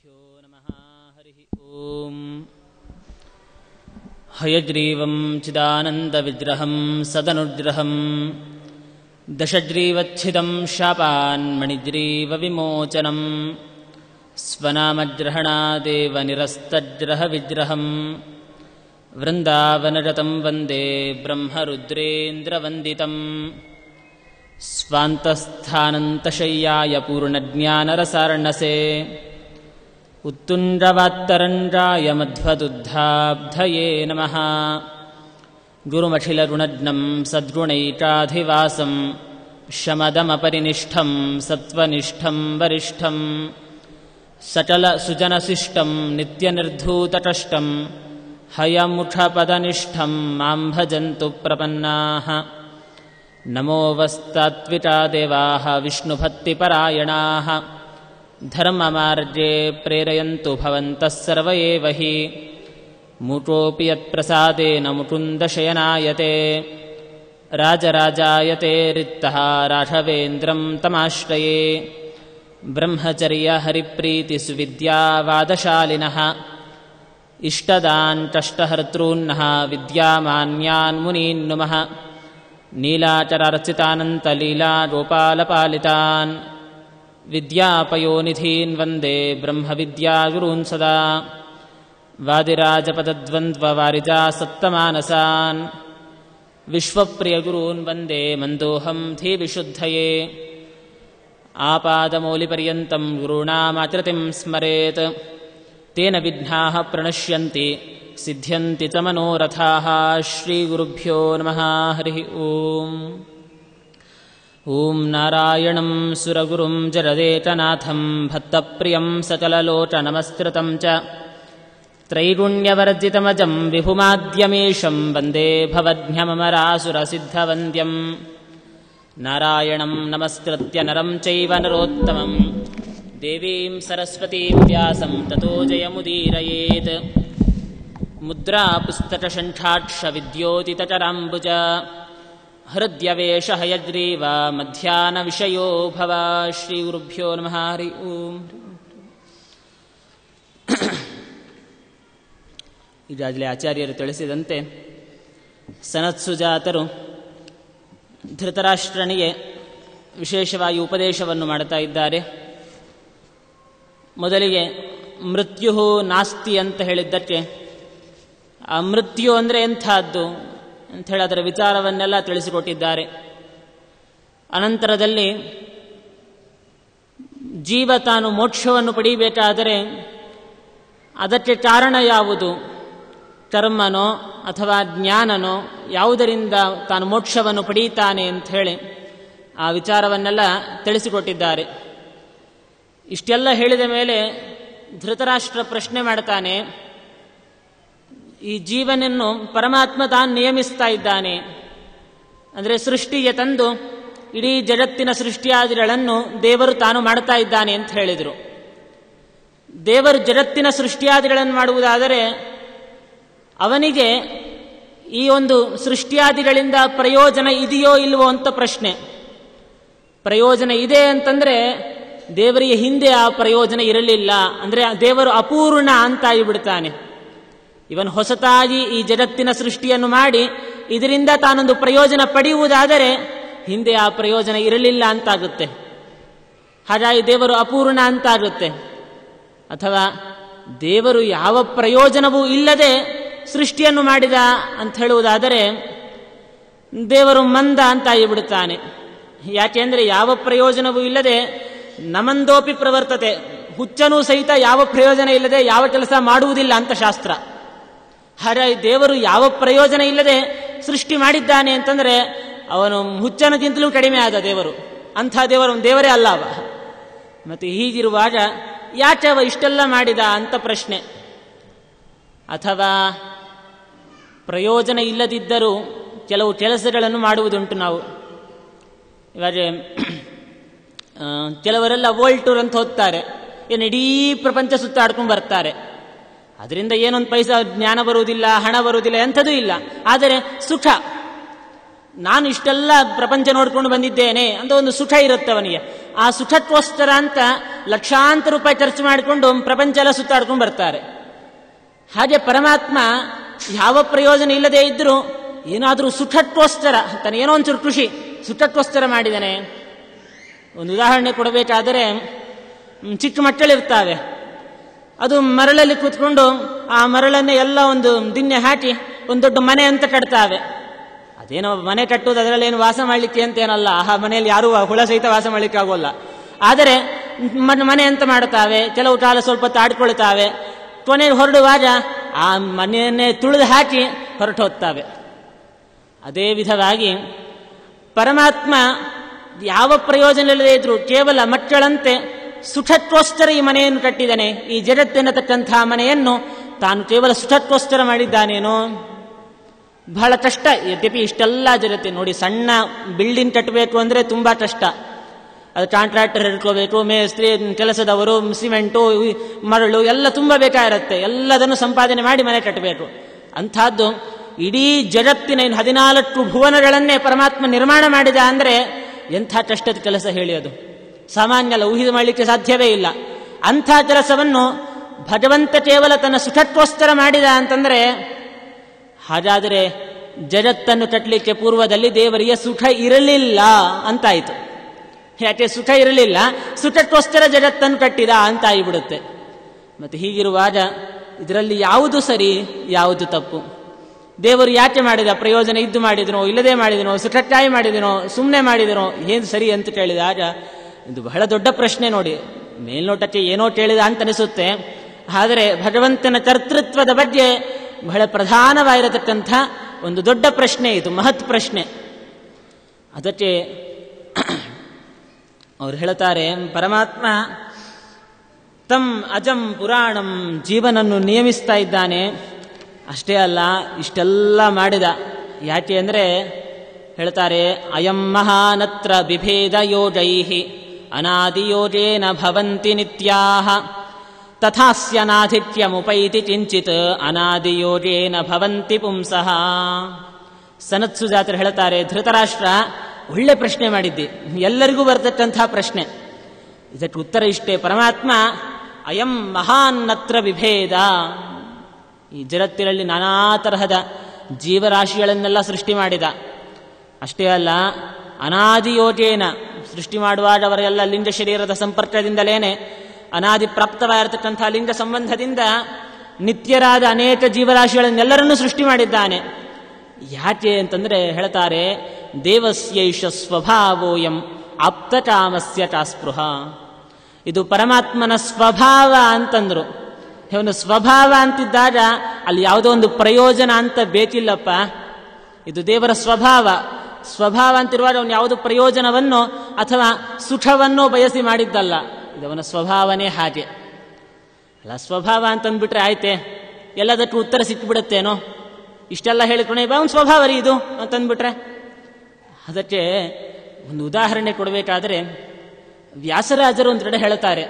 श्रीगुरुभ्यो नमः हरिः ॐ हयग्रीवं चिदानन्दविग्रहं सदनुग्रहं दशग्रीवच्छिदं शापान्मणिग्रीवविमोचनं स्वनामग्रहणादेव निरस्तग्रहविग्रहं वृन्दावनरतं वन्दे ब्रह्मरुद्रेन्द्रवन्दितम् स्वान्तस्थानन्तशय्याय पूर्णज्ञानरसार्णसे उत्तुण्डवात्तरण्डाय मध्वदुद्धाब्धये नमः गुरुमखिलरुणज्ञं सद्गुणैकाधिवासं शमदमपरिनिष्ठं सत्त्वनिष्ठं वरिष्ठं सकलसुजनशिष्टं नित्यनिर्धूतकष्टं हयमुखपदनिष्ठं मां भजन्तु प्रपन्नाः नमो वस्तात्विका देवाः विष्णुभक्तिपरायणाः धर्ममार्गे प्रेरयन्तु भवन्तः सर्व एव हि मुकोऽपि यत्प्रसादेन मुकुन्दशयनायते राजराजायते रिक्तः राघवेन्द्रं तमाश्रये ब्रह्मचर्यहरिप्रीतिसुविद्यावादशालिनः इष्टदान् कष्टहर्तॄन्नः विद्यामान्यान् मुनीन् नुमः नीलाचरार्चितानन्तलीलागोपालपालितान् विद्यापयोनिधीन् वन्दे ब्रह्मविद्यागुरून् सदा वादिराजपदद्वन्द्ववारिजासप्तमानसान् विश्वप्रियगुरून् वन्दे मन्दोऽहं धीविशुद्धये आपादमौलिपर्यन्तं गुरूणामाचरतिं स्मरेत् तेन विघ्नाः प्रणश्यन्ति सिद्ध्यन्ति च मनोरथाः श्रीगुरुभ्यो नमः हरिः ॐ ॐ नारायणं सुरगुरुं जरदेकनाथं भक्तप्रियं सकललोचनमस्कृतं च त्रैगुण्यवर्जितमजं विभुमाद्यमीशं वन्दे भवद्भ्यमरासुरसिद्धवन्द्यं नारायणं नमस्कृत्य नरं चैव नरोत्तमं देवीं सरस्वतीं व्यासं ततो जयमुदीरयेत् मुद्रापुस्तकशङ्खाक्षविद्योतितचराम्बुज हृद्यवेशहयग्रीव मध्याह्नविषयो भव श्रीगुरुभ्यो नमः हरि ಓಂ ಈಗಾಗಲೇ ಆಚಾರ್ಯರು ತಿಳಿಸಿದಂತೆ ಸನತ್ಸುಜಾತರು ಧೃತರಾಷ್ಟ್ರನಿಗೆ ವಿಶೇಷವಾಗಿ ಉಪದೇಶವನ್ನು ಮಾಡ್ತಾ ಇದ್ದಾರೆ ಮೊದಲಿಗೆ ಮೃತ್ಯು ನಾಸ್ತಿ ಅಂತ ಹೇಳಿದ್ದಕ್ಕೆ ಆ ಮೃತ್ಯು ಅಂದರೆ ಎಂಥದ್ದು ಅಂಥೇಳಿ ಅದರ ವಿಚಾರವನ್ನೆಲ್ಲ ತಿಳಿಸಿಕೊಟ್ಟಿದ್ದಾರೆ ಅನಂತರದಲ್ಲಿ ಜೀವ ತಾನು ಮೋಕ್ಷವನ್ನು ಪಡೀಬೇಕಾದರೆ ಅದಕ್ಕೆ ಕಾರಣ ಯಾವುದು ಕರ್ಮನೋ ಅಥವಾ ಜ್ಞಾನನೋ ಯಾವುದರಿಂದ ತಾನು ಮೋಕ್ಷವನ್ನು ಪಡೀತಾನೆ ಅಂತ ಹೇಳಿ ಆ ವಿಚಾರವನ್ನೆಲ್ಲ ತಿಳಿಸಿಕೊಟ್ಟಿದ್ದಾರೆ ಇಷ್ಟೆಲ್ಲ ಹೇಳಿದ ಮೇಲೆ ಧೃತರಾಷ್ಟ್ರ ಪ್ರಶ್ನೆ ಮಾಡ್ತಾನೆ ಈ ಜೀವನನ್ನು ಪರಮಾತ್ಮ ತಾನು ನಿಯಮಿಸ್ತಾ ಇದ್ದಾನೆ ಅಂದರೆ ಸೃಷ್ಟಿಗೆ ತಂದು ಇಡೀ ಜಗತ್ತಿನ ಸೃಷ್ಟಿಯಾದಿಗಳನ್ನು ದೇವರು ತಾನು ಮಾಡ್ತಾ ಇದ್ದಾನೆ ಅಂತ ಹೇಳಿದರು ದೇವರು ಜಗತ್ತಿನ ಸೃಷ್ಟಿಯಾದಿಗಳನ್ನು ಮಾಡುವುದಾದರೆ ಅವನಿಗೆ ಈ ಒಂದು ಸೃಷ್ಟಿಯಾದಿಗಳಿಂದ ಪ್ರಯೋಜನ ಇದೆಯೋ ಇಲ್ವೋ ಅಂತ ಪ್ರಶ್ನೆ ಪ್ರಯೋಜನ ಇದೆ ಅಂತಂದ್ರೆ ದೇವರಿಗೆ ಹಿಂದೆ ಆ ಪ್ರಯೋಜನ ಇರಲಿಲ್ಲ ಅಂದರೆ ದೇವರು ಅಪೂರ್ಣ ಅಂತ ಆಗಿಬಿಡ್ತಾನೆ ಇವನ್ ಹೊಸತಾಗಿ ಈ ಜಗತ್ತಿನ ಸೃಷ್ಟಿಯನ್ನು ಮಾಡಿ ಇದರಿಂದ ತಾನೊಂದು ಪ್ರಯೋಜನ ಪಡೆಯುವುದಾದರೆ ಹಿಂದೆ ಆ ಪ್ರಯೋಜನ ಇರಲಿಲ್ಲ ಅಂತಾಗುತ್ತೆ ಹಾಗಾಗಿ ದೇವರು ಅಪೂರ್ಣ ಅಂತಾಗುತ್ತೆ ಅಥವಾ ದೇವರು ಯಾವ ಪ್ರಯೋಜನವೂ ಇಲ್ಲದೆ ಸೃಷ್ಟಿಯನ್ನು ಮಾಡಿದ ಅಂತ ಹೇಳುವುದಾದರೆ ದೇವರು ಮಂದ ಅಂತ ಆಗಿಬಿಡುತ್ತಾನೆ ಯಾಕೆಂದರೆ ಯಾವ ಪ್ರಯೋಜನವೂ ಇಲ್ಲದೆ ನಮಂದೋಪಿ ಪ್ರವರ್ತತೆ ಹುಚ್ಚನೂ ಸಹಿತ ಯಾವ ಪ್ರಯೋಜನ ಇಲ್ಲದೆ ಯಾವ ಕೆಲಸ ಮಾಡುವುದಿಲ್ಲ ಅಂತ ಶಾಸ್ತ್ರ ಹಾಗಾಗಿ ದೇವರು ಯಾವ ಪ್ರಯೋಜನ ಇಲ್ಲದೆ ಸೃಷ್ಟಿ ಮಾಡಿದ್ದಾನೆ ಅಂತಂದರೆ ಅವನು ಹುಚ್ಚನಕ್ಕಿಂತಲೂ ಕಡಿಮೆ ಆದ ದೇವರು ಅಂಥ ದೇವರು ದೇವರೇ ಅಲ್ಲ ಅವ ಮತ್ತು ಹೀಗಿರುವಾಗ ಯಾಕೆ ಅವ ಇಷ್ಟೆಲ್ಲ ಮಾಡಿದ ಅಂತ ಪ್ರಶ್ನೆ ಅಥವಾ ಪ್ರಯೋಜನ ಇಲ್ಲದಿದ್ದರೂ ಕೆಲವು ಕೆಲಸಗಳನ್ನು ಮಾಡುವುದುಂಟು ನಾವು ಇವಾಗ ಕೆಲವರೆಲ್ಲ ವರ್ಲ್ಡ್ ಟೂರ್ ಅಂತ ಹೋಗ್ತಾರೆ ಏನು ಇಡೀ ಪ್ರಪಂಚ ಸುತ್ತಾಡ್ಕೊಂಡು ಬರ್ತಾರೆ ಅದರಿಂದ ಏನೊಂದು ಪೈಸಾ ಜ್ಞಾನ ಬರುವುದಿಲ್ಲ ಹಣ ಬರುವುದಿಲ್ಲ ಎಂಥದೂ ಇಲ್ಲ ಆದರೆ ಸುಖ ನಾನು ಇಷ್ಟೆಲ್ಲ ಪ್ರಪಂಚ ನೋಡ್ಕೊಂಡು ಬಂದಿದ್ದೇನೆ ಅಂತ ಒಂದು ಸುಖ ಇರುತ್ತೆ ಅವನಿಗೆ ಆ ಸುಖತ್ವೋಸ್ತರ ಅಂತ ಲಕ್ಷಾಂತರ ರೂಪಾಯಿ ಖರ್ಚು ಮಾಡಿಕೊಂಡು ಪ್ರಪಂಚ ಎಲ್ಲ ಸುತ್ತಾಡ್ಕೊಂಡು ಬರ್ತಾರೆ ಹಾಗೆ ಪರಮಾತ್ಮ ಯಾವ ಪ್ರಯೋಜನ ಇಲ್ಲದೆ ಇದ್ದರೂ ಏನಾದರೂ ಸುಖತ್ವೋಸ್ತರ ತನ್ನ ಏನೋ ಒಂಚೂರು ಕೃಷಿ ಸುಖತ್ವೋಸ್ತರ ಮಾಡಿದ್ದಾನೆ ಒಂದು ಉದಾಹರಣೆ ಕೊಡಬೇಕಾದರೆ ಮ್, ಚಿಕ್ಕ ಮಕ್ಕಳಿರ್ತಾವೆ ಅದು ಮರಳಲ್ಲಿ ಕೂತ್ಕೊಂಡು ಆ ಮರಳನ್ನೇ ಎಲ್ಲ ಒಂದು ದಿನ್ನೆ ಹಾಕಿ ಒಂದು ದೊಡ್ಡ ಮನೆ ಅಂತ ಕಟ್ತಾವೆ ಅದೇನೋ ಮನೆ ಕಟ್ಟುವುದು ಅದರಲ್ಲೇನು ವಾಸ ಮಾಡಲಿಕ್ಕೆ ಅಂತ ಏನಲ್ಲ ಆ ಮನೆಯಲ್ಲಿ ಯಾರೂ ಹುಳ ಸಹಿತ ವಾಸ ಮಾಡಲಿಕ್ಕೆ ಆಗೋಲ್ಲ ಆದರೆ ಮ- ಮನೆ ಅಂತ ಮಾಡುತ್ತಾವೆ ಕೆಲವು ಕಾಲ ಸ್ವಲ್ಪ ತಾಡ್ಕೊಳ್ತಾವೆ ಕೊನೆಗೆ ಹೊರಡುವಾಗ ಆ ಮನೆಯನ್ನೇ ತುಳಿದು ಹಾಕಿ ಹೊರಟು ಹೋಗ್ತಾವೆ ಅದೇ ವಿಧವಾಗಿ ಪರಮಾತ್ಮ ಯಾವ ಪ್ರಯೋಜನ ಇಲ್ಲದೆ ಇದ್ರು ಕೇವಲ ಮಕ್ಕಳಂತೆ ಸುಖತ್ವೋಸ್ತರ ಈ ಮನೆಯನ್ನು ಕಟ್ಟಿದ್ದಾನೆ ಈ ಜಗತ್ತೆನ್ನತಕ್ಕಂತಹ ಮನೆಯನ್ನು ತಾನು ಕೇವಲ ಸುಖತ್ವೋಸ್ತರ ಮಾಡಿದ್ದಾನೇನೋ ಬಹಳ ಕಷ್ಟ ಯದ್ಯಪಿ ಇಷ್ಟೆಲ್ಲ ಜಗತ್ತೆ ನೋಡಿ ಸಣ್ಣ ಬಿಲ್ಡಿಂಗ್ ಕಟ್ಟಬೇಕು ಅಂದರೆ ತುಂಬ ಕಷ್ಟ ಅದು ಕಾಂಟ್ರಾಕ್ಟರ್ ಹಿಡ್ಕೋಬೇಕು ಮೇಸ್ತ್ರಿ ಕೆಲಸದವರು ಸಿಮೆಂಟು ಈ ಮರಳು ಎಲ್ಲ ತುಂಬ ಬೇಕಾಗಿರುತ್ತೆ ಎಲ್ಲದನ್ನು ಸಂಪಾದನೆ ಮಾಡಿ ಮನೆ ಕಟ್ಟಬೇಕು ಅಂಥದ್ದು ಇಡೀ ಜಗತ್ತಿನ ಇನ್ನು ಹದಿನಾಲ್ಕು ಭುವನಗಳನ್ನೇ ಪರಮಾತ್ಮ ನಿರ್ಮಾಣ ಮಾಡಿದ ಅಂದರೆ ಎಂಥ ಕಷ್ಟದ ಕೆಲಸ ಹೇಳಿ ಅದು ಸಾಮಾನ್ಯ ಅಲ್ಲ ಊಹಿದು ಮಾಡಲಿಕ್ಕೆ ಸಾಧ್ಯವೇ ಇಲ್ಲ ಅಂಥ ಕೆಲಸವನ್ನು ಭಗವಂತ ಕೇವಲ ತನ್ನ ಸುಖತ್ವೋಸ್ತರ ಮಾಡಿದ ಅಂತಂದರೆ ಹಾಗಾದರೆ ಜಗತ್ತನ್ನು ಕಟ್ಟಲಿಕ್ಕೆ ಪೂರ್ವದಲ್ಲಿ ದೇವರಿಗೆ ಸುಖ ಇರಲಿಲ್ಲ ಅಂತಾಯಿತು ಯಾಕೆ ಸುಖ ಇರಲಿಲ್ಲ ಸುಖಕ್ಕೋಸ್ಕರ ಜಗತ್ತನ್ನು ಕಟ್ಟಿದ ಅಂತ ಆಗಿಬಿಡುತ್ತೆ ಮತ್ತೆ ಹೀಗಿರುವಾಗ ಇದರಲ್ಲಿ ಯಾವುದು ಸರಿ ಯಾವುದು ತಪ್ಪು ದೇವರು ಯಾಕೆ ಮಾಡಿದ ಪ್ರಯೋಜನ ಇದ್ದು ಮಾಡಿದನೋ ಇಲ್ಲದೆ ಮಾಡಿದನೋ ಸುಖಕ್ಕಾಗಿ ಮಾಡಿದನೋ ಸುಮ್ಮನೆ ಮಾಡಿದನೋ ಏನು ಸರಿ ಅಂತ ಕೇಳಿದಾಗ ಇದು ಬಹಳ ದೊಡ್ಡ ಪ್ರಶ್ನೆ ನೋಡಿ ಮೇಲ್ನೋಟಕ್ಕೆ ಏನೋ ಕೇಳಿದ ಅಂತ ಅನಿಸುತ್ತೆ ಆದರೆ ಭಗವಂತನ ಕರ್ತೃತ್ವದ ಬಗ್ಗೆ ಬಹಳ ಪ್ರಧಾನವಾಗಿರತಕ್ಕಂಥ ಒಂದು ದೊಡ್ಡ ಪ್ರಶ್ನೆ ಇದು ಮಹತ್ ಪ್ರಶ್ನೆ ಅದಕ್ಕೆ ಅವ್ರು ಹೇಳ್ತಾರೆ ಪರಮಾತ್ಮ ತಮ್ ಅಜಂ ಪುರಾಣಂ ಜೀವನನ್ನು ನಿಯಮಿಸ್ತಾ ಇದ್ದಾನೆ ಅಷ್ಟೇ ಅಲ್ಲ ಇಷ್ಟೆಲ್ಲ ಮಾಡಿದ ಯಾಕೆ ಅಂದರೆ ಹೇಳ್ತಾರೆ ಅಯಂ ಮಹಾನತ್ರ ಬಿಭೇದ ಯೋಜೈ ಅನಾದಿಯೋಜೇನ ಭವಂತಿ ನಿತ್ಯಾಹ ತಥಾಸ್ಯನಾಧಿತ್ಯಮುಪೈತಿ ಕಿಂಚಿತ್ ಅನಾದಿಯೋಜೇನ ಭವಂತಿ ಪುಂಸಃ ಸನತ್ಸು ಜಾತ್ರೆ ಹೇಳ್ತಾರೆ ಧೃತರಾಷ್ಟ್ರ ಒಳ್ಳೆ ಪ್ರಶ್ನೆ ಮಾಡಿದ್ದಿ ಎಲ್ಲರಿಗೂ ಬರ್ತಕ್ಕಂಥ ಪ್ರಶ್ನೆ ಇದಕ್ಕೆ ಉತ್ತರ ಇಷ್ಟೇ ಪರಮಾತ್ಮ ಅಯಂ ಮಹಾನ್ನತ್ರ ವಿಭೇದ ಈ ಜಗತ್ತಿನಲ್ಲಿ ನಾನಾ ತರಹದ ಜೀವರಾಶಿಗಳನ್ನೆಲ್ಲ ಸೃಷ್ಟಿ ಮಾಡಿದ ಅಷ್ಟೇ ಅಲ್ಲ ಅನಾದಿಯೋಜೇನ ಸೃಷ್ಟಿ ಮಾಡುವಾಗ ಅವರೆಲ್ಲ ಲಿಂಗ ಶರೀರದ ಸಂಪರ್ಕದಿಂದಲೇನೆ ಅನಾದಿ ಪ್ರಾಪ್ತವಾಗಿರತಕ್ಕಂಥ ಲಿಂಗ ಸಂಬಂಧದಿಂದ ನಿತ್ಯರಾದ ಅನೇಕ ಜೀವರಾಶಿಗಳನ್ನೆಲ್ಲರನ್ನೂ ಸೃಷ್ಟಿ ಮಾಡಿದ್ದಾನೆ ಯಾಕೆ ಅಂತಂದ್ರೆ ಹೇಳ್ತಾರೆ ದೇವಸ್ಯೈಷ ಸ್ವಭಾವೋಯಂ ಆಪ್ತಕಾಮಸ್ಯ ಚಾಸ್ಪೃಹ ಇದು ಪರಮಾತ್ಮನ ಸ್ವಭಾವ ಅಂತಂದ್ರು ಇವನು ಸ್ವಭಾವ ಅಂತಿದ್ದಾಗ ಅಲ್ಲಿ ಯಾವುದೋ ಒಂದು ಪ್ರಯೋಜನ ಅಂತ ಬೇಕಿಲ್ಲಪ್ಪ ಇದು ದೇವರ ಸ್ವಭಾವ ಸ್ವಭಾವ ಅಂತಿರುವಾಗ ಅವನು ಯಾವುದು ಪ್ರಯೋಜನವನ್ನು ಅಥವಾ ಸುಖವನ್ನೋ ಬಯಸಿ ಮಾಡಿದ್ದಲ್ಲ ಇದು ಅವನ ಸ್ವಭಾವನೇ ಹಾಗೆ ಅಲ್ಲ ಸ್ವಭಾವ ಅಂತಂದ್ಬಿಟ್ರೆ ಆಯ್ತೆ ಎಲ್ಲದಕ್ಕೂ ಉತ್ತರ ಸಿಕ್ಕಿಬಿಡುತ್ತೇನೋ ಇಷ್ಟೆಲ್ಲ ಹೇಳಿಕೊಂಡೆ ಅವನ ಸ್ವಭಾವ ರೀ ಇದು ಅಂತಂದ್ಬಿಟ್ರೆ ಅದಕ್ಕೆ ಒಂದು ಉದಾಹರಣೆ ಕೊಡಬೇಕಾದರೆ ವ್ಯಾಸರಾಜರು ಒಂದು ಕಡೆ ಹೇಳ್ತಾರೆ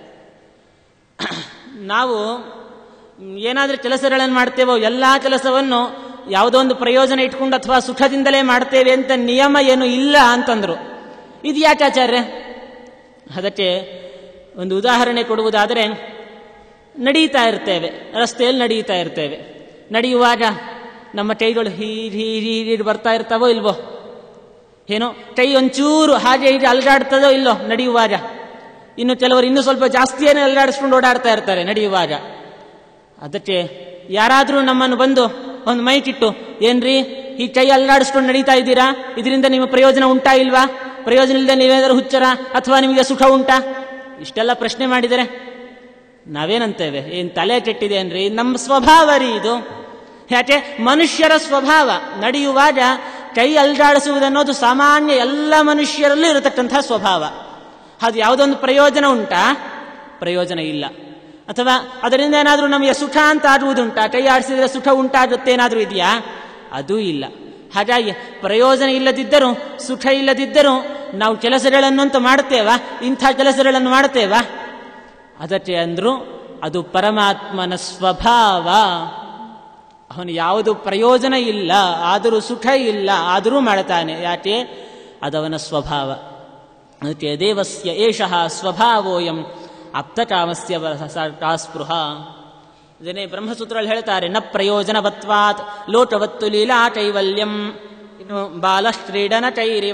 ನಾವು ಏನಾದರೂ ಕೆಲಸಗಳನ್ನು ಮಾಡ್ತೇವೋ ಎಲ್ಲ ಕೆಲಸವನ್ನು ಯಾವುದೋ ಒಂದು ಪ್ರಯೋಜನ ಇಟ್ಕೊಂಡು ಅಥವಾ ಸುಖದಿಂದಲೇ ಮಾಡ್ತೇವೆ ಅಂತ ನಿಯಮ ಏನು ಇಲ್ಲ ಅಂತಂದ್ರು ಇದು ಯಾಕೆ ಆಚಾರ್ಯ ಅದಕ್ಕೆ ಒಂದು ಉದಾಹರಣೆ ಕೊಡುವುದಾದರೆ ನಡೀತಾ ಇರ್ತೇವೆ ರಸ್ತೆಯಲ್ಲಿ ನಡೀತಾ ಇರ್ತೇವೆ ನಡೆಯುವಾಗ ನಮ್ಮ ಕೈಗಳು ಹೀರ್ ಹೀರ್ ಹೀರ್ ಬರ್ತಾ ಇರ್ತಾವೋ ಇಲ್ವೋ ಏನೋ ಕೈ ಒಂಚೂರು ಹಾಗೆ ಹೀಗೆ ಅಲ್ಗಾಡ್ತದೋ ಇಲ್ಲೋ ನಡೆಯುವಾಗ ಇನ್ನು ಕೆಲವರು ಇನ್ನೂ ಸ್ವಲ್ಪ ಜಾಸ್ತಿಯೇ ಅಲ್ಗಾಡಿಸ್ಕೊಂಡು ಓಡಾಡ್ತಾ ಇರ್ತಾರೆ ನಡೆಯುವಾಗ ಅದಕ್ಕೆ ಯಾರಾದರೂ ನಮ್ಮನ್ನು ಬಂದು ಒಂದು ಮೈಕ್ ಇಟ್ಟು ಏನ್ರಿ ಈ ಕೈ ಅಲ್ಲಾಡಿಸ್ಕೊಂಡು ನಡೀತಾ ಇದ್ದೀರಾ ಇದರಿಂದ ನಿಮ್ಮ ಪ್ರಯೋಜನ ಉಂಟಾ ಇಲ್ವಾ ಪ್ರಯೋಜನ ಇಲ್ಲದೆ ನೀವೇನಾದರೂ ಹುಚ್ಚರ ಅಥವಾ ನಿಮಗೆ ಸುಖ ಉಂಟಾ ಇಷ್ಟೆಲ್ಲ ಪ್ರಶ್ನೆ ಮಾಡಿದರೆ ನಾವೇನಂತೇವೆ ಏನ್ ತಲೆ ಕೆಟ್ಟಿದೆ ಅನ್ರಿ ನಮ್ಮ ಸ್ವಭಾವ ರೀ ಇದು ಯಾಕೆ ಮನುಷ್ಯರ ಸ್ವಭಾವ ನಡೆಯುವಾಗ ಕೈ ಅಲ್ಗಾಡಿಸುವುದನ್ನೋದು ಸಾಮಾನ್ಯ ಎಲ್ಲ ಮನುಷ್ಯರಲ್ಲೂ ಇರತಕ್ಕಂಥ ಸ್ವಭಾವ ಅದು ಯಾವುದೊಂದು ಪ್ರಯೋಜನ ಉಂಟಾ ಪ್ರಯೋಜನ ಇಲ್ಲ ಅಥವಾ ಅದರಿಂದ ಏನಾದರೂ ನಮಗೆ ಸುಖ ಅಂತ ಆಗುವುದುಂಟಾ ಕೈ ಆಡಿಸಿದ್ರೆ ಸುಖ ಉಂಟಾಗುತ್ತೆ ಏನಾದರೂ ಇದೆಯಾ ಅದೂ ಇಲ್ಲ ಹಾಗಾಗಿ ಪ್ರಯೋಜನ ಇಲ್ಲದಿದ್ದರೂ ಸುಖ ಇಲ್ಲದಿದ್ದರೂ ನಾವು ಕೆಲಸಗಳನ್ನು ಅಂತ ಮಾಡ್ತೇವಾ ಇಂಥ ಕೆಲಸಗಳನ್ನು ಮಾಡ್ತೇವಾ ಅದಕ್ಕೆ ಅಂದ್ರು ಅದು ಪರಮಾತ್ಮನ ಸ್ವಭಾವ ಅವನು ಯಾವುದು ಪ್ರಯೋಜನ ಇಲ್ಲ ಆದರೂ ಸುಖ ಇಲ್ಲ ಆದರೂ ಮಾಡ್ತಾನೆ ಯಾಕೆ ಅದವನ ಸ್ವಭಾವ ಅದಕ್ಕೆ ದೇವಸ್ಯ ಏಷಃ ಸ್ವಭಾವೋಯಂ ಅಪ್ತಕಾಮಸ್ಯ ಸ್ಪೃಹ ಇದನ್ನೇ ಬ್ರಹ್ಮಸೂತ್ರದಲ್ಲಿ ಹೇಳ್ತಾರೆ ನ ಪ್ರಯೋಜನವತ್ವಾತ್ ಲೋಟವತ್ತು ಲೀಲಾ ಕೈವಲ್ಯಂ ಇನ್ನು ಬಾಲಶ್ರೀಡನ ಕೈರಿವ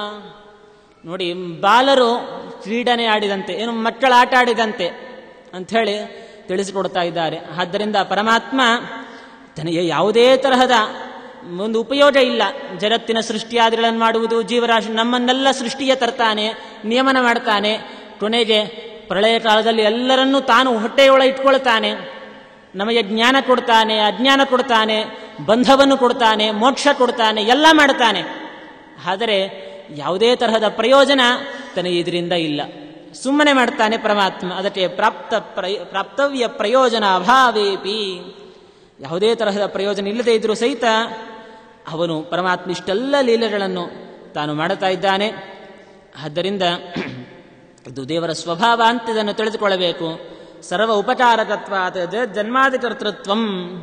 ನೋಡಿ ಬಾಲರು ಕ್ರೀಡನೆ ಆಡಿದಂತೆ ಏನು ಮಕ್ಕಳ ಆಟ ಆಡಿದಂತೆ ಅಂಥೇಳಿ ತಿಳಿಸಿಕೊಡ್ತಾ ಇದ್ದಾರೆ ಆದ್ದರಿಂದ ಪರಮಾತ್ಮ ತನಗೆ ಯಾವುದೇ ತರಹದ ಒಂದು ಉಪಯೋಗ ಇಲ್ಲ ಜಗತ್ತಿನ ಸೃಷ್ಟಿಯಾದಿಗಳನ್ನು ಮಾಡುವುದು ಜೀವರಾಶಿ ನಮ್ಮನ್ನೆಲ್ಲ ಸೃಷ್ಟಿಗೆ ತರ್ತಾನೆ ನಿಯಮನ ಮಾಡ್ತಾನೆ ಕೊನೆಗೆ ಪ್ರಳಯ ಕಾಲದಲ್ಲಿ ಎಲ್ಲರನ್ನೂ ತಾನು ಹೊಟ್ಟೆಯೊಳ ಇಟ್ಕೊಳ್ತಾನೆ ನಮಗೆ ಜ್ಞಾನ ಕೊಡ್ತಾನೆ ಅಜ್ಞಾನ ಕೊಡ್ತಾನೆ ಬಂಧವನ್ನು ಕೊಡ್ತಾನೆ ಮೋಕ್ಷ ಕೊಡ್ತಾನೆ ಎಲ್ಲ ಮಾಡ್ತಾನೆ ಆದರೆ ಯಾವುದೇ ತರಹದ ಪ್ರಯೋಜನ ತನಗೆ ಇದರಿಂದ ಇಲ್ಲ ಸುಮ್ಮನೆ ಮಾಡ್ತಾನೆ ಪರಮಾತ್ಮ ಅದಕ್ಕೆ ಪ್ರಾಪ್ತ ಪ್ರಯ ಪ್ರಾಪ್ತವ್ಯ ಪ್ರಯೋಜನ ಅಭಾವೇಪಿ ಯಾವುದೇ ತರಹದ ಪ್ರಯೋಜನ ಇಲ್ಲದೆ ಇದ್ರೂ ಸಹಿತ ಅವನು ಪರಮಾತ್ಮ ಇಷ್ಟೆಲ್ಲ ಲೀಲೆಗಳನ್ನು ತಾನು ಮಾಡುತ್ತಾ ಇದ್ದಾನೆ ಆದ್ದರಿಂದ ಇದು ದೇವರ ಸ್ವಭಾವ ಅಂತ ಇದನ್ನು ತಿಳಿದುಕೊಳ್ಳಬೇಕು ಸರ್ವ ಉಪಚಾರಕತ್ವ ಜನ್ಮಾದಿ ಕರ್ತೃತ್ವಂ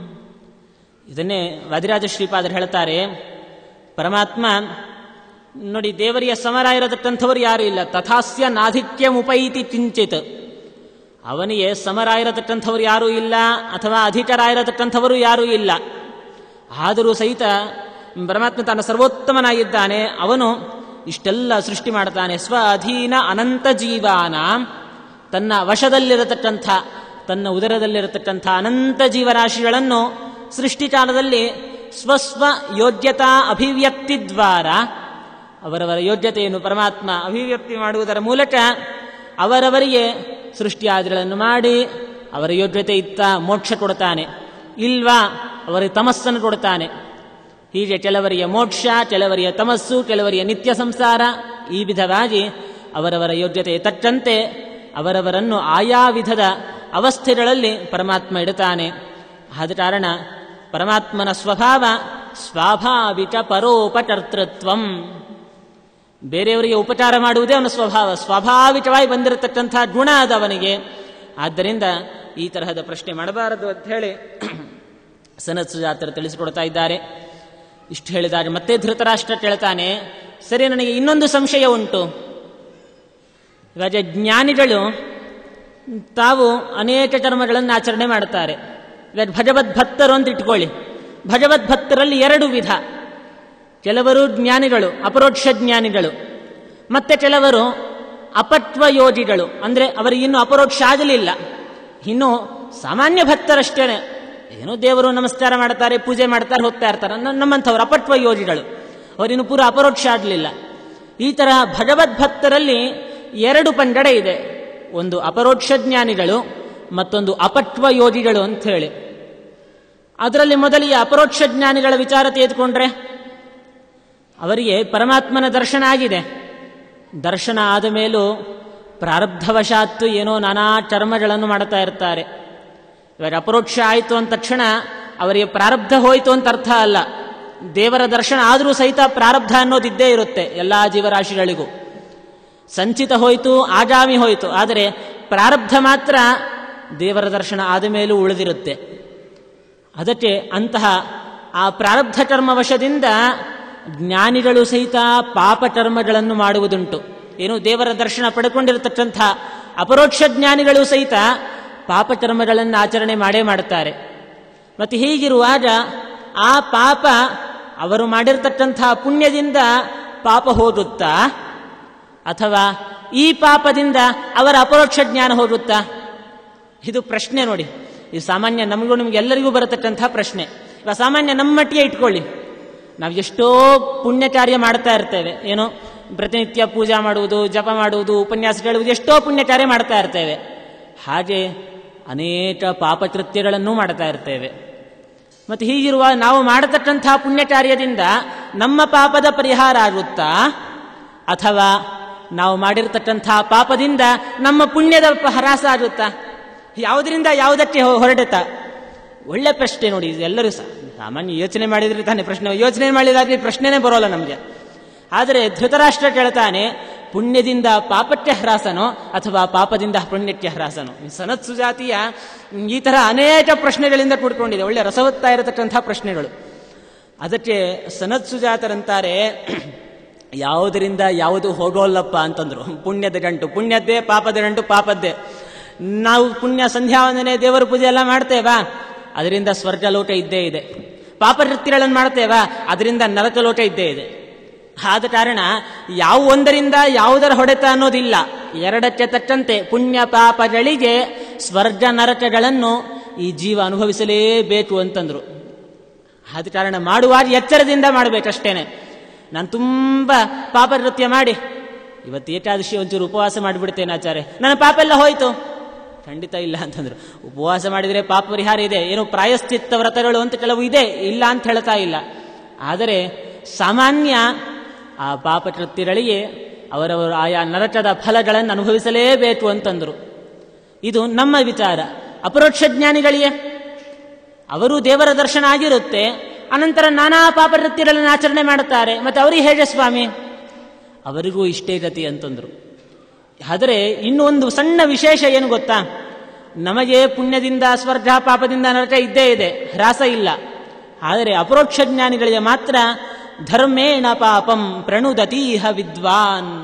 ಇದನ್ನೇ ವಾದಿರಾಜ ಶ್ರೀಪಾದರು ಹೇಳ್ತಾರೆ ಪರಮಾತ್ಮ ನೋಡಿ ದೇವರಿಗೆ ಸಮರ ಇರತಕ್ಕಂಥವರು ಯಾರೂ ಇಲ್ಲ ತಥಾಸ್ಯ ನಾಧಿಕ್ಯ ಉಪೈತಿ ಕಿಂಚಿತ್ ಅವನಿಗೆ ಸಮರ ಇರತಕ್ಕಂಥವ್ರು ಯಾರೂ ಇಲ್ಲ ಅಥವಾ ಅಧಿಕಾರ ಇರತಕ್ಕಂಥವರು ಯಾರೂ ಇಲ್ಲ ಆದರೂ ಸಹಿತ ಪರಮಾತ್ಮ ತಾನು ಸರ್ವೋತ್ತಮನಾಗಿದ್ದಾನೆ ಅವನು ಇಷ್ಟೆಲ್ಲ ಸೃಷ್ಟಿ ಮಾಡ್ತಾನೆ ಸ್ವ ಅಧೀನ ಅನಂತ ಜೀವಾನ ತನ್ನ ವಶದಲ್ಲಿರತಕ್ಕಂಥ ತನ್ನ ಉದರದಲ್ಲಿರತಕ್ಕಂಥ ಅನಂತ ಜೀವರಾಶಿಗಳನ್ನು ಸೃಷ್ಟಿಕಾಲದಲ್ಲಿ ಸ್ವಸ್ವ ಯೋಗ್ಯತಾ ಅಭಿವ್ಯಕ್ತಿ ದ್ವಾರ ಅವರವರ ಯೋಗ್ಯತೆಯನ್ನು ಪರಮಾತ್ಮ ಅಭಿವ್ಯಕ್ತಿ ಮಾಡುವುದರ ಮೂಲಕ ಅವರವರಿಗೆ ಸೃಷ್ಟಿಯಾದಿಗಳನ್ನು ಮಾಡಿ ಅವರ ಯೋಗ್ಯತೆ ಇತ್ತ ಮೋಕ್ಷ ಕೊಡ್ತಾನೆ ಇಲ್ವಾ ಅವರಿಗೆ ತಮಸ್ಸನ್ನು ಕೊಡ್ತಾನೆ ಹೀಗೆ ಕೆಲವರಿಗೆ ಮೋಕ್ಷ ಕೆಲವರಿಗೆ ತಮಸ್ಸು ಕೆಲವರಿಗೆ ನಿತ್ಯ ಸಂಸಾರ ಈ ವಿಧವಾಗಿ ಅವರವರ ಯೋಗ್ಯತೆ ತಕ್ಕಂತೆ ಅವರವರನ್ನು ಆಯಾ ವಿಧದ ಅವಸ್ಥೆಗಳಲ್ಲಿ ಪರಮಾತ್ಮ ಇಡುತ್ತಾನೆ ಆದ ಕಾರಣ ಪರಮಾತ್ಮನ ಸ್ವಭಾವ ಸ್ವಾಭಾವಿಕ ಪರೋಪಕರ್ತೃತ್ವಂ ಬೇರೆಯವರಿಗೆ ಉಪಚಾರ ಮಾಡುವುದೇ ಅವನ ಸ್ವಭಾವ ಸ್ವಾಭಾವಿಕವಾಗಿ ಬಂದಿರತಕ್ಕಂಥ ಗುಣ ಅದು ಅವನಿಗೆ ಆದ್ದರಿಂದ ಈ ತರಹದ ಪ್ರಶ್ನೆ ಮಾಡಬಾರದು ಅಂತ ಹೇಳಿ ಸನತ್ ಸುಜಾತರು ತಿಳಿಸಿಕೊಡ್ತಾ ಇದ್ದಾರೆ ಇಷ್ಟು ಹೇಳಿದಾಗ ಮತ್ತೆ ಧೃತರಾಷ್ಟ್ರ ಕೇಳ್ತಾನೆ ಸರಿ ನನಗೆ ಇನ್ನೊಂದು ಸಂಶಯ ಉಂಟು ಇವಾಗ ಜ್ಞಾನಿಗಳು ತಾವು ಅನೇಕ ಕರ್ಮಗಳನ್ನು ಆಚರಣೆ ಮಾಡ್ತಾರೆ ಇವಾಗ ಭಗವದ್ ಭಕ್ತರು ಅಂತ ಇಟ್ಕೊಳ್ಳಿ ಭಗವದ್ ಭಕ್ತರಲ್ಲಿ ಎರಡು ವಿಧ ಕೆಲವರು ಜ್ಞಾನಿಗಳು ಅಪರೋಕ್ಷ ಜ್ಞಾನಿಗಳು ಮತ್ತೆ ಕೆಲವರು ಅಪತ್ವ ಯೋಗಿಗಳು ಅಂದರೆ ಅವರಿಗೆ ಇನ್ನೂ ಅಪರೋಕ್ಷ ಆಗಲಿಲ್ಲ ಇನ್ನು ಸಾಮಾನ್ಯ ಭಕ್ತರಷ್ಟೇನೆ ಏನೋ ದೇವರು ನಮಸ್ಕಾರ ಮಾಡ್ತಾರೆ ಪೂಜೆ ಮಾಡ್ತಾರೆ ಹೋಗ್ತಾ ಇರ್ತಾರೆ ನಮ್ಮಂಥವ್ರು ಅಪತ್ವ ಯೋಗಿಗಳು ಅವರಿನ್ನು ಪೂರ ಅಪರೋಕ್ಷ ಆಗಲಿಲ್ಲ ಈ ತರಹ ಭಗವದ್ ಭಕ್ತರಲ್ಲಿ ಎರಡು ಪಂಗಡ ಇದೆ ಒಂದು ಅಪರೋಕ್ಷ ಜ್ಞಾನಿಗಳು ಮತ್ತೊಂದು ಅಪತ್ವ ಯೋಗಿಗಳು ಅಂತ ಹೇಳಿ ಅದರಲ್ಲಿ ಮೊದಲಿಗೆ ಅಪರೋಕ್ಷ ಜ್ಞಾನಿಗಳ ವಿಚಾರ ತೆಗೆದುಕೊಂಡ್ರೆ ಅವರಿಗೆ ಪರಮಾತ್ಮನ ದರ್ಶನ ಆಗಿದೆ ದರ್ಶನ ಆದ ಮೇಲೂ ಪ್ರಾರಬ್ಧವಶಾತ್ತು ಏನೋ ನಾನಾ ಕರ್ಮಗಳನ್ನು ಮಾಡ್ತಾ ಇರ್ತಾರೆ ಇವಾಗ ಅಪರೋಕ್ಷ ಆಯಿತು ಅಂದ ತಕ್ಷಣ ಅವರಿಗೆ ಪ್ರಾರಬ್ಧ ಹೋಯಿತು ಅಂತ ಅರ್ಥ ಅಲ್ಲ ದೇವರ ದರ್ಶನ ಆದರೂ ಸಹಿತ ಪ್ರಾರಬ್ಧ ಅನ್ನೋದಿದ್ದೇ ಇರುತ್ತೆ ಎಲ್ಲ ಜೀವರಾಶಿಗಳಿಗೂ ಸಂಚಿತ ಹೋಯಿತು ಆಗಾಮಿ ಹೋಯಿತು ಆದರೆ ಪ್ರಾರಬ್ಧ ಮಾತ್ರ ದೇವರ ದರ್ಶನ ಆದ ಮೇಲೂ ಉಳಿದಿರುತ್ತೆ ಅದಕ್ಕೆ ಅಂತಹ ಆ ಪ್ರಾರಬ್ಧ ಕರ್ಮವಶದಿಂದ ಜ್ಞಾನಿಗಳು ಸಹಿತ ಪಾಪ ಕರ್ಮಗಳನ್ನು ಮಾಡುವುದುಂಟು ಏನು ದೇವರ ದರ್ಶನ ಪಡ್ಕೊಂಡಿರತಕ್ಕಂಥ ಅಪರೋಕ್ಷ ಜ್ಞಾನಿಗಳು ಸಹಿತ ಪಾಪ ಕರ್ಮಗಳನ್ನು ಆಚರಣೆ ಮಾಡೇ ಮಾಡುತ್ತಾರೆ ಮತ್ತು ಹೀಗಿರುವಾಗ ಆ ಪಾಪ ಅವರು ಮಾಡಿರ್ತಕ್ಕಂಥ ಪುಣ್ಯದಿಂದ ಪಾಪ ಹೋಗುತ್ತಾ ಅಥವಾ ಈ ಪಾಪದಿಂದ ಅವರ ಅಪರೋಕ್ಷ ಜ್ಞಾನ ಹೋಗುತ್ತಾ ಇದು ಪ್ರಶ್ನೆ ನೋಡಿ ಇದು ಸಾಮಾನ್ಯ ನಮಗೂ ನಿಮ್ಗೆ ಎಲ್ಲರಿಗೂ ಬರತಕ್ಕಂಥ ಪ್ರಶ್ನೆ ಇವಾಗ ಸಾಮಾನ್ಯ ನಮ್ಮ ಮಟ್ಟಿಗೆ ಇಟ್ಕೊಳ್ಳಿ ನಾವು ಎಷ್ಟೋ ಪುಣ್ಯ ಕಾರ್ಯ ಮಾಡ್ತಾ ಇರ್ತೇವೆ ಏನು ಪ್ರತಿನಿತ್ಯ ಪೂಜಾ ಮಾಡುವುದು ಜಪ ಮಾಡುವುದು ಉಪನ್ಯಾಸ ಕೇಳುವುದು ಎಷ್ಟೋ ಪುಣ್ಯ ಕಾರ್ಯ ಮಾಡ್ತಾ ಇರ್ತೇವೆ ಹಾಗೆ ಅನೇಕ ಪಾಪಕೃತ್ಯಗಳನ್ನು ಮಾಡ್ತಾ ಇರ್ತೇವೆ ಮತ್ತು ಹೀಗಿರುವ ನಾವು ಮಾಡತಕ್ಕಂಥ ಪುಣ್ಯ ಕಾರ್ಯದಿಂದ ನಮ್ಮ ಪಾಪದ ಪರಿಹಾರ ಆಗುತ್ತಾ ಅಥವಾ ನಾವು ಮಾಡಿರ್ತಕ್ಕಂಥ ಪಾಪದಿಂದ ನಮ್ಮ ಪುಣ್ಯದ ಹರಾಸ ಆಗುತ್ತಾ ಯಾವುದರಿಂದ ಯಾವುದಕ್ಕೆ ಹೊರಡುತ್ತಾ ಒಳ್ಳೆ ಪ್ರಶ್ನೆ ನೋಡಿ ಎಲ್ಲರೂ ಸಾಮಾನ್ಯ ಯೋಚನೆ ಮಾಡಿದ್ರೆ ತಾನೇ ಪ್ರಶ್ನೆ ಯೋಚನೆ ಮಾಡಿದಾದ್ರೆ ಪ್ರಶ್ನೆನೇ ಬರೋಲ್ಲ ನಮಗೆ ಆದರೆ ಧೃತರಾಷ್ಟ್ರ ಕೇಳ್ತಾನೆ ಪುಣ್ಯದಿಂದ ಪಾಪಕ್ಕೆ ಹ್ರಾಸನೋ ಅಥವಾ ಪಾಪದಿಂದ ಪುಣ್ಯಕ್ಕೆ ಹ್ರಾಸನೋ ಸನತ್ ಸುಜಾತಿಯ ಈ ತರ ಅನೇಕ ಪ್ರಶ್ನೆಗಳಿಂದ ಕೂಡ್ಕೊಂಡಿದೆ ಒಳ್ಳೆ ರಸವತ್ತಾ ಇರತಕ್ಕಂಥ ಪ್ರಶ್ನೆಗಳು ಅದಕ್ಕೆ ಸನತ್ ಸುಜಾತರಂತಾರೆ ಯಾವುದರಿಂದ ಯಾವುದು ಹೋಗೋಲ್ಲಪ್ಪ ಅಂತಂದ್ರು ಪುಣ್ಯದ ಗಂಟು ಪುಣ್ಯದ್ದೇ ಪಾಪದ ಗಂಟು ಪಾಪದ್ದೇ ನಾವು ಪುಣ್ಯ ಸಂಧ್ಯಾವಂದನೆ ದೇವರ ಪೂಜೆ ಎಲ್ಲ ಮಾಡ್ತೇವಾ ಅದರಿಂದ ಸ್ವರ್ಗ ಲೋಕ ಇದ್ದೇ ಇದೆ ಪಾಪ ವೃತ್ತಿಗಳನ್ನು ಮಾಡ್ತೇವಾ ಅದರಿಂದ ನರಕ ಲೋಕ ಇದ್ದೇ ಇದೆ ಆದ ಕಾರಣ ಯಾವ ಒಂದರಿಂದ ಯಾವುದರ ಹೊಡೆತ ಅನ್ನೋದಿಲ್ಲ ಎರಡಕ್ಕೆ ತಕ್ಕಂತೆ ಪುಣ್ಯ ಪಾಪಗಳಿಗೆ ಸ್ವರ್ಗ ನರಕಗಳನ್ನು ಈ ಜೀವ ಅನುಭವಿಸಲೇಬೇಕು ಅಂತಂದ್ರು ಆದ ಕಾರಣ ಮಾಡುವಾಗ ಎಚ್ಚರದಿಂದ ಮಾಡಬೇಕಷ್ಟೇನೆ ನಾನು ತುಂಬ ಪಾಪ ನೃತ್ಯ ಮಾಡಿ ಇವತ್ತು ಏಕಾದಶಿ ಒಂಚೂರು ಉಪವಾಸ ಮಾಡಿಬಿಡ್ತೇನೆ ಆಚಾರ್ಯ ನನ್ನ ಪಾಪ ಎಲ್ಲ ಹೋಯ್ತು ಖಂಡಿತ ಇಲ್ಲ ಅಂತಂದ್ರು ಉಪವಾಸ ಮಾಡಿದರೆ ಪಾಪ ಪರಿಹಾರ ಇದೆ ಏನೋ ಪ್ರಾಯಶ್ಚಿತ್ತ ವ್ರತಗಳು ಅಂತ ಕೆಲವು ಇದೆ ಇಲ್ಲ ಅಂತ ಹೇಳ್ತಾ ಇಲ್ಲ ಆದರೆ ಸಾಮಾನ್ಯ ಆ ಪಾಪ ಕೃತ್ಯಗಳಿಗೆ ಅವರವರು ಆಯಾ ನರಕದ ಫಲಗಳನ್ನು ಅನುಭವಿಸಲೇಬೇಕು ಅಂತಂದ್ರು ಇದು ನಮ್ಮ ವಿಚಾರ ಅಪರೋಕ್ಷ ಜ್ಞಾನಿಗಳಿಗೆ ಅವರು ದೇವರ ದರ್ಶನ ಆಗಿರುತ್ತೆ ಅನಂತರ ನಾನಾ ಪಾಪವೃತ್ತಿಗಳನ್ನು ಆಚರಣೆ ಮಾಡುತ್ತಾರೆ ಮತ್ತೆ ಅವರಿಗೆ ಹೇಗೆ ಸ್ವಾಮಿ ಅವರಿಗೂ ಇಷ್ಟೇ ಗತಿ ಅಂತಂದ್ರು ಆದರೆ ಇನ್ನೂ ಒಂದು ಸಣ್ಣ ವಿಶೇಷ ಏನು ಗೊತ್ತಾ ನಮಗೆ ಪುಣ್ಯದಿಂದ ಸ್ವರ್ಗ ಪಾಪದಿಂದ ನರಕ ಇದ್ದೇ ಇದೆ ಹ್ರಾಸ ಇಲ್ಲ ಆದರೆ ಅಪರೋಕ್ಷ ಜ್ಞಾನಿಗಳಿಗೆ ಮಾತ್ರ ಧರ್ಮೇಣ ಪಾಪಂ ಪ್ರಣುದತೀಹ ವಿದ್ವಾನ್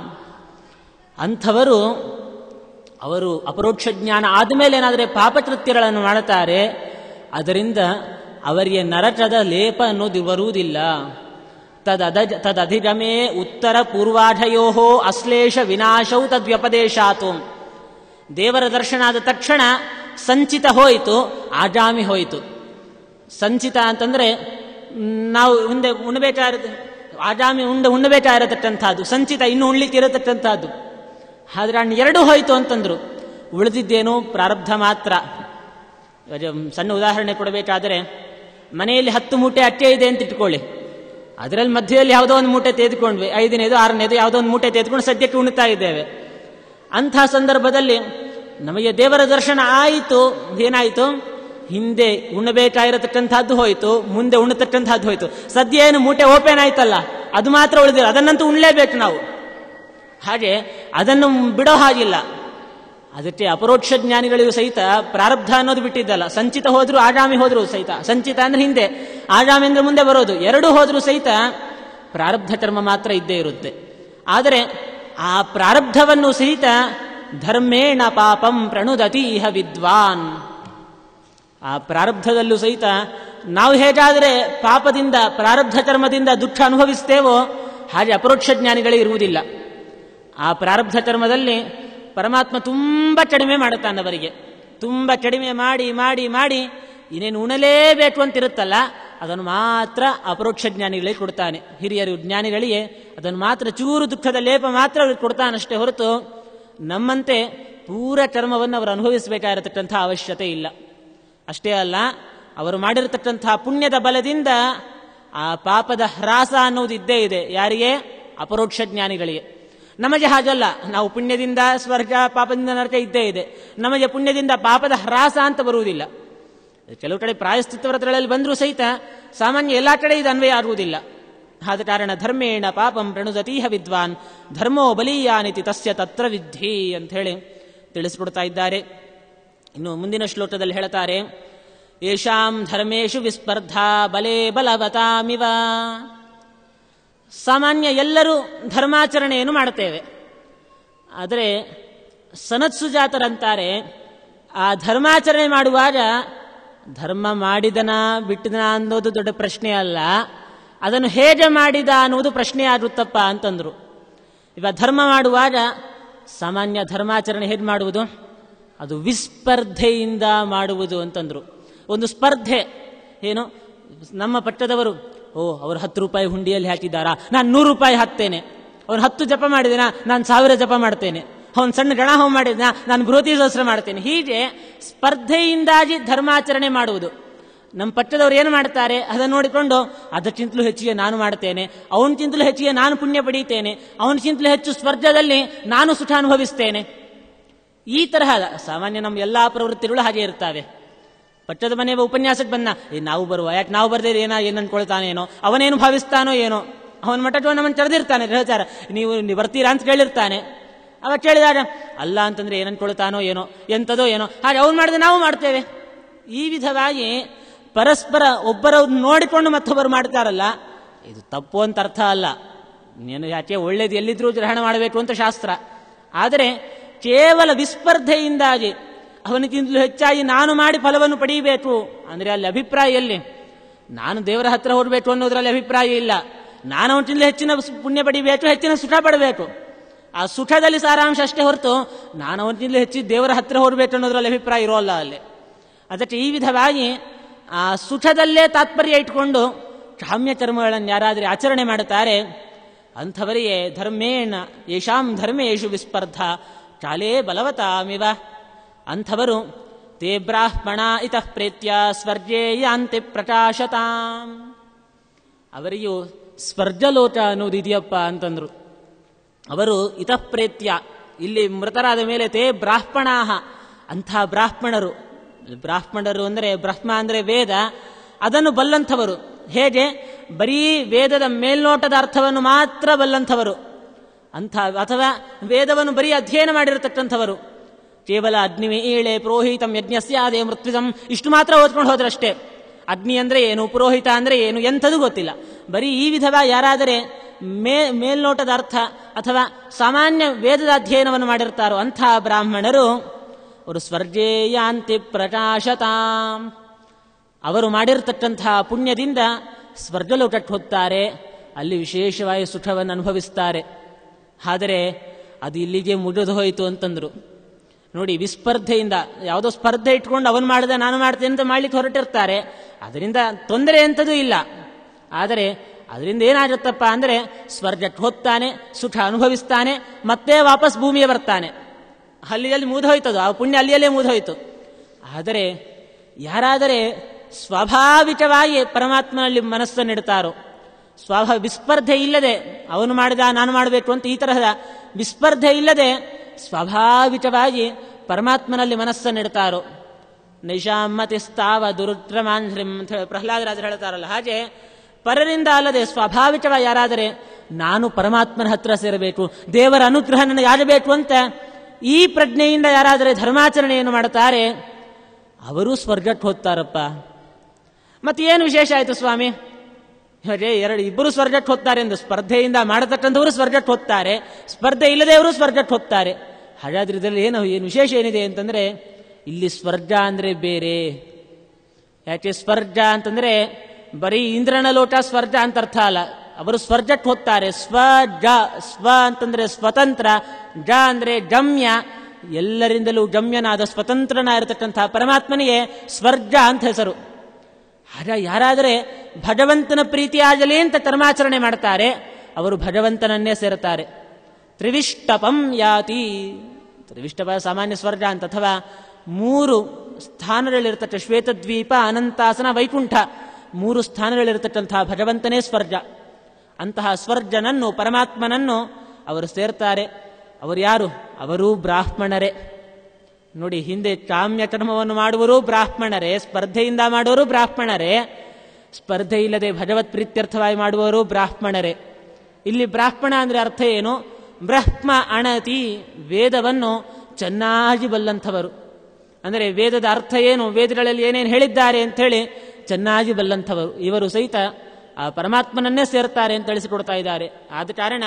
ಅಂಥವರು ಅವರು ಅಪರೋಕ್ಷ ಜ್ಞಾನ ಆದಮೇಲೆ ಏನಾದರೆ ಪಾಪಕೃತ್ಯಗಳನ್ನು ಮಾಡುತ್ತಾರೆ ಅದರಿಂದ ಅವರಿಗೆ ನರಕದ ಲೇಪ ಅನ್ನೋದು ಬರುವುದಿಲ್ಲ ತದದ ತದಧಿಗಮೇ ಉತ್ತರ ಪೂರ್ವಾಢಯೋ ಅಶ್ಲೇಷ ವಿನಾಶವು ತದ್ವ್ಯಪದೇಶಾತು ದೇವರ ದರ್ಶನ ಆದ ತಕ್ಷಣ ಸಂಚಿತ ಹೋಯಿತು ಆಗಾಮಿ ಹೋಯಿತು ಸಂಚಿತ ಅಂತಂದ್ರೆ ನಾವು ಮುಂದೆ ಉಣ್ಣಬೇಕಾಗಿರುತ್ತೆ ಆಗಾಮಿ ಉಂಡ ಉಣ್ಣಬೇಕಾಗಿರತಕ್ಕಂಥದ್ದು ಸಂಚಿತ ಇನ್ನು ಉಣ್ಲಿಕ್ಕಿರತಕ್ಕಂಥದ್ದು ಆದ್ರೆ ಅಣ್ಣ ಎರಡೂ ಹೋಯಿತು ಅಂತಂದ್ರು ಉಳಿದಿದ್ದೇನು ಪ್ರಾರಬ್ಧ ಮಾತ್ರ ಇವಾಗ ಸಣ್ಣ ಉದಾಹರಣೆ ಕೊಡಬೇಕಾದರೆ ಮನೆಯಲ್ಲಿ ಹತ್ತು ಮೂಟೆ ಅಕ್ಕೆ ಇದೆ ಅಂತ ಇಟ್ಕೊಳ್ಳಿ ಅದರಲ್ಲಿ ಮಧ್ಯದಲ್ಲಿ ಯಾವುದೋ ಒಂದು ಮೂಟೆ ತೆಗೆದುಕೊಂಡ್ವಿ ಐದನೇದು ಆರನೇದು ಯಾವುದೋ ಒಂದು ಮೂಟೆ ತೆಗೆದುಕೊಂಡು ಸದ್ಯಕ್ಕೆ ಉಣ್ತಾ ಇದ್ದೇವೆ ಅಂಥ ಸಂದರ್ಭದಲ್ಲಿ ನಮಗೆ ದೇವರ ದರ್ಶನ ಆಯಿತು ಏನಾಯಿತು ಹಿಂದೆ ಉಣ್ಣಬೇಕಾಗಿರತಕ್ಕಂಥದ್ದು ಹೋಯಿತು ಮುಂದೆ ಉಣ್ಣತಕ್ಕಂಥದ್ದು ಹೋಯಿತು ಸದ್ಯ ಏನು ಮೂಟೆ ಓಪನ್ ಆಯ್ತಲ್ಲ ಅದು ಮಾತ್ರ ಉಳಿದಿಲ್ಲ ಅದನ್ನಂತೂ ಉಣ್ಲೇಬೇಕು ನಾವು ಹಾಗೆ ಅದನ್ನು ಬಿಡೋ ಹಾಗಿಲ್ಲ ಅದಕ್ಕೆ ಅಪರೋಕ್ಷ ಜ್ಞಾನಿಗಳಿಗೂ ಸಹಿತ ಪ್ರಾರಬ್ಧ ಅನ್ನೋದು ಬಿಟ್ಟಿದ್ದಲ್ಲ ಸಂಚಿತ ಹೋದ್ರು ಆಗಾಮಿ ಹೋದ್ರು ಸಹಿತ ಸಂಚಿತ ಅಂದ್ರೆ ಹಿಂದೆ ಆಗಾಮಿ ಅಂದ್ರೆ ಮುಂದೆ ಬರೋದು ಎರಡೂ ಹೋದ್ರು ಸಹಿತ ಪ್ರಾರಬ್ಧ ಕರ್ಮ ಮಾತ್ರ ಇದ್ದೇ ಇರುತ್ತೆ ಆದರೆ ಆ ಪ್ರಾರಬ್ಧವನ್ನು ಸಹಿತ ಧರ್ಮೇಣ ಪಾಪಂ ಪ್ರಣುದತಿ ಇಹ ವಿದ್ವಾನ್ ಆ ಪ್ರಾರಬ್ಧದಲ್ಲೂ ಸಹಿತ ನಾವು ಹೇಗಾದರೆ ಪಾಪದಿಂದ ಪ್ರಾರಬ್ಧ ಕರ್ಮದಿಂದ ದುಃಖ ಅನುಭವಿಸ್ತೇವೋ ಹಾಗೆ ಅಪರೋಕ್ಷ ಜ್ಞಾನಿಗಳೇ ಇರುವುದಿಲ್ಲ ಆ ಪ್ರಾರಬ್ಧ ಕರ್ಮದಲ್ಲಿ ಪರಮಾತ್ಮ ತುಂಬ ಕಡಿಮೆ ಮಾಡುತ್ತಾನೆ ಅವರಿಗೆ ತುಂಬ ಕಡಿಮೆ ಮಾಡಿ ಮಾಡಿ ಮಾಡಿ ಇನ್ನೇನು ಉಣಲೇಬೇಕು ಅಂತಿರುತ್ತಲ್ಲ ಅದನ್ನು ಮಾತ್ರ ಅಪರೋಕ್ಷ ಜ್ಞಾನಿಗಳಿಗೆ ಕೊಡ್ತಾನೆ ಹಿರಿಯರು ಜ್ಞಾನಿಗಳಿಗೆ ಅದನ್ನು ಮಾತ್ರ ಚೂರು ದುಃಖದ ಲೇಪ ಮಾತ್ರ ಅವ್ರಿಗೆ ಕೊಡ್ತಾನಷ್ಟೇ ಹೊರತು ನಮ್ಮಂತೆ ಪೂರ ಕರ್ಮವನ್ನು ಅವರು ಅನುಭವಿಸಬೇಕಾಗಿರತಕ್ಕಂಥ ಅವಶ್ಯತೆ ಇಲ್ಲ ಅಷ್ಟೇ ಅಲ್ಲ ಅವರು ಮಾಡಿರತಕ್ಕಂಥ ಪುಣ್ಯದ ಬಲದಿಂದ ಆ ಪಾಪದ ಹ್ರಾಸ ಅನ್ನೋದು ಇದ್ದೇ ಇದೆ ಯಾರಿಗೆ ಅಪರೋಕ್ಷ ಜ್ಞಾನಿಗಳಿಗೆ ನಮಗೆ ಹಾಗಲ್ಲ ನಾವು ಪುಣ್ಯದಿಂದ ಸ್ವರ್ಗ ಪಾಪದಿಂದ ನರಕ ಇದ್ದೇ ಇದೆ ನಮಗೆ ಪುಣ್ಯದಿಂದ ಪಾಪದ ಹ್ರಾಸ ಅಂತ ಬರುವುದಿಲ್ಲ ಕೆಲವು ಕಡೆ ಪ್ರಾಯಶ್ಚಿತ್ತ ವ್ರತಗಳಲ್ಲಿ ಬಂದರೂ ಸಹಿತ ಸಾಮಾನ್ಯ ಎಲ್ಲ ಕಡೆ ಇದು ಅನ್ವಯ ಆಗುವುದಿಲ್ಲ ಆದ ಕಾರಣ ಧರ್ಮೇಣ ಪಾಪಂ ಪ್ರಣುದತೀಹ ವಿದ್ವಾನ್ ಧರ್ಮೋ ಬಲೀಯಾನಿತಿ ತಸ್ಯ ತತ್ರ ವಿದ್ಧಿ ಅಂತ ಹೇಳಿ ತಿಳಿಸಿಕೊಡ್ತಾ ಇದ್ದಾರೆ ಇನ್ನು ಮುಂದಿನ ಶ್ಲೋಕದಲ್ಲಿ ಹೇಳ್ತಾರೆ ಯಶಾಂ ಧರ್ಮೇಶು ವಿಸ್ಪರ್ಧಾ ಬಲೇ ಬಲವತಾಮಿವ ಸಾಮಾನ್ಯ ಎಲ್ಲರೂ ಧರ್ಮಾಚರಣೆಯನ್ನು ಮಾಡುತ್ತೇವೆ ಆದರೆ ಸನತ್ ಸುಜಾತರಂತಾರೆ ಆ ಧರ್ಮಾಚರಣೆ ಮಾಡುವಾಗ ಧರ್ಮ ಮಾಡಿದನ ಬಿಟ್ಟಿದನ ಅನ್ನೋದು ದೊಡ್ಡ ಪ್ರಶ್ನೆ ಅಲ್ಲ ಅದನ್ನು ಹೇಗೆ ಮಾಡಿದ ಅನ್ನೋದು ಪ್ರಶ್ನೆ ಆಗುತ್ತಪ್ಪ ಅಂತಂದ್ರು ಇವಾಗ ಧರ್ಮ ಮಾಡುವಾಗ ಸಾಮಾನ್ಯ ಧರ್ಮಾಚರಣೆ ಹೇಗೆ ಮಾಡುವುದು ಅದು ವಿಸ್ಪರ್ಧೆಯಿಂದ ಮಾಡುವುದು ಅಂತಂದ್ರು ಒಂದು ಸ್ಪರ್ಧೆ ಏನು ನಮ್ಮ ಪಟ್ಟದವರು ಓ ಅವರು ಹತ್ತು ರೂಪಾಯಿ ಹುಂಡಿಯಲ್ಲಿ ಹಾಕಿದ್ದಾರಾ ನಾನು ನೂರು ರೂಪಾಯಿ ಹಾಕ್ತೇನೆ ಅವ್ನು ಹತ್ತು ಜಪ ಮಾಡಿದೆನಾ ನಾನು ಸಾವಿರ ಜಪ ಮಾಡ್ತೇನೆ ಅವನು ಸಣ್ಣ ಗಣ ಹೋಮ ಮಾಡಿದ್ನ ನಾನು ಬೃಹತಿ ಸಹಸ್ರ ಮಾಡ್ತೇನೆ ಹೀಗೆ ಸ್ಪರ್ಧೆಯಿಂದಾಗಿ ಧರ್ಮಾಚರಣೆ ಮಾಡುವುದು ನಮ್ಮ ಪಟ್ಟದವರು ಏನು ಮಾಡ್ತಾರೆ ಅದನ್ನು ನೋಡಿಕೊಂಡು ಅದಕ್ಕಿಂತಲೂ ಹೆಚ್ಚಿಗೆ ನಾನು ಮಾಡ್ತೇನೆ ಅವನಕ್ಕಿಂತಲೂ ಹೆಚ್ಚಿಗೆ ನಾನು ಪುಣ್ಯ ಪಡೀತೇನೆ ಅವನಕ್ಕಿಂತಲೂ ಹೆಚ್ಚು ಸ್ವರ್ಗದಲ್ಲಿ ನಾನು ಸುಖ ಅನುಭವಿಸ್ತೇನೆ ಈ ತರಹದ ಸಾಮಾನ್ಯ ನಮ್ಮ ಎಲ್ಲಾ ಪ್ರವೃತ್ತಿಗಳು ಹಾಗೆ ಇರ್ತವೆ ಪಟ್ಟದ ಮನೆ ಉಪನ್ಯಾಸಕ್ಕೆ ಬಂದ ಏ ನಾವು ಬರುವ ಯಾಕೆ ನಾವು ಬರ್ದೇ ಏನೋ ಏನು ಅನ್ಕೊಳ್ತಾನೇನೋ ಅವನೇನು ಭಾವಿಸ್ತಾನೋ ಏನೋ ಅವನ ಮಠಕ್ಕೆ ನಮ್ಮನ್ನು ಕರೆದಿರ್ತಾನೆ ಗ್ರಹಚಾರ ನೀವು ನೀವು ಬರ್ತೀರಾ ಅಂತ ಕೇಳಿರ್ತಾನೆ ಅವ ಕೇಳಿದಾಗ ಅಲ್ಲ ಅಂತಂದ್ರೆ ಏನು ಅನ್ಕೊಳ್ತಾನೋ ಏನೋ ಎಂಥದೋ ಏನೋ ಹಾಗೆ ಅವ್ನು ಮಾಡಿದ್ರೆ ನಾವು ಮಾಡ್ತೇವೆ ಈ ವಿಧವಾಗಿ ಪರಸ್ಪರ ಒಬ್ಬರ ನೋಡಿಕೊಂಡು ಮತ್ತೊಬ್ಬರು ಮಾಡ್ತಾರಲ್ಲ ಇದು ತಪ್ಪು ಅಂತ ಅರ್ಥ ಅಲ್ಲ ನೀನು ಯಾಕೆ ಒಳ್ಳೇದು ಎಲ್ಲಿದ್ರೂ ಗ್ರಹಣ ಮಾಡಬೇಕು ಅಂತ ಶಾಸ್ತ್ರ ಆದರೆ ಕೇವಲ ವಿಸ್ಪರ್ಧೆಯಿಂದಾಗಿ ಅವನಿಗಿಂತಲೂ ಹೆಚ್ಚಾಗಿ ನಾನು ಮಾಡಿ ಫಲವನ್ನು ಪಡೆಯಬೇಕು ಅಂದರೆ ಅಲ್ಲಿ ಅಭಿಪ್ರಾಯ ಎಲ್ಲಿ ನಾನು ದೇವರ ಹತ್ರ ಹೋಗಬೇಕು ಅನ್ನೋದ್ರಲ್ಲಿ ಅಭಿಪ್ರಾಯ ಇಲ್ಲ ನಾನು ಅವನಿಗಿಂತಲೂ ಹೆಚ್ಚಿನ ಪುಣ್ಯ ಪಡಿಬೇಕು ಹೆಚ್ಚಿನ ಸುಖ ಪಡಬೇಕು ಆ ಸುಖದಲ್ಲಿ ಸಾರಾಂಶ ಅಷ್ಟೇ ಹೊರತು ನಾನು ಅವನಿಗಿಂತಲೂ ಹೆಚ್ಚು ದೇವರ ಹತ್ರ ಹೋಗಬೇಕು ಅನ್ನೋದ್ರಲ್ಲಿ ಅಭಿಪ್ರಾಯ ಇರೋಲ್ಲ ಅಲ್ಲಿ ಅದಕ್ಕೆ ಈ ವಿಧವಾಗಿ ಆ ಸುಖದಲ್ಲೇ ತಾತ್ಪರ್ಯ ಇಟ್ಕೊಂಡು ಕಾಮ್ಯ ಕರ್ಮಗಳನ್ನು ಯಾರಾದರೆ ಆಚರಣೆ ಮಾಡುತ್ತಾರೆ ಅಂಥವರಿಗೆ ಧರ್ಮೇಣ ಯಶಾಂ ಧರ್ಮೇಶು ವಿಸ್ಪರ್ಧ ಕಾಲೇ ಬಲವತಾಮಿವ ಅಂಥವರು ತೇ ಬ್ರಾಹ್ಮಣ ಇತಃ ಪ್ರೇತ್ಯ ಸ್ವರ್ಗೇ ಯಾಂತಿ ಪ್ರಕಾಶತಾಂ ಅವರಿಗೂ ಸ್ವರ್ಗಲೋಕ ಅನ್ನೋದು ಇದೆಯಪ್ಪ ಅಂತಂದ್ರು ಅವರು ಇತಃ ಪ್ರೇತ್ಯ ಇಲ್ಲಿ ಮೃತರಾದ ಮೇಲೆ ತೇ ಬ್ರಾಹ್ಮಣಾಹ ಅಂಥ ಬ್ರಾಹ್ಮಣರು ಬ್ರಾಹ್ಮಣರು ಅಂದರೆ ಬ್ರಹ್ಮ ಅಂದರೆ ವೇದ ಅದನ್ನು ಬಲ್ಲಂಥವರು ಹೇಗೆ ಬರೀ ವೇದದ ಮೇಲ್ನೋಟದ ಅರ್ಥವನ್ನು ಮಾತ್ರ ಬಲ್ಲಂಥವರು ಅಂಥ ಅಥವಾ ವೇದವನ್ನು ಬರೀ ಅಧ್ಯಯನ ಮಾಡಿರತಕ್ಕಂಥವರು ಕೇವಲ ಅಗ್ನಿ ಈಳೆ ಪುರೋಹಿತಂ ಯಜ್ಞಸ್ಯಾದೇ ಮೃತ್ಯುಜಂ ಇಷ್ಟು ಮಾತ್ರ ಓದ್ಕೊಂಡು ಹೋದ್ರಷ್ಟೇ ಅಗ್ನಿ ಅಂದರೆ ಏನು ಪುರೋಹಿತ ಅಂದರೆ ಏನು ಎಂಥದ್ದು ಗೊತ್ತಿಲ್ಲ ಬರೀ ಈ ವಿಧವ ಯಾರಾದರೆ ಮೇ ಮೇಲ್ನೋಟದ ಅರ್ಥ ಅಥವಾ ಸಾಮಾನ್ಯ ವೇದದ ಅಧ್ಯಯನವನ್ನು ಮಾಡಿರ್ತಾರೋ ಅಂಥ ಬ್ರಾಹ್ಮಣರು ಅವರು ಸ್ವರ್ಗೇಯಾಂತಿ ಪ್ರಕಾಶತಾಂ ಅವರು ಮಾಡಿರತಕ್ಕಂತಹ ಪುಣ್ಯದಿಂದ ಸ್ವರ್ಗಲೋಕಕ್ಕೆ ಹೋಗ್ತಾರೆ ಅಲ್ಲಿ ವಿಶೇಷವಾಗಿ ಸುಖವನ್ನು ಅನುಭವಿಸ್ತಾರೆ ಆದರೆ ಅದು ಇಲ್ಲಿಗೆ ಮುಗಿದು ಹೋಯಿತು ಅಂತಂದ್ರು ನೋಡಿ ವಿಸ್ಪರ್ಧೆಯಿಂದ ಯಾವುದೋ ಸ್ಪರ್ಧೆ ಇಟ್ಕೊಂಡು ಅವನು ಮಾಡಿದೆ ನಾನು ಮಾಡ್ತೇನೆ ಅಂತ ಮಾಡ್ಲಿಕ್ಕೆ ಹೊರಟಿರ್ತಾರೆ ಅದರಿಂದ ತೊಂದರೆ ಎಂಥದೂ ಇಲ್ಲ ಆದರೆ ಅದರಿಂದ ಏನಾಗುತ್ತಪ್ಪ ಅಂದರೆ ಸ್ವರ್ಗಕ್ಕೆ ಹೋಗ್ತಾನೆ ಸುಖ ಅನುಭವಿಸ್ತಾನೆ ಮತ್ತೆ ವಾಪಸ್ ಭೂಮಿಗೆ ಬರ್ತಾನೆ ಅಲ್ಲಿಯಲ್ಲಿ ಮುಗಿದೋಯ್ತದು ಆ ಪುಣ್ಯ ಅಲ್ಲಿಯಲ್ಲೇ ಮುಗಿದೋಯ್ತು ಆದರೆ ಯಾರಾದರೆ ಸ್ವಾಭಾವಿಕವಾಗಿ ಪರಮಾತ್ಮನಲ್ಲಿ ಮನಸ್ಸನ್ನಿಡ್ತಾರೋ ಸ್ವಾಭಾವ ವಿಸ್ಪರ್ಧೆ ಇಲ್ಲದೆ ಅವನು ಮಾಡಿದ ನಾನು ಮಾಡಬೇಕು ಅಂತ ಈ ತರಹದ ವಿಸ್ಪರ್ಧೆ ಇಲ್ಲದೆ ಸ್ವಾಭಾವಿಕವಾಗಿ ಪರಮಾತ್ಮನಲ್ಲಿ ಮನಸ್ಸನ್ನಿಡ್ತಾರೋ ನೈಷಾಮತಿಸ್ತಾವ ದುರುದ್ರಮಾಂಧ್ರಿಂ ಅಂತ ಹೇಳಿ ಪ್ರಹ್ಲಾದರಾಜರು ಹೇಳ್ತಾರಲ್ಲ ಹಾಗೆ ಪರರಿಂದ ಅಲ್ಲದೆ ಸ್ವಾಭಾವಿಕವಾಗಿ ಯಾರಾದರೆ ನಾನು ಪರಮಾತ್ಮನ ಹತ್ರ ಸೇರಬೇಕು ದೇವರ ಅನುಗ್ರಹ ನನಗೆ ಆಗಬೇಕು ಅಂತ ಈ ಪ್ರಜ್ಞೆಯಿಂದ ಯಾರಾದರೆ ಧರ್ಮಾಚರಣೆಯನ್ನು ಮಾಡುತ್ತಾರೆ ಅವರೂ ಸ್ವರ್ಗಕ್ಕೆ ಹೋಗ್ತಾರಪ್ಪ ಮತ್ತೇನು ವಿಶೇಷ ಆಯಿತು ಸ್ವಾಮಿ ಹಾಗೆ ಎರಡು ಇಬ್ಬರು ಸ್ವರ್ಗಕ್ಕೆ ಹೋಗ್ತಾರೆ ಎಂದು ಸ್ಪರ್ಧೆಯಿಂದ ಮಾಡತಕ್ಕಂಥವರು ಸ್ವರ್ಗಕ್ಕೆ ಹೋಗ್ತಾರೆ ಸ್ಪರ್ಧೆ ಇಲ್ಲದೆಯವರು ಸ್ವರ್ಗಕ್ಕೆ ಹೋಗ್ತಾರೆ ಹಾಗಾದ್ರೆ ಇದರಲ್ಲಿ ಏನು ಏನು ವಿಶೇಷ ಏನಿದೆ ಅಂತಂದ್ರೆ ಇಲ್ಲಿ ಸ್ವರ್ಗ ಅಂದ್ರೆ ಬೇರೆ ಯಾಕೆ ಸ್ವರ್ಗ ಅಂತಂದ್ರೆ ಬರೀ ಇಂದ್ರನ ಲೋಟ ಸ್ವರ್ಗ ಅಂತ ಅರ್ಥ ಅಲ್ಲ ಅವರು ಸ್ವರ್ಗಕ್ಕೆ ಹೋಗ್ತಾರೆ ಸ್ವ ಜ ಸ್ವ ಅಂತಂದ್ರೆ ಸ್ವತಂತ್ರ ಜ ಅಂದ್ರೆ ಗಮ್ಯ ಎಲ್ಲರಿಂದಲೂ ಗಮ್ಯನಾದ ಸ್ವತಂತ್ರನಾಗಿರತಕ್ಕಂತಹ ಪರಮಾತ್ಮನಿಗೆ ಸ್ವರ್ಗ ಅಂತ ಹೆಸರು ಆಗ ಯಾರಾದರೆ ಭಗವಂತನ ಪ್ರೀತಿಯಾಗಲಿ ಅಂತ ಕರ್ಮಾಚರಣೆ ಮಾಡ್ತಾರೆ ಅವರು ಭಗವಂತನನ್ನೇ ಸೇರುತ್ತಾರೆ ತ್ರಿವಿಷ್ಟಪಂ ಯಾತಿ ತ್ರಿವಿಷ್ಟಪ ಸಾಮಾನ್ಯ ಸ್ವರ್ಗ ಅಂತ ಅಥವಾ ಮೂರು ಸ್ಥಾನಗಳಿರ್ತಕ್ಕ ಶ್ವೇತದ್ವೀಪ ಅನಂತಾಸನ ವೈಕುಂಠ ಮೂರು ಸ್ಥಾನಗಳಿರ್ತಕ್ಕಂತಹ ಭಗವಂತನೇ ಸ್ವರ್ಗ ಅಂತಹ ಸ್ವರ್ಗನನ್ನು ಪರಮಾತ್ಮನನ್ನು ಅವರು ಸೇರ್ತಾರೆ ಅವರು ಯಾರು ಅವರೂ ಬ್ರಾಹ್ಮಣರೇ ನೋಡಿ ಹಿಂದೆ ಕಾಮ್ಯ ಕರ್ಮವನ್ನು ಮಾಡುವರು ಬ್ರಾಹ್ಮಣರೇ ಸ್ಪರ್ಧೆಯಿಂದ ಮಾಡುವರು ಬ್ರಾಹ್ಮಣರೇ ಸ್ಪರ್ಧೆ ಇಲ್ಲದೆ ಭಗವತ್ ಪ್ರೀತ್ಯರ್ಥವಾಗಿ ಮಾಡುವವರು ಬ್ರಾಹ್ಮಣರೇ ಇಲ್ಲಿ ಬ್ರಾಹ್ಮಣ ಅಂದ್ರೆ ಅರ್ಥ ಏನು ಬ್ರಹ್ಮ ಅಣತಿ ವೇದವನ್ನು ಚೆನ್ನಾಗಿ ಬಲ್ಲಂಥವರು ಅಂದರೆ ವೇದದ ಅರ್ಥ ಏನು ವೇದಗಳಲ್ಲಿ ಏನೇನು ಹೇಳಿದ್ದಾರೆ ಅಂಥೇಳಿ ಚೆನ್ನಾಗಿ ಬಲ್ಲಂಥವರು ಇವರು ಸಹಿತ ಆ ಪರಮಾತ್ಮನನ್ನೇ ಸೇರ್ತಾರೆ ಅಂತ ತಿಳಿಸಿಕೊಡ್ತಾ ಇದ್ದಾರೆ ಆದ ಕಾರಣ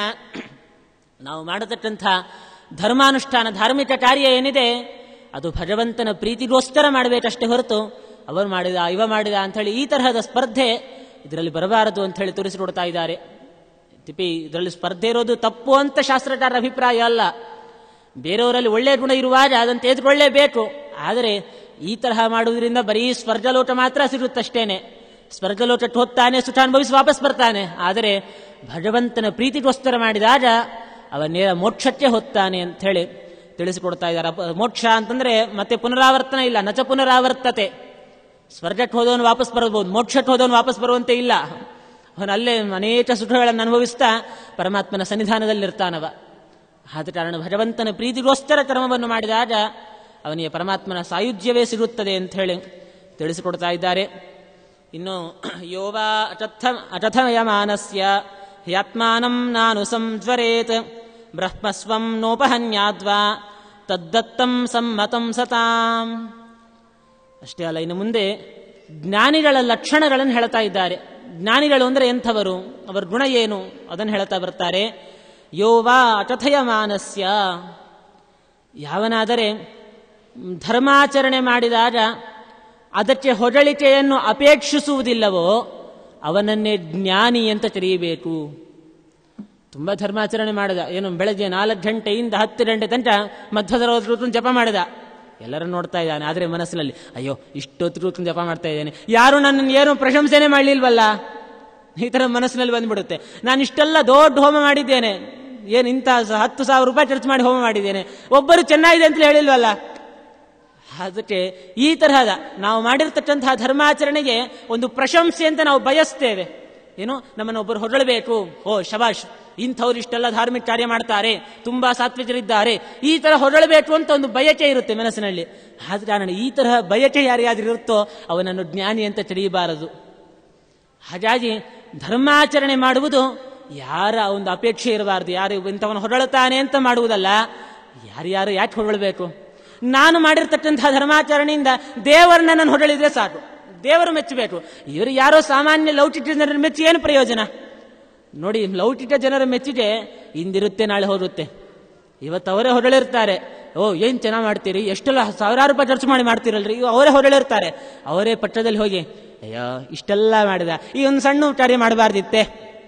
ನಾವು ಮಾಡತಕ್ಕಂಥ ಧರ್ಮಾನುಷ್ಠಾನ ಧಾರ್ಮಿಕ ಕಾರ್ಯ ಏನಿದೆ ಅದು ಭಗವಂತನ ಪ್ರೀತಿಗೋಸ್ಕರ ಮಾಡಬೇಕಷ್ಟೇ ಹೊರತು ಅವರು ಮಾಡಿದ ಇವ ಮಾಡಿದ ಅಂಥೇಳಿ ಈ ತರಹದ ಸ್ಪರ್ಧೆ ಇದರಲ್ಲಿ ಬರಬಾರದು ಅಂತ ಹೇಳಿ ತೋರಿಸಿಕೊಡ್ತಾ ಇದ್ದಾರೆ ತಿಪಿ ಇದರಲ್ಲಿ ಸ್ಪರ್ಧೆ ಇರೋದು ತಪ್ಪು ಅಂತ ಶಾಸ್ತ್ರಕಾರರ ಅಭಿಪ್ರಾಯ ಅಲ್ಲ ಬೇರೆಯವರಲ್ಲಿ ಒಳ್ಳೆಯ ಗುಣ ಇರುವಾಗ ಅದನ್ನು ತೆಗೆದುಕೊಳ್ಳೇಬೇಕು ಆದರೆ ಈ ತರಹ ಮಾಡುವುದರಿಂದ ಬರೀ ಸ್ವರ್ಗಲೋಟ ಮಾತ್ರ ಸಿಗುತ್ತಷ್ಟೇನೆ ಸ್ವರ್ಗಲೋಟಕ್ಕೆ ಹೋಗ್ತಾನೆ ಸುಖ ಅನುಭವಿಸಿ ವಾಪಸ್ ಬರ್ತಾನೆ ಆದರೆ ಭಗವಂತನ ಪ್ರೀತಿಗೋಸ್ಕರ ಮಾಡಿದಾಗ ಅವ ನೇರ ಮೋಕ್ಷಕ್ಕೆ ಹೋಗ್ತಾನೆ ಅಂತ ಹೇಳಿ ತಿಳಿಸಿಕೊಡ್ತಾ ಇದ್ದಾರೆ ಅಪ- ಮೋಕ್ಷ ಅಂತಂದ್ರೆ ಮತ್ತೆ ಪುನರಾವರ್ತನ ಇಲ್ಲ ನಚ ಪುನರಾವರ್ತತೆ ಸ್ವರ್ಗಕ್ಕೆ ಹೋದವನು ವಾಪಸ್ ಬರ್ಬೋದು ಮೋಕ್ಷಕ್ಕೆ ಹೋದವನು ವಾಪಸ್ ಬರುವಂತೆ ಇಲ್ಲ ಅವನು ಅಲ್ಲೇ ಅನೇಕ ಸುಖಗಳನ್ನು ಅನುಭವಿಸ್ತಾ ಪರಮಾತ್ಮನ ಸನ್ನಿಧಾನದಲ್ಲಿರ್ತಾನವ ಆದ ಕಾರಣ ಭಗವಂತನ ಪ್ರೀತಿಗೋಸ್ಕರ ಕರ್ಮವನ್ನು ಮಾಡಿದಾಗ ಅವನಿಗೆ ಪರಮಾತ್ಮನ ಸಾಯುಜ್ಯವೇ ಸಿಗುತ್ತದೆ ಅಂತ ಹೇಳಿ ತಿಳಿಸಿಕೊಡ್ತಾ ಇದ್ದಾರೆ ಇನ್ನು ಯೋವಾ ಅಚಥ ಅಚಥಮಯಮಾನಸ್ಯ ಹ್ಯಾತ್ಮಾನಂ ನಾನು ಸಂಜ್ವರೇತ್ ಬ್ರಹ್ಮಸ್ವಂ ನೋಪಹನ್ಯಾದ್ವಾ ತದ್ದತ್ತಂ ಸಮ್ಮತಂ ಸತಾಂ ಅಷ್ಟೇ ಅಲ್ಲ ಇನ್ನು ಮುಂದೆ ಜ್ಞಾನಿಗಳ ಲಕ್ಷಣಗಳನ್ನು ಹೇಳ್ತಾ ಇದ್ದಾರೆ ಜ್ಞಾನಿಗಳು ಅಂದರೆ ಎಂಥವರು ಅವರ ಗುಣ ಏನು ಅದನ್ನು ಹೇಳ್ತಾ ಬರ್ತಾರೆ ಯೋವಾ ಅಟಥಯ ಮಾನಸ್ಯ ಯಾವನಾದರೆ ಧರ್ಮಾಚರಣೆ ಮಾಡಿದಾಗ ಅದಕ್ಕೆ ಹೊಗಳಿಕೆಯನ್ನು ಅಪೇಕ್ಷಿಸುವುದಿಲ್ಲವೋ ಅವನನ್ನೇ ಜ್ಞಾನಿ ಅಂತ ತಿಳಿಯಬೇಕು ತುಂಬ ಧರ್ಮಾಚರಣೆ ಮಾಡಿದ ಏನು ಬೆಳಗ್ಗೆ ನಾಲ್ಕು ಗಂಟೆಯಿಂದ ಹತ್ತು ಗಂಟೆ ತನಕ ಮಧ್ವದರ ಜಪ ಮಾಡಿದ ಎಲ್ಲರೂ ನೋಡ್ತಾ ಇದ್ದಾನೆ ಆದರೆ ಮನಸ್ಸಿನಲ್ಲಿ ಅಯ್ಯೋ ಇಷ್ಟೊತ್ತು ಜಪ ಮಾಡ್ತಾ ಇದ್ದೇನೆ ಯಾರು ನನ್ನನ್ನು ಏನು ಪ್ರಶಂಸನೆ ಮಾಡಲಿಲ್ವಲ್ಲ ಈ ಥರ ಮನಸ್ಸಿನಲ್ಲಿ ಬಂದ್ಬಿಡುತ್ತೆ ನಾನು ಇಷ್ಟೆಲ್ಲ ದೊಡ್ಡ ಹೋಮ ಮಾಡಿದ್ದೇನೆ ಏನು ಇಂಥ ಹತ್ತು ಸಾವಿರ ರೂಪಾಯಿ ಖರ್ಚು ಮಾಡಿ ಹೋಮ ಮಾಡಿದ್ದೇನೆ ಒಬ್ಬರು ಚೆನ್ನಾಗಿದೆ ಅಂತ ಹೇಳಿಲ್ವಲ್ಲ ಅದಕ್ಕೆ ಈ ತರಹದ ನಾವು ಮಾಡಿರ್ತಕ್ಕಂತಹ ಧರ್ಮಾಚರಣೆಗೆ ಒಂದು ಪ್ರಶಂಸೆ ಅಂತ ನಾವು ಬಯಸ್ತೇವೆ ಏನು ನಮ್ಮನ್ನು ಒಬ್ಬರು ಹೊಗಳಬೇಕು ಓ ಶಬಾಷ್ ಇಂಥವ್ರು ಇಷ್ಟೆಲ್ಲ ಧಾರ್ಮಿಕ ಕಾರ್ಯ ಮಾಡ್ತಾರೆ ತುಂಬಾ ಸಾತ್ವಿಕರಿದ್ದಾರೆ ಈ ತರ ಹೊಗಳಬೇಕು ಅಂತ ಒಂದು ಬಯಕೆ ಇರುತ್ತೆ ಮನಸ್ಸಿನಲ್ಲಿ ಆದ ಕಾರಣ ಈ ತರಹ ಬಯಕೆ ಯಾರ್ಯಾರು ಇರುತ್ತೋ ಅವನನ್ನು ಜ್ಞಾನಿ ಅಂತ ತಿಳಿಯಬಾರದು ಹಾಗಾಗಿ ಧರ್ಮಾಚರಣೆ ಮಾಡುವುದು ಯಾರ ಒಂದು ಅಪೇಕ್ಷೆ ಇರಬಾರದು ಯಾರು ಇಂಥವನು ಹೊರಳುತ್ತಾನೆ ಅಂತ ಮಾಡುವುದಲ್ಲ ಯಾರ್ಯಾರು ಯಾಕೆ ಹೊರಳಬೇಕು ನಾನು ಮಾಡಿರ್ತಕ್ಕಂತಹ ಧರ್ಮಾಚರಣೆಯಿಂದ ದೇವರು ನನ್ನನ್ನು ಹೊರಳಿದ್ರೆ ಸಾಕು ದೇವರು ಮೆಚ್ಚಬೇಕು ಇವರು ಯಾರೋ ಸಾಮಾನ್ಯ ಲೌಕಿಕ ಜನರನ್ನು ಮೆಚ್ಚಿ ಏನು ಪ್ರಯೋಜನ ನೋಡಿ ಲೌಕಿಕ ಜನರ ಮೆಚ್ಚುಗೆ ಇಂದಿರುತ್ತೆ ನಾಳೆ ಹೋಗುತ್ತೆ ಇವತ್ತು ಅವರೇ ಹೊರಳಿರ್ತಾರೆ ಓ ಏನ್ ಚೆನ್ನಾಗಿ ಮಾಡ್ತೀರಿ ಎಷ್ಟೆಲ್ಲ ಸಾವಿರಾರು ರೂಪಾಯಿ ಖರ್ಚು ಮಾಡಿ ಮಾಡ್ತೀರಲ್ರಿ ಇವ್ ಅವರೇ ಹೊರಳಿರ್ತಾರೆ ಅವರೇ ಪಟ್ಟದಲ್ಲಿ ಹೋಗಿ ಅಯ್ಯೋ ಇಷ್ಟೆಲ್ಲ ಮಾಡಿದ ಈ ಒಂದು ಸಣ್ಣ ಕಾರ್ಯ ಮಾಡಬಾರ್ದಿತ್ತೆ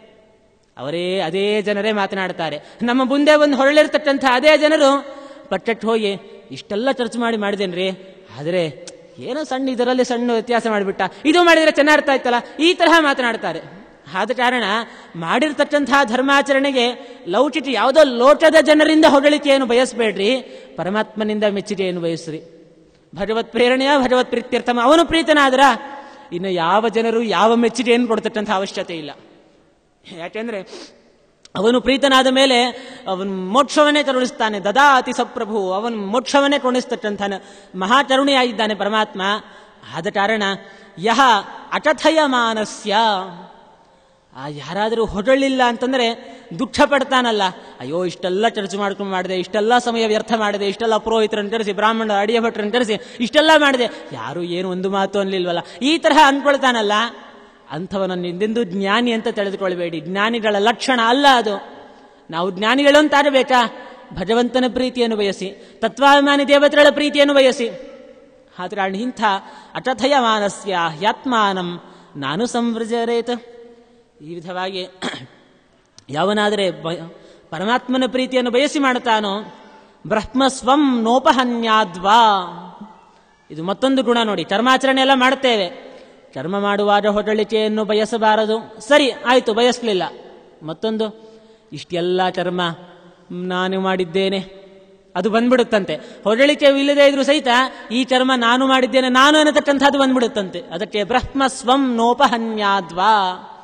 ಅವರೇ ಅದೇ ಜನರೇ ಮಾತನಾಡ್ತಾರೆ ನಮ್ಮ ಮುಂದೆ ಒಂದು ಹೊರಳಿರ್ತಕ್ಕಂಥ ಅದೇ ಜನರು ಪಟ್ಟಕ್ಕೆ ಹೋಗಿ ಇಷ್ಟೆಲ್ಲ ಖರ್ಚು ಮಾಡಿ ಮಾಡಿದೇನ್ರಿ ಆದರೆ ಏನೋ ಸಣ್ಣ ಇದರಲ್ಲಿ ಸಣ್ಣ ವ್ಯತ್ಯಾಸ ಮಾಡಿಬಿಟ್ಟ ಇದು ಮಾಡಿದರೆ ಚೆನ್ನಾಗಿರ್ತಾ ಇತ್ತಲ್ಲ ಈ ತರಹ ಮಾತನಾಡ್ತಾರೆ ಆದ ಕಾರಣ ಮಾಡಿರ್ತಕ್ಕಂತಹ ಧರ್ಮಾಚರಣೆಗೆ ಲೌಕಿಕ ಯಾವುದೋ ಲೋಟದ ಜನರಿಂದ ಹೊಗಳಿಕೆಯನ್ನು ಬಯಸಬೇಡ್ರಿ ಪರಮಾತ್ಮನಿಂದ ಮೆಚ್ಚುಗೆಯನ್ನು ಬಯಸ್ರಿ ಭಗವತ್ ಪ್ರೇರಣೆಯ ಭಗವತ್ ಪ್ರೀತ್ಯರ್ಥಮ ಅವನು ಪ್ರೀತನಾದ್ರ ಇನ್ನು ಯಾವ ಜನರು ಯಾವ ಮೆಚ್ಚುಗೆಯನ್ನು ಕೊಡ್ತಕ್ಕಂಥ ಅವಶ್ಯಕತೆ ಇಲ್ಲ ಯಾಕೆಂದ್ರೆ ಅವನು ಪ್ರೀತನಾದ ಮೇಲೆ ಅವನು ಮೋಕ್ಷವನ್ನೇ ಕರುಣಿಸ್ತಾನೆ ದದಾತಿ ಸಪ್ರಭು ಅವನು ಮೋಕ್ಷವನ್ನೇ ಕರುಣಿಸ್ತಕ್ಕಂಥ ಮಹಾಕರುಣಿಯಾಗಿದ್ದಾನೆ ಪರಮಾತ್ಮ ಆದ ಕಾರಣ ಯಹ ಅಟಥಯ ಮಾನಸ್ಯ ಆ ಯಾರಾದರೂ ಹೊರಳಿಲ್ಲ ಅಂತಂದ್ರೆ ದುಃಖ ಪಡ್ತಾನಲ್ಲ ಅಯ್ಯೋ ಇಷ್ಟೆಲ್ಲ ಖರ್ಚು ಮಾಡ್ಕೊಂಡು ಮಾಡಿದೆ ಇಷ್ಟೆಲ್ಲ ಸಮಯ ವ್ಯರ್ಥ ಮಾಡಿದೆ ಇಷ್ಟೆಲ್ಲ ಪುರೋಹಿತರನ್ನು ಕರೆಸಿ ಬ್ರಾಹ್ಮಣ ಅಡಿಯ ಭಟ್ರನ್ನು ಕರೆಸಿ ಇಷ್ಟೆಲ್ಲ ಮಾಡಿದೆ ಯಾರು ಏನು ಒಂದು ಮಾತು ಅನ್ಲಿಲ್ವಲ್ಲ ಈ ತರಹ ಅನ್ಕೊಳ್ತಾನಲ್ಲ ಅಂಥವನನ್ನು ಹಿಂದೆಂದೂ ಜ್ಞಾನಿ ಅಂತ ತಿಳಿದುಕೊಳ್ಬೇಡಿ ಜ್ಞಾನಿಗಳ ಲಕ್ಷಣ ಅಲ್ಲ ಅದು ನಾವು ಜ್ಞಾನಿಗಳು ಅಂತ ಆಗಬೇಕಾ ಭಗವಂತನ ಪ್ರೀತಿಯನ್ನು ಬಯಸಿ ತತ್ವಾಭಿಮಾನಿ ದೇವತೆಗಳ ಪ್ರೀತಿಯನ್ನು ಬಯಸಿ ಆದ್ರೆ ಇಂಥ ಅಟಥಯ ಮಾನಸ್ಯ ಹ್ಯಾತ್ಮಾನಂ ನಾನು ಸಂವೃಜರೇತ ಈ ವಿಧವಾಗಿ ಯಾವನಾದರೆ ಪರಮಾತ್ಮನ ಪ್ರೀತಿಯನ್ನು ಬಯಸಿ ಮಾಡುತ್ತಾನೋ ಬ್ರಹ್ಮ ಸ್ವಂ ನೋಪಹನ್ಯಾದ್ವಾ ಇದು ಮತ್ತೊಂದು ಗುಣ ನೋಡಿ ಕರ್ಮಾಚರಣೆ ಎಲ್ಲ ಮಾಡ್ತೇವೆ ಕರ್ಮ ಮಾಡುವಾಗ ಹೊಗಳಿಕೆಯನ್ನು ಬಯಸಬಾರದು ಸರಿ ಆಯಿತು ಬಯಸಲಿಲ್ಲ ಮತ್ತೊಂದು ಇಷ್ಟೆಲ್ಲ ಕರ್ಮ ನಾನು ಮಾಡಿದ್ದೇನೆ ಅದು ಬಂದ್ಬಿಡುತ್ತಂತೆ ಹೊಗಳಿಕೆ ಇಲ್ಲದೆ ಇದ್ರೂ ಸಹಿತ ಈ ಕರ್ಮ ನಾನು ಮಾಡಿದ್ದೇನೆ ನಾನು ಅನ್ನತಕ್ಕಂಥದ್ದು ಬಂದ್ಬಿಡುತ್ತಂತೆ ಅದಕ್ಕೆ ಬ್ರಹ್ಮ ಸ್ವಂ ನೋಪಹನ್ಯಾದ್ವಾ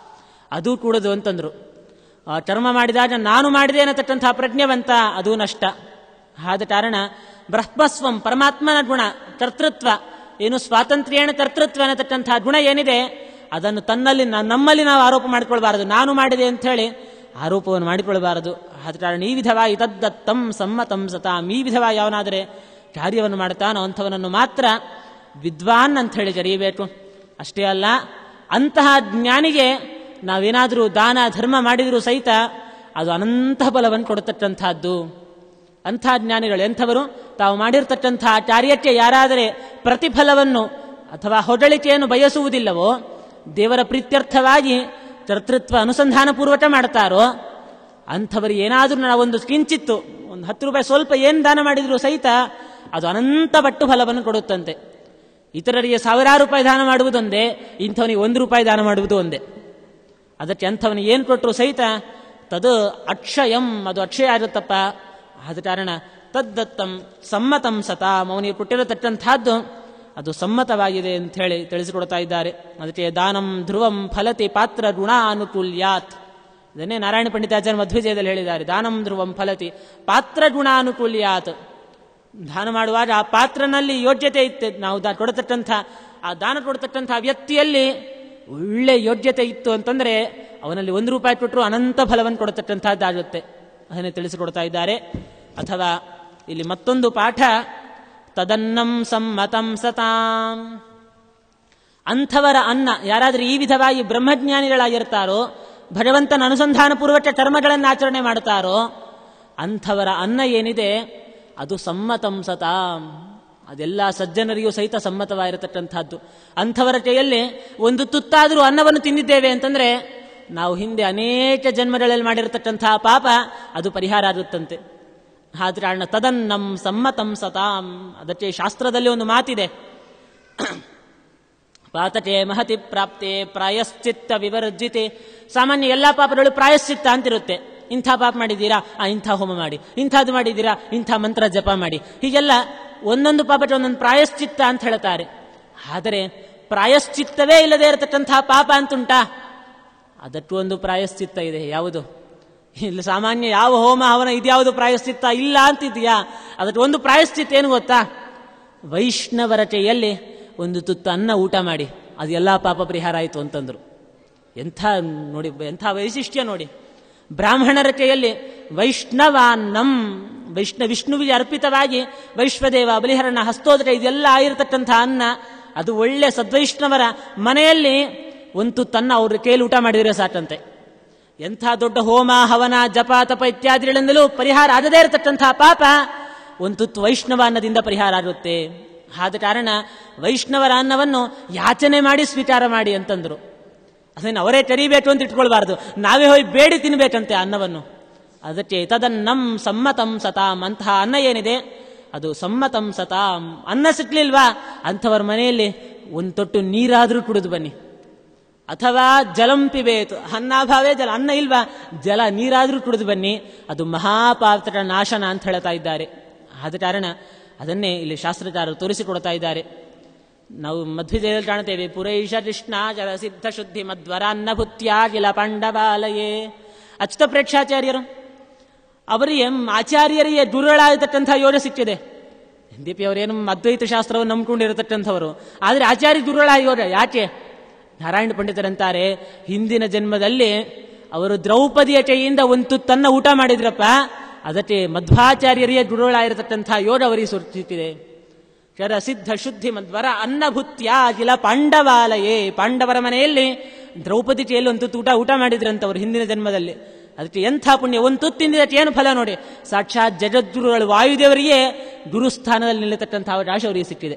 ಅದು ಕೂಡದು ಅಂತಂದ್ರು ಆ ಕರ್ಮ ಮಾಡಿದಾಗ ನಾನು ಮಾಡಿದೆ ಅನ್ನತಕ್ಕಂಥ ಪ್ರಜ್ಞೆವಂತ ಅದು ನಷ್ಟ ಆದ ಕಾರಣ ಬ್ರಹ್ಮಸ್ವಂ ಪರಮಾತ್ಮನ ಗುಣ ಕರ್ತೃತ್ವ ಏನು ಸ್ವಾತಂತ್ರ್ಯೇಣ ಕರ್ತೃತ್ವ ಅನ್ನತಕ್ಕಂಥ ಗುಣ ಏನಿದೆ ಅದನ್ನು ತನ್ನಲ್ಲಿ ನಮ್ಮಲ್ಲಿ ನಾವು ಆರೋಪ ಮಾಡಿಕೊಳ್ಬಾರದು ನಾನು ಮಾಡಿದೆ ಅಂತ ಹೇಳಿ ಆರೋಪವನ್ನು ಮಾಡಿಕೊಳ್ಳಬಾರದು ಆದ ಕಾರಣ ಈ ವಿಧವಾಗಿ ತದ್ದತ್ತಂ ಸಮ್ಮತಂ ಸತಾಂ ಈ ವಿಧವಾಗಿ ಯಾವನಾದರೆ ಕಾರ್ಯವನ್ನು ಮಾಡ್ತಾನೋ ಅಂಥವನನ್ನು ಮಾತ್ರ ವಿದ್ವಾನ್ ಅಂತ ಹೇಳಿ ಕರೆಯಬೇಕು ಅಷ್ಟೇ ಅಲ್ಲ ಅಂತಹ ಜ್ಞಾನಿಗೆ ನಾವೇನಾದರೂ ದಾನ ಧರ್ಮ ಮಾಡಿದರೂ ಸಹಿತ ಅದು ಅನಂತ ಬಲವನ್ನು ಕೊಡತಕ್ಕಂಥದ್ದು ಅಂಥ ಜ್ಞಾನಿಗಳು ಎಂಥವರು ತಾವು ಮಾಡಿರ್ತಕ್ಕಂತಹ ಕಾರ್ಯಕ್ಕೆ ಯಾರಾದರೆ ಪ್ರತಿಫಲವನ್ನು ಅಥವಾ ಹೊಗಳಿಕೆಯನ್ನು ಬಯಸುವುದಿಲ್ಲವೋ ದೇವರ ಪ್ರೀತ್ಯರ್ಥವಾಗಿ ಕರ್ತೃತ್ವ ಅನುಸಂಧಾನ ಪೂರ್ವಕ ಮಾಡ್ತಾರೋ ಅಂಥವರು ಏನಾದರೂ ನಾವೊಂದು ಕಿಂಚಿತ್ತು ಒಂದು ಹತ್ತು ರೂಪಾಯಿ ಸ್ವಲ್ಪ ಏನು ದಾನ ಮಾಡಿದರೂ ಸಹಿತ ಅದು ಅನಂತ ಪಟ್ಟು ಫಲವನ್ನು ಕೊಡುತ್ತಂತೆ ಇತರರಿಗೆ ಸಾವಿರಾರು ರೂಪಾಯಿ ದಾನ ಮಾಡುವುದೊಂದೇ ಇಂಥವನಿಗೆ ಒಂದು ರೂಪಾಯಿ ದಾನ ಮಾಡುವುದು ಒಂದೇ ಅದಕ್ಕೆ ಅಂಥವನಿಗೆ ಏನು ಕೊಟ್ಟರು ಸಹಿತ ತದು ಅಕ್ಷಯಂ ಅದು ಅಕ್ಷಯ ಆಗುತ್ತಪ್ಪ ಆದ ಕಾರಣ ತದ್ದತ್ತಂ ಸಮ್ಮತಂ ಸತಾ ಅವನಿಗೆ ಕೊಟ್ಟಿರತಕ್ಕಂಥದ್ದು ಅದು ಸಮ್ಮತವಾಗಿದೆ ಅಂತ ಹೇಳಿ ತಿಳಿಸಿಕೊಡ್ತಾ ಇದ್ದಾರೆ ಅದಕ್ಕೆ ದಾನಂ ಧ್ರುವಂ ಫಲತಿ ಪಾತ್ರ ಗುಣಾನುಕೂಲ್ಯಾತ್ ಇದನ್ನೇ ನಾರಾಯಣ ಪಂಡಿತಾಚಾರ್ಯ ಮಧ್ವಿಜಯದಲ್ಲಿ ಹೇಳಿದ್ದಾರೆ ದಾನಂ ಧ್ರುವಂ ಫಲತಿ ಪಾತ್ರ ಗುಣಾನುಕೂಲ್ಯಾತ್ ದಾನ ಮಾಡುವಾಗ ಆ ಪಾತ್ರನಲ್ಲಿ ಯೋಗ್ಯತೆ ಇತ್ತು ನಾವು ದಾ ಕೊಡತಕ್ಕಂಥ ಆ ದಾನ ಕೊಡತಕ್ಕಂಥ ವ್ಯಕ್ತಿಯಲ್ಲಿ ಒಳ್ಳೆ ಯೋಗ್ಯತೆ ಇತ್ತು ಅಂತಂದ್ರೆ ಅವನಲ್ಲಿ ಒಂದು ರೂಪಾಯಿ ಕೊಟ್ಟರು ಅನಂತ ಫಲವನ್ನು ಕೊಡತಕ್ಕಂಥದ್ದಾಗುತ್ತೆ ಅದನ್ನೇ ತಿಳಿಸಿಕೊಡ್ತಾ ಇದ್ದಾರೆ ಅಥವಾ ಇಲ್ಲಿ ಮತ್ತೊಂದು ಪಾಠ ತದನ್ನಂ ಸಮ್ಮತಂ ಸತಾಂ ಅಂಥವರ ಅನ್ನ ಯಾರಾದರೂ ಈ ವಿಧವಾಗಿ ಬ್ರಹ್ಮಜ್ಞಾನಿಗಳಾಗಿರ್ತಾರೋ ಭಗವಂತನ ಅನುಸಂಧಾನ ಪೂರ್ವಕ ಕರ್ಮಗಳನ್ನು ಆಚರಣೆ ಮಾಡ್ತಾರೋ ಅಂಥವರ ಅನ್ನ ಏನಿದೆ ಅದು ಸಮ್ಮತಂ ಸತಾಂ ಅದೆಲ್ಲ ಸಜ್ಜನರಿಗೂ ಸಹಿತ ಸಮ್ಮತವಾಗಿರತಕ್ಕಂಥದ್ದು ಅಂಥವರ ಕೈಯಲ್ಲಿ ಒಂದು ತುತ್ತಾದರೂ ಅನ್ನವನ್ನು ತಿಂದಿದ್ದೇವೆ ಅಂತಂದ್ರೆ ನಾವು ಹಿಂದೆ ಅನೇಕ ಜನ್ಮಗಳಲ್ಲಿ ಮಾಡಿರತಕ್ಕಂತಹ ಪಾಪ ಅದು ಪರಿಹಾರ ಆಗುತ್ತಂತೆ ಆದ್ರೆ ಅಣ್ಣ ತದನ್ನಂ ಸಮ್ಮತಂ ಸತಾಂ ಅದಕ್ಕೆ ಶಾಸ್ತ್ರದಲ್ಲಿ ಒಂದು ಮಾತಿದೆ ಪಾತಕೆ ಮಹತಿ ಪ್ರಾಪ್ತೆ ಪ್ರಾಯಶ್ಚಿತ್ತ ವಿವರ್ಜಿತೆ ಸಾಮಾನ್ಯ ಎಲ್ಲ ಪಾಪಗಳು ಪ್ರಾಯಶ್ಚಿತ್ತ ಅಂತಿರುತ್ತೆ ಇಂಥ ಪಾಪ ಮಾಡಿದ್ದೀರಾ ಆ ಇಂಥ ಹೋಮ ಮಾಡಿ ಇಂಥದ್ದು ಮಾಡಿದ್ದೀರಾ ಇಂಥ ಮಂತ್ರ ಜಪ ಮಾಡಿ ಹೀಗೆಲ್ಲ ಒಂದೊಂದು ಪಾಪಕ್ಕೆ ಒಂದೊಂದು ಪ್ರಾಯಶ್ಚಿತ್ತ ಅಂತ ಹೇಳ್ತಾರೆ ಆದರೆ ಪ್ರಾಯಶ್ಚಿತ್ತವೇ ಇಲ್ಲದೆ ಇರತಕ್ಕಂತಹ ಪಾಪ ಅಂತುಂಟಾ ಅದಕ್ಕೂ ಒಂದು ಪ್ರಾಯಶ್ಚಿತ್ತ ಇದೆ ಯಾವುದು ಇಲ್ಲಿ ಸಾಮಾನ್ಯ ಯಾವ ಹೋಮ ಹವನ ಇದ್ಯಾವುದು ಪ್ರಾಯಶ್ಚಿತ್ತ ಇಲ್ಲ ಅಂತಿದೆಯಾ ಅದಕ್ಕೆ ಒಂದು ಪ್ರಾಯಶ್ಚಿತ್ತ ಏನು ಗೊತ್ತಾ ವೈಷ್ಣವರ ಕೈಯಲ್ಲಿ ಒಂದು ತುತ್ತು ಅನ್ನ ಊಟ ಮಾಡಿ ಅದು ಎಲ್ಲ ಪಾಪ ಪರಿಹಾರ ಆಯಿತು ಅಂತಂದ್ರು ಎಂಥ ನೋಡಿ ಎಂಥ ವೈಶಿಷ್ಟ್ಯ ನೋಡಿ ಬ್ರಾಹ್ಮಣರ ಕೈಯಲ್ಲಿ ವೈಷ್ಣವಾನ್ನಂ ವೈಷ್ಣ ವಿಷ್ಣುವಿಗೆ ಅರ್ಪಿತವಾಗಿ ವೈಶ್ವದೇವ ಬಲಿಹರಣ ಹಸ್ತೋದಕ ಇದೆಲ್ಲ ಆಗಿರತಕ್ಕಂಥ ಅನ್ನ ಅದು ಒಳ್ಳೆ ಸದ್ವೈಷ್ಣವರ ಮನೆಯಲ್ಲಿ ಒಂದು ತನ್ನ ಅವ್ರ ಕೈಯಲ್ಲಿ ಊಟ ಮಾಡಿದರೆ ಸಾಕಂತೆ ಎಂಥ ದೊಡ್ಡ ಹೋಮ ಹವನ ಜಪ ತಪ ಇತ್ಯಾದಿಗಳಿಂದಲೂ ಪರಿಹಾರ ಆಗದೇ ಇರತಕ್ಕಂತಹ ಪಾಪ ಒಂದು ತುತ್ತು ವೈಷ್ಣವ ಅನ್ನದಿಂದ ಪರಿಹಾರ ಆಗುತ್ತೆ ಆದ ಕಾರಣ ವೈಷ್ಣವರ ಅನ್ನವನ್ನು ಯಾಚನೆ ಮಾಡಿ ಸ್ವೀಕಾರ ಮಾಡಿ ಅಂತಂದ್ರು ಅದನ್ನು ಅವರೇ ಕರಿಬೇಕು ಅಂತ ಇಟ್ಕೊಳ್ಬಾರ್ದು ನಾವೇ ಹೋಗಿ ಬೇಡಿ ತಿನ್ಬೇಕಂತೆ ಅನ್ನವನ್ನು ಅದಕ್ಕೆ ತದನ್ನಂ ಸಮ್ಮತಂ ಸತಾಂ ಅಂತಹ ಅನ್ನ ಏನಿದೆ ಅದು ಸಮ್ಮತಂ ಸತಾಂ ಅನ್ನ ಸಿಕ್ಲಿಲ್ವಾ ಅಂಥವರ ಮನೆಯಲ್ಲಿ ಒಂದು ತೊಟ್ಟು ನೀರಾದರೂ ಕುಡಿದು ಬನ್ನಿ ಅಥವಾ ಜಲಂ ಪಿಬೇತು ಅನ್ನಭಾವೇ ಜಲ ಅನ್ನ ಇಲ್ವಾ ಜಲ ನೀರಾದರೂ ಕುಡಿದು ಬನ್ನಿ ಅದು ಮಹಾಪಾತ್ರ ನಾಶನ ಅಂತ ಹೇಳ್ತಾ ಇದ್ದಾರೆ ಆದ ಕಾರಣ ಅದನ್ನೇ ಇಲ್ಲಿ ಶಾಸ್ತ್ರಕಾರರು ತೋರಿಸಿಕೊಡ್ತಾ ಇದ್ದಾರೆ ನಾವು ಮಧ್ವಿಜಯಲ್ಲಿ ಕಾಣ್ತೇವೆ ಪುರೈಷ ಕೃಷ್ಣ ಜಲ ಸಿದ್ಧ ಶುದ್ಧಿ ಮಧ್ವರ ಅನ್ನಭುತ್ಯಾಗಿಲ ಪಾಂಡವಾಲಯೇ ಅಚ್ಯುತ ಪ್ರೇಕ್ಷಾಚಾರ್ಯರು ಅವರಿಗೆ ಆಚಾರ್ಯರಿಗೆ ದುರ್ಗಳಾಗಿರ್ತಕ್ಕಂಥ ಯೋಗ ಸಿಕ್ಕಿದೆ ದೀಪಿ ಅವರೇನು ಅದ್ವೈತ ಶಾಸ್ತ್ರವನ್ನು ನಂಬ್ಕೊಂಡಿರತಕ್ಕಂಥವರು ಆದರೆ ಆಚಾರ್ಯ ದುರ್ಗಳ ಯೋಗ ಯಾಕೆ ನಾರಾಯಣ ಪಂಡಿತರಂತಾರೆ ಹಿಂದಿನ ಜನ್ಮದಲ್ಲಿ ಅವರು ದ್ರೌಪದಿಯ ಕೈಯಿಂದ ಒಂದು ತನ್ನ ಊಟ ಮಾಡಿದ್ರಪ್ಪ ಅದಕ್ಕೆ ಮಧ್ವಾಚಾರ್ಯರಿಗೆ ದುರ್ಗಳಾಗಿರತಕ್ಕಂಥ ಯೋಗ ಅವರಿಗೆ ಸುರಿಸಿದೆ ಶರ ಸಿದ್ಧ ಶುದ್ಧಿ ಮಧ್ವರ ಅನ್ನಭುತ್ಯ ಅಖಿಲ ಪಾಂಡವಾಲಯೇ ಪಾಂಡವರ ಮನೆಯಲ್ಲಿ ದ್ರೌಪದಿ ಕೈಯಲ್ಲಿ ಒಂದು ತುತ್ತು ಊಟ ಊಟ ಮಾಡಿದ್ರಂತವ್ರು ಹಿಂದಿನ ಜನ್ಮದಲ್ಲಿ ಅದಕ್ಕೆ ಎಂಥ ಪುಣ್ಯ ಒಂದು ತುತ್ತು ತಿಂದಿದ್ದಕ್ಕೆ ಏನು ಫಲ ನೋಡಿ ಸಾಕ್ಷಾತ್ ಜಗದ್ಗುರುಗಳು ವಾಯುದೇವರಿಗೆ ಗುರುಸ್ಥಾನದಲ್ಲಿ ನಿಲ್ಲತಕ್ಕಂಥ ಅವಕಾಶ ಅವರಿಗೆ ಸಿಕ್ಕಿದೆ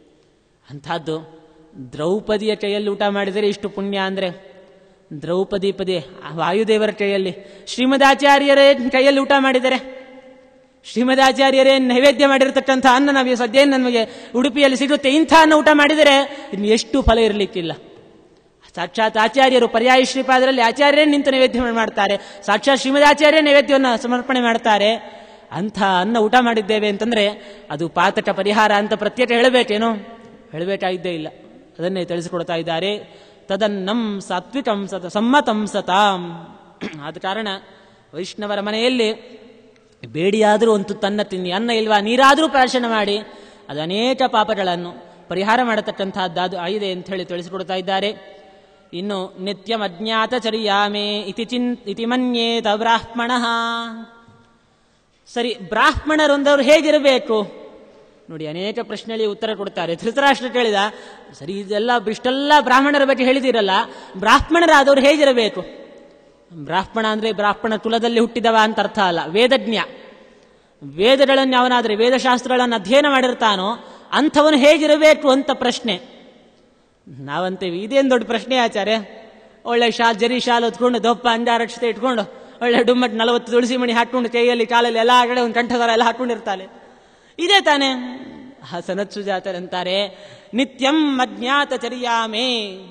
ಅಂಥದ್ದು ದ್ರೌಪದಿಯ ಕೈಯಲ್ಲಿ ಊಟ ಮಾಡಿದರೆ ಇಷ್ಟು ಪುಣ್ಯ ಅಂದರೆ ದ್ರೌಪದಿ ಪದಿ ವಾಯುದೇವರ ಕೈಯಲ್ಲಿ ಶ್ರೀಮದಾಚಾರ್ಯರೇ ಕೈಯಲ್ಲಿ ಊಟ ಮಾಡಿದರೆ ಶ್ರೀಮದಾಚಾರ್ಯರೇ ನೈವೇದ್ಯ ಮಾಡಿರತಕ್ಕಂಥ ಅನ್ನ ನಾವು ಸದ್ಯ ನಮಗೆ ಉಡುಪಿಯಲ್ಲಿ ಸಿಗುತ್ತೆ ಇಂಥ ಅನ್ನ ಊಟ ಮಾಡಿದರೆ ಇನ್ನು ಎಷ್ಟು ಫಲ ಇರಲಿಕ್ಕಿಲ್ಲ ಸಾಕ್ಷಾತ್ ಆಚಾರ್ಯರು ಪರ್ಯಾಯ ಶ್ರೀಪಾದರಲ್ಲಿ ಆಚಾರ್ಯರೇ ನಿಂತು ನೈವೇದ್ಯ ಮಾಡ್ತಾರೆ ಸಾಕ್ಷಾತ್ ಶ್ರೀಮದಾಚಾರ್ಯ ನೈವೇದ್ಯವನ್ನು ಸಮರ್ಪಣೆ ಮಾಡ್ತಾರೆ ಅಂಥ ಅನ್ನ ಊಟ ಮಾಡಿದ್ದೇವೆ ಅಂತಂದ್ರೆ ಅದು ಪಾತಕ ಪರಿಹಾರ ಅಂತ ಪ್ರತ್ಯೇಕ ಹೇಳಬೇಕೇನೋ ಹೇಳಬೇಕಾಗಿದ್ದೇ ಇಲ್ಲ ಅದನ್ನೇ ತಿಳಿಸಿಕೊಡ್ತಾ ಇದ್ದಾರೆ ತದನ್ನಂ ಸಾತ್ವಿಕಂ ಸತ ಸಮ್ಮತಂ ಸತಾಂ ಆದ ಕಾರಣ ವೈಷ್ಣವರ ಮನೆಯಲ್ಲಿ ಬೇಡಿಯಾದರೂ ಒಂದು ತನ್ನ ತಿನ್ನಿ ಅನ್ನ ಇಲ್ವಾ ನೀರಾದರೂ ಪ್ರಾರ್ಥನೆ ಮಾಡಿ ಅದು ಅನೇಕ ಪಾಪಗಳನ್ನು ಪರಿಹಾರ ಮಾಡತಕ್ಕಂಥದ್ದಾದು ಆಗಿದೆ ಅಂತ ಹೇಳಿ ತಿಳಿಸಿಕೊಡ್ತಾ ಇದ್ದಾರೆ ಇನ್ನು ನಿತ್ಯಂ ಅಜ್ಞಾತ ಚರ್ಯಾಮೆ ಇತಿ ಚಿನ್ ಇತಿ ಮನ್ಯೇತ ಬ್ರಾಹ್ಮಣ ಸರಿ ಬ್ರಾಹ್ಮಣರೊಂದವರು ಹೇಗಿರಬೇಕು ನೋಡಿ ಅನೇಕ ಪ್ರಶ್ನೆಗಳಿಗೆ ಉತ್ತರ ಕೊಡ್ತಾರೆ ಧೃತರಾಷ್ಟ್ರ ಕೇಳಿದ ಸರಿ ಇದೆಲ್ಲ ಇಷ್ಟೆಲ್ಲ ಬ್ರಾಹ್ಮಣರ ಬಗ್ಗೆ ಹೇಳಿದಿರಲ್ಲ ಬ್ರಾಹ್ಮಣರಾದವರು ಹೇಗಿರಬೇಕು ಬ್ರಾಹ್ಮಣ ಅಂದ್ರೆ ಬ್ರಾಹ್ಮಣ ಕುಲದಲ್ಲಿ ಹುಟ್ಟಿದವ ಅಂತ ಅರ್ಥ ಅಲ್ಲ ವೇದಜ್ಞ ವೇದಗಳನ್ನು ಅವನಾದ್ರೆ ವೇದಶಾಸ್ತ್ರಗಳನ್ನು ಅಧ್ಯಯನ ಮಾಡಿರ್ತಾನೋ ಅಂಥವನು ಹೇಗಿರಬೇಕು ಅಂತ ಪ್ರಶ್ನೆ ನಾವಂತೇವೆ ಇದೇನು ದೊಡ್ಡ ಪ್ರಶ್ನೆ ಆಚಾರ್ಯ ಒಳ್ಳೆ ಶಾಲ್ ಜರಿ ಶಾಲ್ ಹೊತ್ಕೊಂಡು ದಪ್ಪ ಅಂಜಾರಕ್ಷತೆ ಇಟ್ಕೊಂಡು ಒಳ್ಳೆ ಡುಮ್ಮಟ್ ನಲವತ್ತು ತುಳಸಿ ಮಣಿ ಹಾಕೊಂಡು ಕೈಯಲ್ಲಿ ಕಾಲಲ್ಲಿ ಎಲ್ಲ ಕಡೆ ಒಂದು ಕಂಠದಾರ ಎಲ್ಲ ಹಾಕೊಂಡಿರ್ತಾನೆ ಇದೇ ತಾನೆ ಸನತ್ ಸುಜಾತರಂತಾರೆ ನಿತ್ಯಂ ಅಜ್ಞಾತ ಚರ್ಯಾಮೇ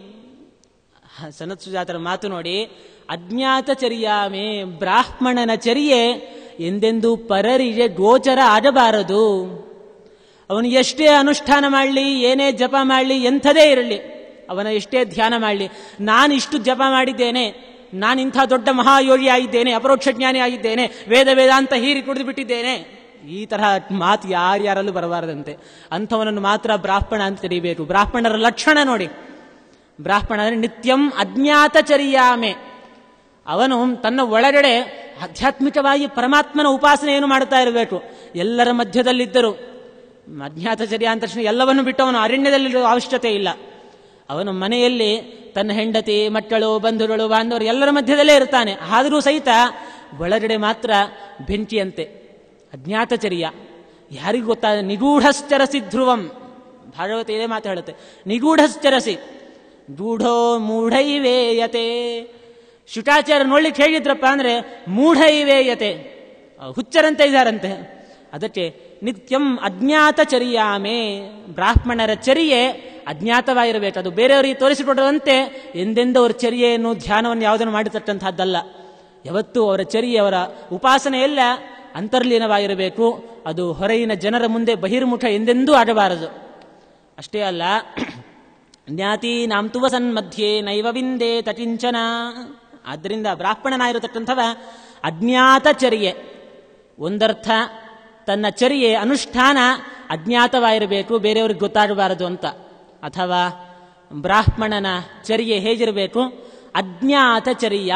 ಸನತ್ ಸುಜಾತರ ಮಾತು ನೋಡಿ ಅಜ್ಞಾತ ಚರ್ಯಾಮೆ ಬ್ರಾಹ್ಮಣನ ಚರ್ಯೆ ಎಂದೆಂದೂ ಪರರಿಗೆ ಗೋಚರ ಆಗಬಾರದು ಅವನು ಎಷ್ಟೇ ಅನುಷ್ಠಾನ ಮಾಡಲಿ ಏನೇ ಜಪ ಮಾಡಲಿ ಎಂಥದೇ ಇರಲಿ ಅವನ ಎಷ್ಟೇ ಧ್ಯಾನ ಮಾಡಲಿ ನಾನು ಇಷ್ಟು ಜಪ ಮಾಡಿದ್ದೇನೆ ನಾನು ಇಂಥ ದೊಡ್ಡ ಮಹಾಯೋಗಿ ಆಗಿದ್ದೇನೆ ಅಪರೋಕ್ಷ ಜ್ಞಾನಿ ಆಗಿದ್ದೇನೆ ವೇದ ವೇದಾಂತ ಹೀರಿ ಕುಡಿದು ಬಿಟ್ಟಿದ್ದೇನೆ ಈ ತರಹ ಮಾತು ಯಾರ್ಯಾರಲ್ಲೂ ಬರಬಾರದಂತೆ ಅಂಥವನನ್ನು ಮಾತ್ರ ಬ್ರಾಹ್ಮಣ ಅಂತ ತೆರೀಬೇಕು ಬ್ರಾಹ್ಮಣರ ಲಕ್ಷಣ ನೋಡಿ ಬ್ರಾಹ್ಮಣ ಅಂದರೆ ನಿತ್ಯಂ ಅಜ್ಞಾತಚರ್ಯಾಮೆ ಅವನು ತನ್ನ ಒಳಗಡೆ ಆಧ್ಯಾತ್ಮಿಕವಾಗಿ ಪರಮಾತ್ಮನ ಉಪಾಸನೆಯನ್ನು ಮಾಡುತ್ತಾ ಇರಬೇಕು ಎಲ್ಲರ ಮಧ್ಯದಲ್ಲಿದ್ದರು ಅಜ್ಞಾತಚರ್ಯ ಅಂತ ತಕ್ಷಣ ಎಲ್ಲವನ್ನು ಬಿಟ್ಟು ಅವನು ಅರಣ್ಯದಲ್ಲಿರುವ ಅವಶ್ಯಕತೆ ಇಲ್ಲ ಅವನು ಮನೆಯಲ್ಲಿ ತನ್ನ ಹೆಂಡತಿ ಮಕ್ಕಳು ಬಂಧುಗಳು ಬಾಂಧವರು ಎಲ್ಲರ ಮಧ್ಯದಲ್ಲೇ ಇರ್ತಾನೆ ಆದರೂ ಸಹಿತ ಒಳಗಡೆ ಮಾತ್ರ ಬೆಂಕಿಯಂತೆ ಅಜ್ಞಾತಚರ್ಯ ಯಾರಿಗೂ ಗೊತ್ತಾದ ನಿಗೂಢಶ್ಚರಸಿ ಧ್ರುವಂ ಭಾಗವತ ಇದೇ ಮಾತು ಹೇಳುತ್ತೆ ನಿಗೂಢಶ್ಚರಸಿ ಗೂಢೋ ಮೂಢೈವೇಯತೆ ಶುಟಾಚಾರ್ಯ ನೋಡ್ಲಿಕ್ಕೆ ಹೇಗಿದ್ರಪ್ಪ ಅಂದ್ರೆ ಮೂಢೈವೇಯತೆ ಹುಚ್ಚರಂತೆ ಇದ್ದಾರಂತೆ ಅದಕ್ಕೆ ನಿತ್ಯಂ ಅಜ್ಞಾತ ಚರ್ಯಾಮೆ ಬ್ರಾಹ್ಮಣರ ಚರ್ಯೆ ಅಜ್ಞಾತವಾಗಿರಬೇಕು ಅದು ಬೇರೆಯವರಿಗೆ ತೋರಿಸಿಕೊಡುವಂತೆ ಎಂದೆಂದು ಅವರ ಚರ್ಯೆಯನ್ನು ಧ್ಯಾನವನ್ನು ಯಾವುದನ್ನು ಮಾಡಿರ್ತಕ್ಕಂಥದ್ದಲ್ಲ ಯಾವತ್ತೂ ಅವರ ಚರ್ಯೆ ಅವರ ಉಪಾಸನೆ ಎಲ್ಲ ಅಂತರ್ಲೀನವಾಗಿರಬೇಕು ಅದು ಹೊರಗಿನ ಜನರ ಮುಂದೆ ಬಹಿರ್ಮುಖ ಎಂದೆಂದೂ ಆಗಬಾರದು ಅಷ್ಟೇ ಅಲ್ಲ ಜ್ಞಾತೀನಾಂ ತುವಸನ್ ಮಧ್ಯೆ ನೈವ ವಿಂದೇ ತಟಿಂಚನ ಆದ್ದರಿಂದ ಬ್ರಾಹ್ಮಣನಾಗಿರತಕ್ಕಂಥವ ಅಜ್ಞಾತ ಚರ್ಯೆ ಒಂದರ್ಥ ತನ್ನ ಚರ್ಯೆ ಅನುಷ್ಠಾನ ಅಜ್ಞಾತವಾಗಿರಬೇಕು ಬೇರೆಯವ್ರಿಗೆ ಗೊತ್ತಾಗಬಾರದು ಅಂತ ಅಥವಾ ಬ್ರಾಹ್ಮಣನ ಚರ್ಯೆ ಹೇಗಿರಬೇಕು ಅಜ್ಞಾತ ಚರ್ಯ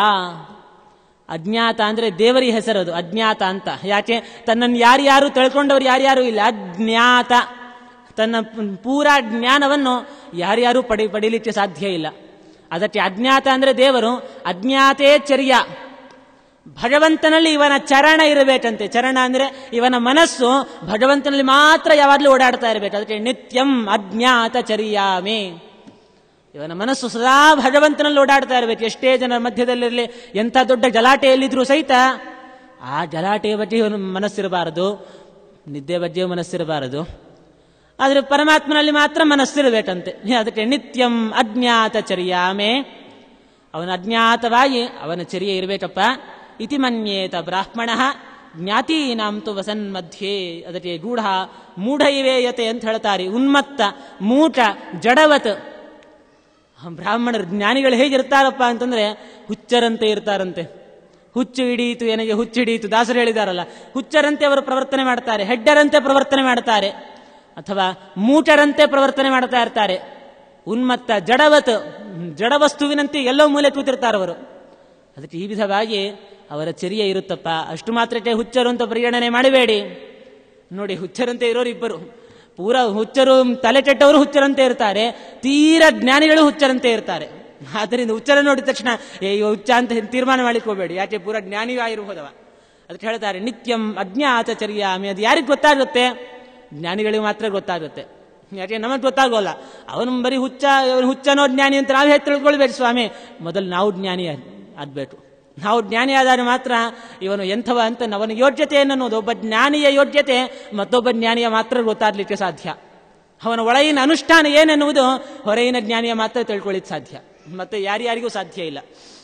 ಅಜ್ಞಾತ ಅಂದ್ರೆ ದೇವರಿ ಹೆಸರದು ಅಜ್ಞಾತ ಅಂತ ಯಾಕೆ ತನ್ನನ್ನು ಯಾರ್ಯಾರು ತಿಳ್ಕೊಂಡವ್ರು ಯಾರ್ಯಾರು ಇಲ್ಲ ಅಜ್ಞಾತ ತನ್ನ ಪೂರಾ ಜ್ಞಾನವನ್ನು ಯಾರ್ಯಾರು ಪಡಿ ಪಡೀಲಿಕ್ಕೆ ಸಾಧ್ಯ ಇಲ್ಲ ಅದಕ್ಕೆ ಅಜ್ಞಾತ ಅಂದ್ರೆ ದೇವರು ಅಜ್ಞಾತೇ ಚರ್ಯ ಭಗವಂತನಲ್ಲಿ ಇವನ ಚರಣ ಇರಬೇಕಂತೆ ಚರಣ ಅಂದ್ರೆ ಇವನ ಮನಸ್ಸು ಭಗವಂತನಲ್ಲಿ ಮಾತ್ರ ಯಾವಾಗಲೂ ಓಡಾಡ್ತಾ ಇರಬೇಕು ಅದಕ್ಕೆ ನಿತ್ಯಂ ಅಜ್ಞಾತ ಚರ್ಯಾಮೆ ಇವನ ಮನಸ್ಸು ಸದಾ ಭಗವಂತನಲ್ಲಿ ಓಡಾಡ್ತಾ ಇರಬೇಕು ಎಷ್ಟೇ ಜನರ ಮಧ್ಯದಲ್ಲಿರಲಿ ಎಂಥ ದೊಡ್ಡ ಗಲಾಟೆಯಲ್ಲಿದ್ರೂ ಸಹಿತ ಆ ಗಲಾಟೆಯ ಬಗ್ಗೆ ಇವನ ಮನಸ್ಸಿರಬಾರದು ನಿದ್ದೆ ಬಗ್ಗೆ ಮನಸ್ಸಿರಬಾರದು ಆದರೆ ಪರಮಾತ್ಮನಲ್ಲಿ ಮಾತ್ರ ಮನಸ್ಸಿರಬೇಕಂತೆ ಅದಕ್ಕೆ ನಿತ್ಯಂ ಅಜ್ಞಾತ ಚರ್ಯಾಮೆ ಅವನ ಅಜ್ಞಾತವಾಗಿ ಅವನ ಚರ್ಯೆ ಇರಬೇಕಪ್ಪ ಇತಿ ಮನ್ಯೇತ ಬ್ರಾಹ್ಮಣ ಜ್ಞಾತೀನಾಂ ತು ವಸನ್ ಮಧ್ಯೆ ಅದಕ್ಕೆ ಗೂಢ ಮೂಢ ಇವೇಯತೆ ಅಂತ ಹೇಳ್ತಾರೆ ಉನ್ಮತ್ತ ಮೂಟ ಜಡವತ್ ಬ್ರಾಹ್ಮಣರು ಜ್ಞಾನಿಗಳು ಹೇಗಿರ್ತಾರಪ್ಪ ಅಂತಂದ್ರೆ ಹುಚ್ಚರಂತೆ ಇರ್ತಾರಂತೆ ಹುಚ್ಚು ಹಿಡಿಯಿತು ನನಗೆ ಹುಚ್ಚು ಹಿಡಿಯಿತು ದಾಸರು ಹೇಳಿದಾರಲ್ಲ ಹುಚ್ಚರಂತೆ ಅವರು ಪ್ರವರ್ತನೆ ಮಾಡ್ತಾರೆ ಹೆಡ್ಡರಂತೆ ಪ್ರವರ್ತನೆ ಮಾಡ್ತಾರೆ ಅಥವಾ ಮೂಟರಂತೆ ಪ್ರವರ್ತನೆ ಮಾಡ್ತಾ ಇರ್ತಾರೆ ಉನ್ಮತ್ತ ಜಡವತ್ ಜಡವಸ್ತುವಿನಂತೆ ಎಲ್ಲೋ ಮೂಲೆ ಕೂತಿರ್ತಾರೆ ಅವರು ಅದಕ್ಕೆ ಈ ವಿಧವಾಗಿ ಅವರ ಚರ್ಯೆ ಇರುತ್ತಪ್ಪ ಅಷ್ಟು ಮಾತ್ರಕ್ಕೆ ಹುಚ್ಚರು ಅಂತ ಪರಿಗಣನೆ ಮಾಡಬೇಡಿ ನೋಡಿ ಹುಚ್ಚರಂತೆ ಇರೋರು ಇಬ್ಬರು ಪೂರ ಹುಚ್ಚರು ತಲೆ ಕೆಟ್ಟವರು ಹುಚ್ಚರಂತೆ ಇರ್ತಾರೆ ತೀರಾ ಜ್ಞಾನಿಗಳು ಹುಚ್ಚರಂತೆ ಇರ್ತಾರೆ ಆದ್ದರಿಂದ ಹುಚ್ಚರ ನೋಡಿದ ತಕ್ಷಣ ಏ ಇವ ಹುಚ್ಚ ಅಂತ ತೀರ್ಮಾನ ಮಾಡ್ಲಿಕ್ಕೆ ಹೋಗಬೇಡಿ ಯಾಕೆ ಪೂರ ಜ್ಞಾನಿಯೂ ಆಗಿರ್ಬೋದವ ಅದಕ್ಕೆ ಹೇಳ್ತಾರೆ ನಿತ್ಯಂ ಅಜ್ಞಾತ ಚರ್ಯಾಮಿ ಅದು ಯಾರಿಗೆ ಗೊತ್ತಾಗುತ್ತೆ ಜ್ಞಾನಿಗಳಿಗೆ ಮಾತ್ರ ಗೊತ್ತಾಗುತ್ತೆ ಯಾಕೆ ನಮಗೆ ಗೊತ್ತಾಗೋಲ್ಲ ಅವನು ಬರೀ ಹುಚ್ಚ ಅವನು ಹುಚ್ಚನೋ ಜ್ಞಾನಿ ಅಂತ ನಾವೇ ತಿಳ್ಕೊಳ್ಬೇಕು ಸ್ವಾಮಿ ಮೊದಲು ನಾವು ಜ್ಞಾನಿ ಆಗ್ಬೇಕು ನಾವು ಜ್ಞಾನಿ ಆದಾಗ ಮಾತ್ರ ಇವನು ಎಂಥವ ಅಂತ ಅವನ ಯೋಗ್ಯತೆ ಅನ್ನೋದು ಒಬ್ಬ ಜ್ಞಾನಿಯ ಯೋಗ್ಯತೆ ಮತ್ತೊಬ್ಬ ಜ್ಞಾನಿಯ ಮಾತ್ರ ಗೊತ್ತಾಗ್ಲಿಕ್ಕೆ ಸಾಧ್ಯ ಅವನ ಒಳಗಿನ ಅನುಷ್ಠಾನ ಏನೆನ್ನುವುದು ಹೊರಗಿನ ಜ್ಞಾನಿಯ ಮಾತ್ರ ತಿಳ್ಕೊಳ್ಳಿಕ್ಕೆ ಸಾಧ್ಯ ಮತ್ತೆ ಯಾರ್ಯಾರಿಗೂ ಸಾಧ್ಯ ಇಲ್ಲ